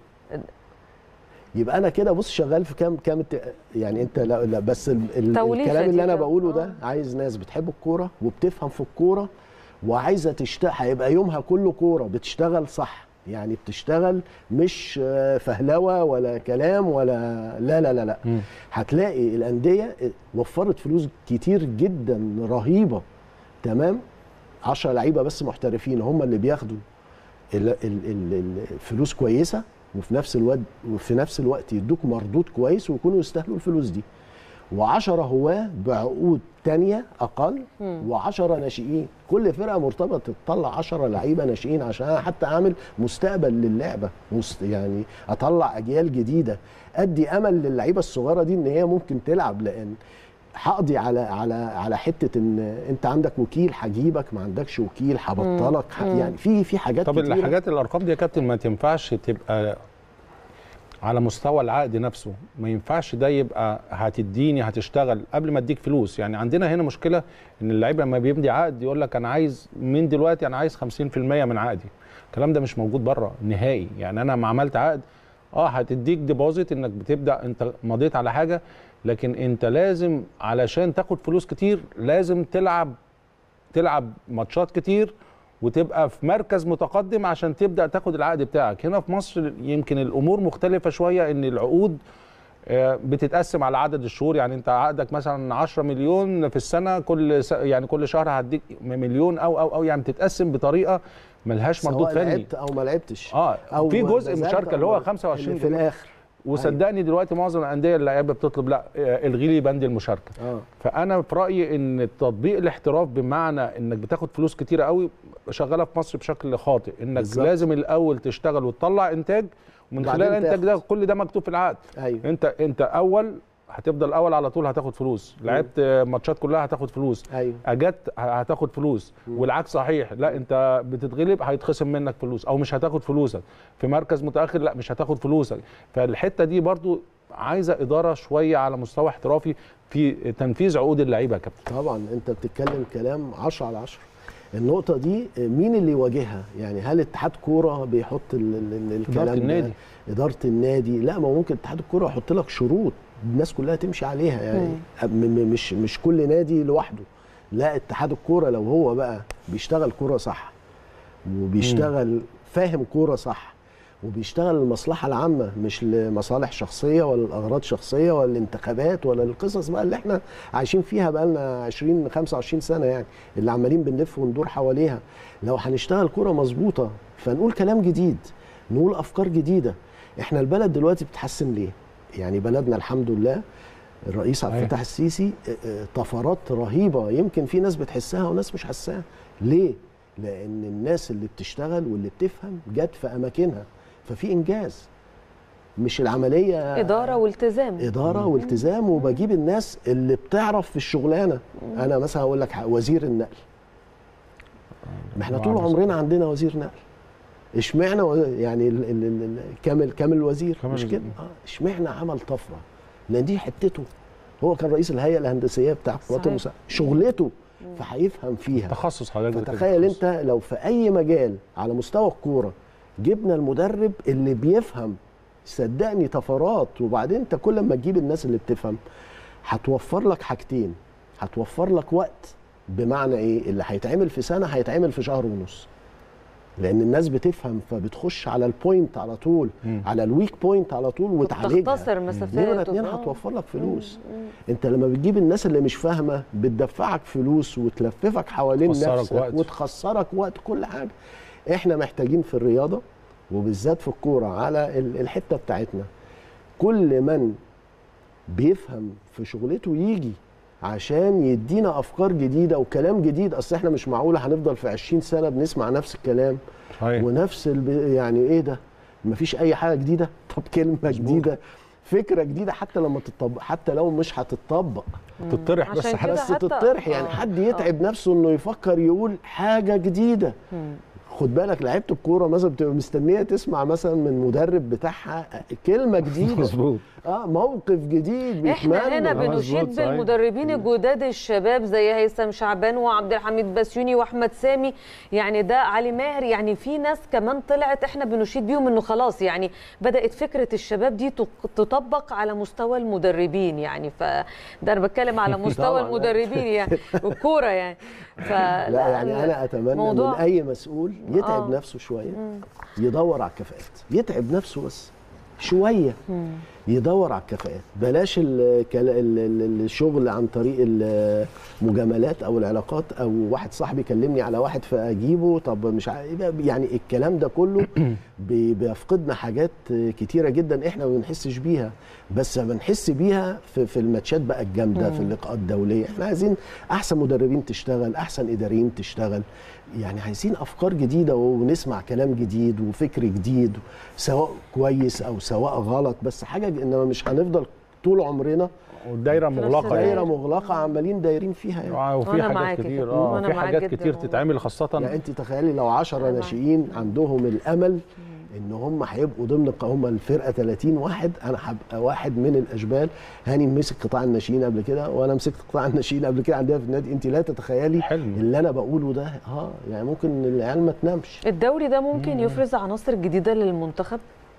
[SPEAKER 2] يبقى انا كده بص شغال في كام كام الت- يعني انت لا, لا بس ال ال
[SPEAKER 1] توليفة
[SPEAKER 2] الكلام
[SPEAKER 1] دي
[SPEAKER 2] اللي انا
[SPEAKER 1] كده.
[SPEAKER 2] بقوله ده
[SPEAKER 1] آه.
[SPEAKER 2] عايز ناس بتحب الكوره وبتفهم في الكوره وعايزه تشتغل هيبقى يومها كله كوره بتشتغل صح يعني بتشتغل مش آه، فهلوه ولا كلام ولا لا لا لا لا
[SPEAKER 3] مم.
[SPEAKER 2] هتلاقي الانديه وفرت فلوس كتير جدا رهيبه تمام 10 لعيبه بس محترفين هم اللي بياخدوا ال- ال- ال- ال- الفلوس كويسه وفي نفس الوقت وفي نفس الوقت يدوك مردود كويس ويكونوا يستاهلوا الفلوس دي و10 هواه بعقود تانية اقل و10 ناشئين كل فرقه مرتبطه تطلع 10 لعيبه ناشئين عشان أنا حتى اعمل مستقبل للعبه مست يعني اطلع اجيال جديده ادي امل للعيبه الصغيره دي ان هي ممكن تلعب لان هقضي على على على حته ان انت عندك وكيل هجيبك ما عندكش وكيل هبطلك ح- يعني في في حاجات
[SPEAKER 3] طب
[SPEAKER 2] كتيرة.
[SPEAKER 3] الحاجات الارقام دي يا كابتن ما تنفعش تبقى على مستوى العقد نفسه ما ينفعش ده يبقى هتديني هتشتغل قبل ما اديك فلوس يعني عندنا هنا مشكله ان اللعيب لما بيمضي عقد يقول لك انا عايز من دلوقتي انا عايز 50% من عقدي الكلام ده مش موجود بره نهائي يعني انا ما عملت عقد اه هتديك ديبوزيت انك بتبدا انت مضيت على حاجه لكن انت لازم علشان تاخد فلوس كتير لازم تلعب تلعب ماتشات كتير وتبقى في مركز متقدم عشان تبدا تاخد العقد بتاعك هنا في مصر يمكن الامور مختلفه شويه ان العقود آه، بتتقسم على عدد الشهور يعني انت عقدك مثلا 10 مليون في السنه كل س... يعني كل شهر هديك مليون او او او يعني بتتقسم بطريقه ملهاش مردود
[SPEAKER 2] سواء
[SPEAKER 3] فني
[SPEAKER 2] لعبت او ما لعبتش
[SPEAKER 3] اه
[SPEAKER 2] أو
[SPEAKER 3] في جزء
[SPEAKER 2] بذلت
[SPEAKER 3] مشاركه اللي
[SPEAKER 2] أو
[SPEAKER 3] هو
[SPEAKER 2] اللي
[SPEAKER 3] 25
[SPEAKER 2] في
[SPEAKER 3] جنيه.
[SPEAKER 2] الاخر
[SPEAKER 3] وصدقني دلوقتي معظم الانديه اللعيبه بتطلب لا آه، الغي لي بند المشاركه
[SPEAKER 2] اه
[SPEAKER 3] فانا في رايي ان تطبيق الاحتراف بمعنى انك بتاخد فلوس كتيره قوي شغاله في مصر بشكل خاطئ انك
[SPEAKER 2] بالظبط.
[SPEAKER 3] بالزبط. لازم الاول تشتغل وتطلع انتاج ومن
[SPEAKER 2] وبعدين
[SPEAKER 3] خلال الانتاج ده
[SPEAKER 2] تاخد.
[SPEAKER 3] كل ده مكتوب في العقد
[SPEAKER 2] ايوه
[SPEAKER 3] انت انت اول هتفضل اول على طول هتاخد فلوس لعبت ماتشات كلها هتاخد فلوس
[SPEAKER 2] ايوه
[SPEAKER 3] اجت هتاخد فلوس والعكس صحيح لا انت بتتغلب هيتخصم منك فلوس او مش هتاخد فلوسك في مركز متاخر لا مش هتاخد فلوسك فالحته دي برضو عايزه اداره شويه على مستوى احترافي في تنفيذ عقود اللعيبه يا كابتن
[SPEAKER 2] طبعا انت بتتكلم كلام 10 على 10 النقطة دي مين اللي يواجهها؟ يعني هل اتحاد كورة بيحط ال- ال- ال- الكلام ده؟
[SPEAKER 3] النادي.
[SPEAKER 2] إدارة النادي، لا ما هو ممكن اتحاد الكورة يحط لك شروط الناس كلها تمشي عليها يعني م- م- مش مش كل نادي لوحده، لا اتحاد الكورة لو هو بقى بيشتغل كورة صح وبيشتغل فاهم كورة صح وبيشتغل للمصلحه العامه مش لمصالح شخصيه ولا لاغراض شخصيه ولا الانتخابات ولا القصص بقى اللي احنا عايشين فيها بقى لنا 20 25 سنه يعني اللي عمالين بنلف وندور حواليها لو هنشتغل كوره مظبوطه فنقول كلام جديد نقول افكار جديده احنا البلد دلوقتي بتتحسن ليه يعني بلدنا الحمد لله الرئيس عبد
[SPEAKER 3] أيوة.
[SPEAKER 2] الفتاح السيسي اه، اه، طفرات رهيبه يمكن في ناس بتحسها وناس مش حساها ليه لان الناس اللي بتشتغل واللي بتفهم جت في اماكنها ففي انجاز مش العمليه
[SPEAKER 1] اداره والتزام
[SPEAKER 2] اداره والتزام وبجيب الناس اللي بتعرف في الشغلانه انا مثلا اقول لك ح- وزير النقل ما احنا طول
[SPEAKER 3] وعلى
[SPEAKER 2] عمرنا عندنا وزير نقل اشمعنى و- يعني ال- ال- ال- ال- كامل كامل الوزير
[SPEAKER 3] كامل
[SPEAKER 2] مش
[SPEAKER 3] الوزير.
[SPEAKER 2] كده اه اشمعنى عمل طفره لان دي حتته هو كان رئيس الهيئه الهندسيه بتاع القوات
[SPEAKER 1] صحيح.
[SPEAKER 2] المسلحه شغلته فهيفهم فيها
[SPEAKER 3] تخصص حضرتك
[SPEAKER 2] فتخيل
[SPEAKER 3] تخصص.
[SPEAKER 2] انت لو في اي مجال على مستوى الكوره جبنا المدرب اللي بيفهم صدقني طفرات وبعدين انت كل ما تجيب الناس اللي بتفهم هتوفر لك حاجتين هتوفر لك وقت بمعنى ايه اللي هيتعمل في سنه هيتعمل في شهر ونص لان الناس بتفهم فبتخش على البوينت على طول
[SPEAKER 3] مم.
[SPEAKER 2] على الويك بوينت على طول وتعالجها
[SPEAKER 1] تختصر مسافات
[SPEAKER 2] نمرة اتنين
[SPEAKER 1] آه.
[SPEAKER 2] هتوفر لك فلوس انت لما بتجيب الناس اللي مش فاهمه بتدفعك فلوس وتلففك حوالين
[SPEAKER 3] تخسرك
[SPEAKER 2] نفسك
[SPEAKER 3] وقت.
[SPEAKER 2] وتخسرك وقت كل حاجه احنا محتاجين في الرياضه وبالذات في الكوره على ال- الحته بتاعتنا كل من بيفهم في شغلته يجي عشان يدينا افكار جديده وكلام جديد اصل احنا مش معقوله هنفضل في 20 سنه بنسمع نفس الكلام
[SPEAKER 3] صحيح
[SPEAKER 2] ونفس الب... يعني ايه ده مفيش اي حاجه جديده طب كلمه جديده فكره جديده حتى لما تطبق حتى لو مش هتطبق
[SPEAKER 3] تطرح بس
[SPEAKER 1] عشان
[SPEAKER 3] حاجة
[SPEAKER 1] كده
[SPEAKER 2] بس
[SPEAKER 1] حتى-
[SPEAKER 2] تطرح يعني
[SPEAKER 1] آه،
[SPEAKER 2] حد يتعب نفسه انه يفكر يقول حاجه جديده
[SPEAKER 1] مم.
[SPEAKER 2] خد بالك لعيبه الكوره مثلا بتبقى مستنيه تسمع مثلا من مدرب بتاعها كلمه جديده
[SPEAKER 3] مظبوط
[SPEAKER 2] اه موقف جديد
[SPEAKER 1] احنا
[SPEAKER 2] بيتمنى.
[SPEAKER 1] هنا
[SPEAKER 3] آه،
[SPEAKER 1] بنشيد
[SPEAKER 3] مظبوط، صحيح.
[SPEAKER 1] بالمدربين الجداد الشباب زي هيثم شعبان وعبد الحميد بسيوني واحمد سامي يعني ده علي ماهر يعني في ناس كمان طلعت احنا بنشيد بيهم انه خلاص يعني بدات فكره الشباب دي تق- تطبق على مستوى المدربين يعني فده انا بتكلم على مستوى
[SPEAKER 2] طبعاً.
[SPEAKER 1] المدربين يعني والكوره يعني فلا
[SPEAKER 2] لا يعني انا اتمنى
[SPEAKER 1] موضوع-
[SPEAKER 2] من اي مسؤول يتعب
[SPEAKER 1] آه.
[SPEAKER 2] نفسه شويه يدور على الكفاءات يتعب نفسه بس شويه يدور على الكفاءات بلاش ال- كلا- ال- ال- الشغل عن طريق المجاملات او العلاقات او واحد صاحبي كلمني على واحد فاجيبه طب مش عارف يعني الكلام ده كله بي- بيفقدنا حاجات كتيره جدا احنا ما بنحسش بيها بس بنحس بيها في, في الماتشات بقى الجامده في اللقاءات الدوليه احنا عايزين احسن مدربين تشتغل احسن اداريين تشتغل يعني عايزين افكار جديده ونسمع كلام جديد وفكر جديد سواء كويس او سواء غلط بس حاجه انما مش هنفضل طول عمرنا
[SPEAKER 3] والدايره
[SPEAKER 1] في نفس
[SPEAKER 3] مغلقه
[SPEAKER 1] الدايرة.
[SPEAKER 2] دايره مغلقه عمالين دايرين فيها يعني.
[SPEAKER 3] آه، وفي
[SPEAKER 1] وأنا
[SPEAKER 3] حاجات
[SPEAKER 1] معاك
[SPEAKER 3] كتير
[SPEAKER 1] كده.
[SPEAKER 3] اه
[SPEAKER 1] وأنا
[SPEAKER 3] في
[SPEAKER 1] معاك
[SPEAKER 3] حاجات
[SPEAKER 1] جداً
[SPEAKER 3] كتير
[SPEAKER 1] والله.
[SPEAKER 3] تتعمل خاصه
[SPEAKER 2] يعني انت تخيلي لو 10
[SPEAKER 1] أنا معاك.
[SPEAKER 2] ناشئين عندهم الامل ان هم هيبقوا ضمن الق- هم الفرقه 30 واحد انا هبقى واحد من الاشبال هاني مسك قطاع الناشئين قبل كده وانا مسكت قطاع الناشئين قبل كده عندنا في النادي انت لا تتخيلي
[SPEAKER 3] حلم.
[SPEAKER 2] اللي انا بقوله ده اه يعني ممكن العيال ما تنامش
[SPEAKER 1] الدوري ده ممكن يفرز عناصر جديده للمنتخب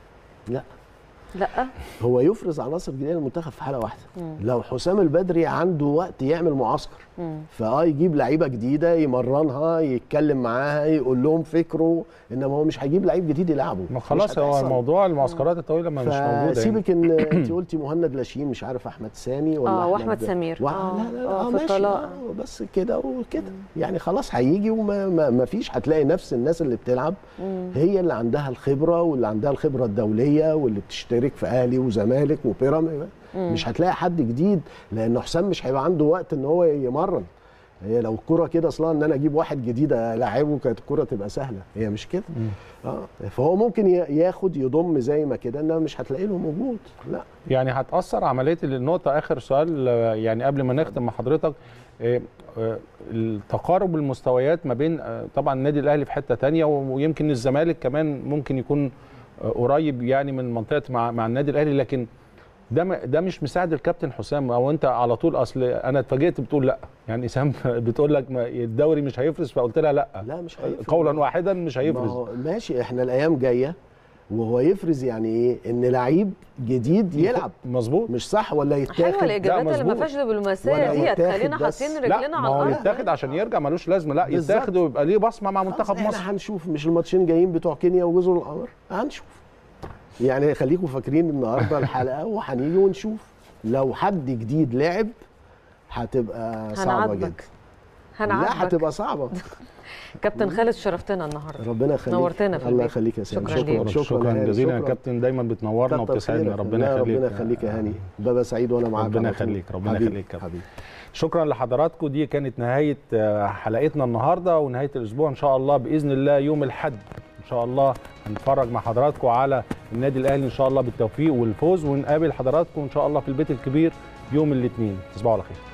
[SPEAKER 2] لا
[SPEAKER 1] لا
[SPEAKER 2] هو يفرز عناصر جديده للمنتخب في حاله واحده لو حسام البدري عنده وقت يعمل معسكر
[SPEAKER 1] مم.
[SPEAKER 2] فاه يجيب لعيبه جديده يمرنها يتكلم معاها يقول لهم فكره انما هو مش هيجيب لعيب جديد يلعبه
[SPEAKER 3] ما
[SPEAKER 2] مش
[SPEAKER 3] خلاص هو
[SPEAKER 2] هتحصل.
[SPEAKER 3] الموضوع المعسكرات الطويله ما مش موجوده يعني.
[SPEAKER 2] فسيبك ان انت قلتي مهند لاشين مش عارف احمد سامي ولا
[SPEAKER 1] آه،
[SPEAKER 2] أحمد
[SPEAKER 1] وأحمد سمير.
[SPEAKER 2] و...
[SPEAKER 1] آه،
[SPEAKER 2] لا لا لا
[SPEAKER 1] آه،
[SPEAKER 2] آه
[SPEAKER 1] في
[SPEAKER 2] ماشي
[SPEAKER 1] الطلاق.
[SPEAKER 2] آه بس كده وكده يعني خلاص هيجي وما ما ما فيش هتلاقي نفس الناس اللي بتلعب هي اللي عندها الخبره واللي عندها الخبره الدوليه واللي بتشترك في اهلي وزمالك وبيراميدز مش هتلاقي حد جديد لان حسام مش هيبقى عنده وقت ان هو يمرن هي لو الكرة كده اصلا ان انا اجيب واحد جديد العبه كانت الكرة تبقى سهله هي مش كده اه فهو ممكن ي- ياخد يضم زي ما كده انما مش هتلاقي له موجود لا
[SPEAKER 3] يعني هتاثر عمليه النقطه اخر سؤال آه، يعني قبل ما نختم مع حضرتك آه، آه، التقارب المستويات ما بين آه، طبعا النادي الاهلي في حته تانية ويمكن الزمالك كمان ممكن يكون آه، قريب يعني من منطقه مع, مع النادي الاهلي لكن ده ما- ده مش مساعد الكابتن حسام او انت على طول اصل انا اتفاجئت بتقول لا يعني سام بتقول لك ما- الدوري مش هيفرز فقلت لها لا
[SPEAKER 2] لا مش هيفرز.
[SPEAKER 3] قولا واحدا مش
[SPEAKER 2] ما
[SPEAKER 3] هيفرز
[SPEAKER 2] هو ماشي احنا الايام جايه وهو يفرز يعني ايه ان لعيب جديد يلعب
[SPEAKER 3] مظبوط
[SPEAKER 2] مش صح ولا
[SPEAKER 1] حلوه
[SPEAKER 2] يتاخد
[SPEAKER 1] الاجابات اللي ما
[SPEAKER 3] مظبوط.
[SPEAKER 1] فيهاش دبلوماسيه
[SPEAKER 2] ولا
[SPEAKER 1] ديت
[SPEAKER 2] يتاخد
[SPEAKER 1] خلينا
[SPEAKER 2] بس.
[SPEAKER 1] حاطين
[SPEAKER 3] لا
[SPEAKER 1] رجلنا
[SPEAKER 3] ما
[SPEAKER 1] على
[SPEAKER 3] هو
[SPEAKER 1] الارض
[SPEAKER 3] يتاخد عشان يرجع ملوش لازمه لا
[SPEAKER 2] بالظبط.
[SPEAKER 3] يتاخد ويبقى ليه بصمه مع منتخب
[SPEAKER 2] خلاص
[SPEAKER 3] مصر
[SPEAKER 2] احنا هنشوف مش الماتشين جايين بتوع كينيا وجزر القمر هنشوف يعني خليكم فاكرين النهارده الحلقه وهنيجي ونشوف لو حد جديد لعب هتبقى صعبه
[SPEAKER 1] هنعاتبك.
[SPEAKER 2] جدا لا
[SPEAKER 1] هنعاتبك
[SPEAKER 2] هتبقى صعبه
[SPEAKER 1] كابتن خالد شرفتنا النهارده
[SPEAKER 2] ربنا يخليك
[SPEAKER 1] نورتنا في
[SPEAKER 2] الله
[SPEAKER 1] البيت.
[SPEAKER 2] يخليك يا سامي
[SPEAKER 1] شكراً ليك.
[SPEAKER 2] شكرا
[SPEAKER 3] شكرا
[SPEAKER 2] يا هاني.
[SPEAKER 3] جزيلا يا
[SPEAKER 2] شكراً.
[SPEAKER 3] كابتن دايما بتنورنا
[SPEAKER 2] كتر
[SPEAKER 3] وبتسعدنا
[SPEAKER 2] خيرك.
[SPEAKER 3] ربنا
[SPEAKER 2] لا،
[SPEAKER 3] يخليك
[SPEAKER 2] ربنا يخليك يا هاني بابا سعيد وانا معاك
[SPEAKER 3] ربنا
[SPEAKER 2] على طول.
[SPEAKER 3] يخليك، ربنا
[SPEAKER 2] حبيبي،
[SPEAKER 3] يخليك يا
[SPEAKER 2] حبيبي
[SPEAKER 3] شكرا لحضراتكم دي كانت نهايه آه، حلقتنا النهارده ونهايه الاسبوع ان شاء الله باذن الله يوم الاحد ان شاء الله هنتفرج مع حضراتكم على النادي الاهلي ان شاء الله بالتوفيق والفوز ونقابل حضراتكم ان شاء الله في البيت الكبير يوم الاثنين تصبحوا على خير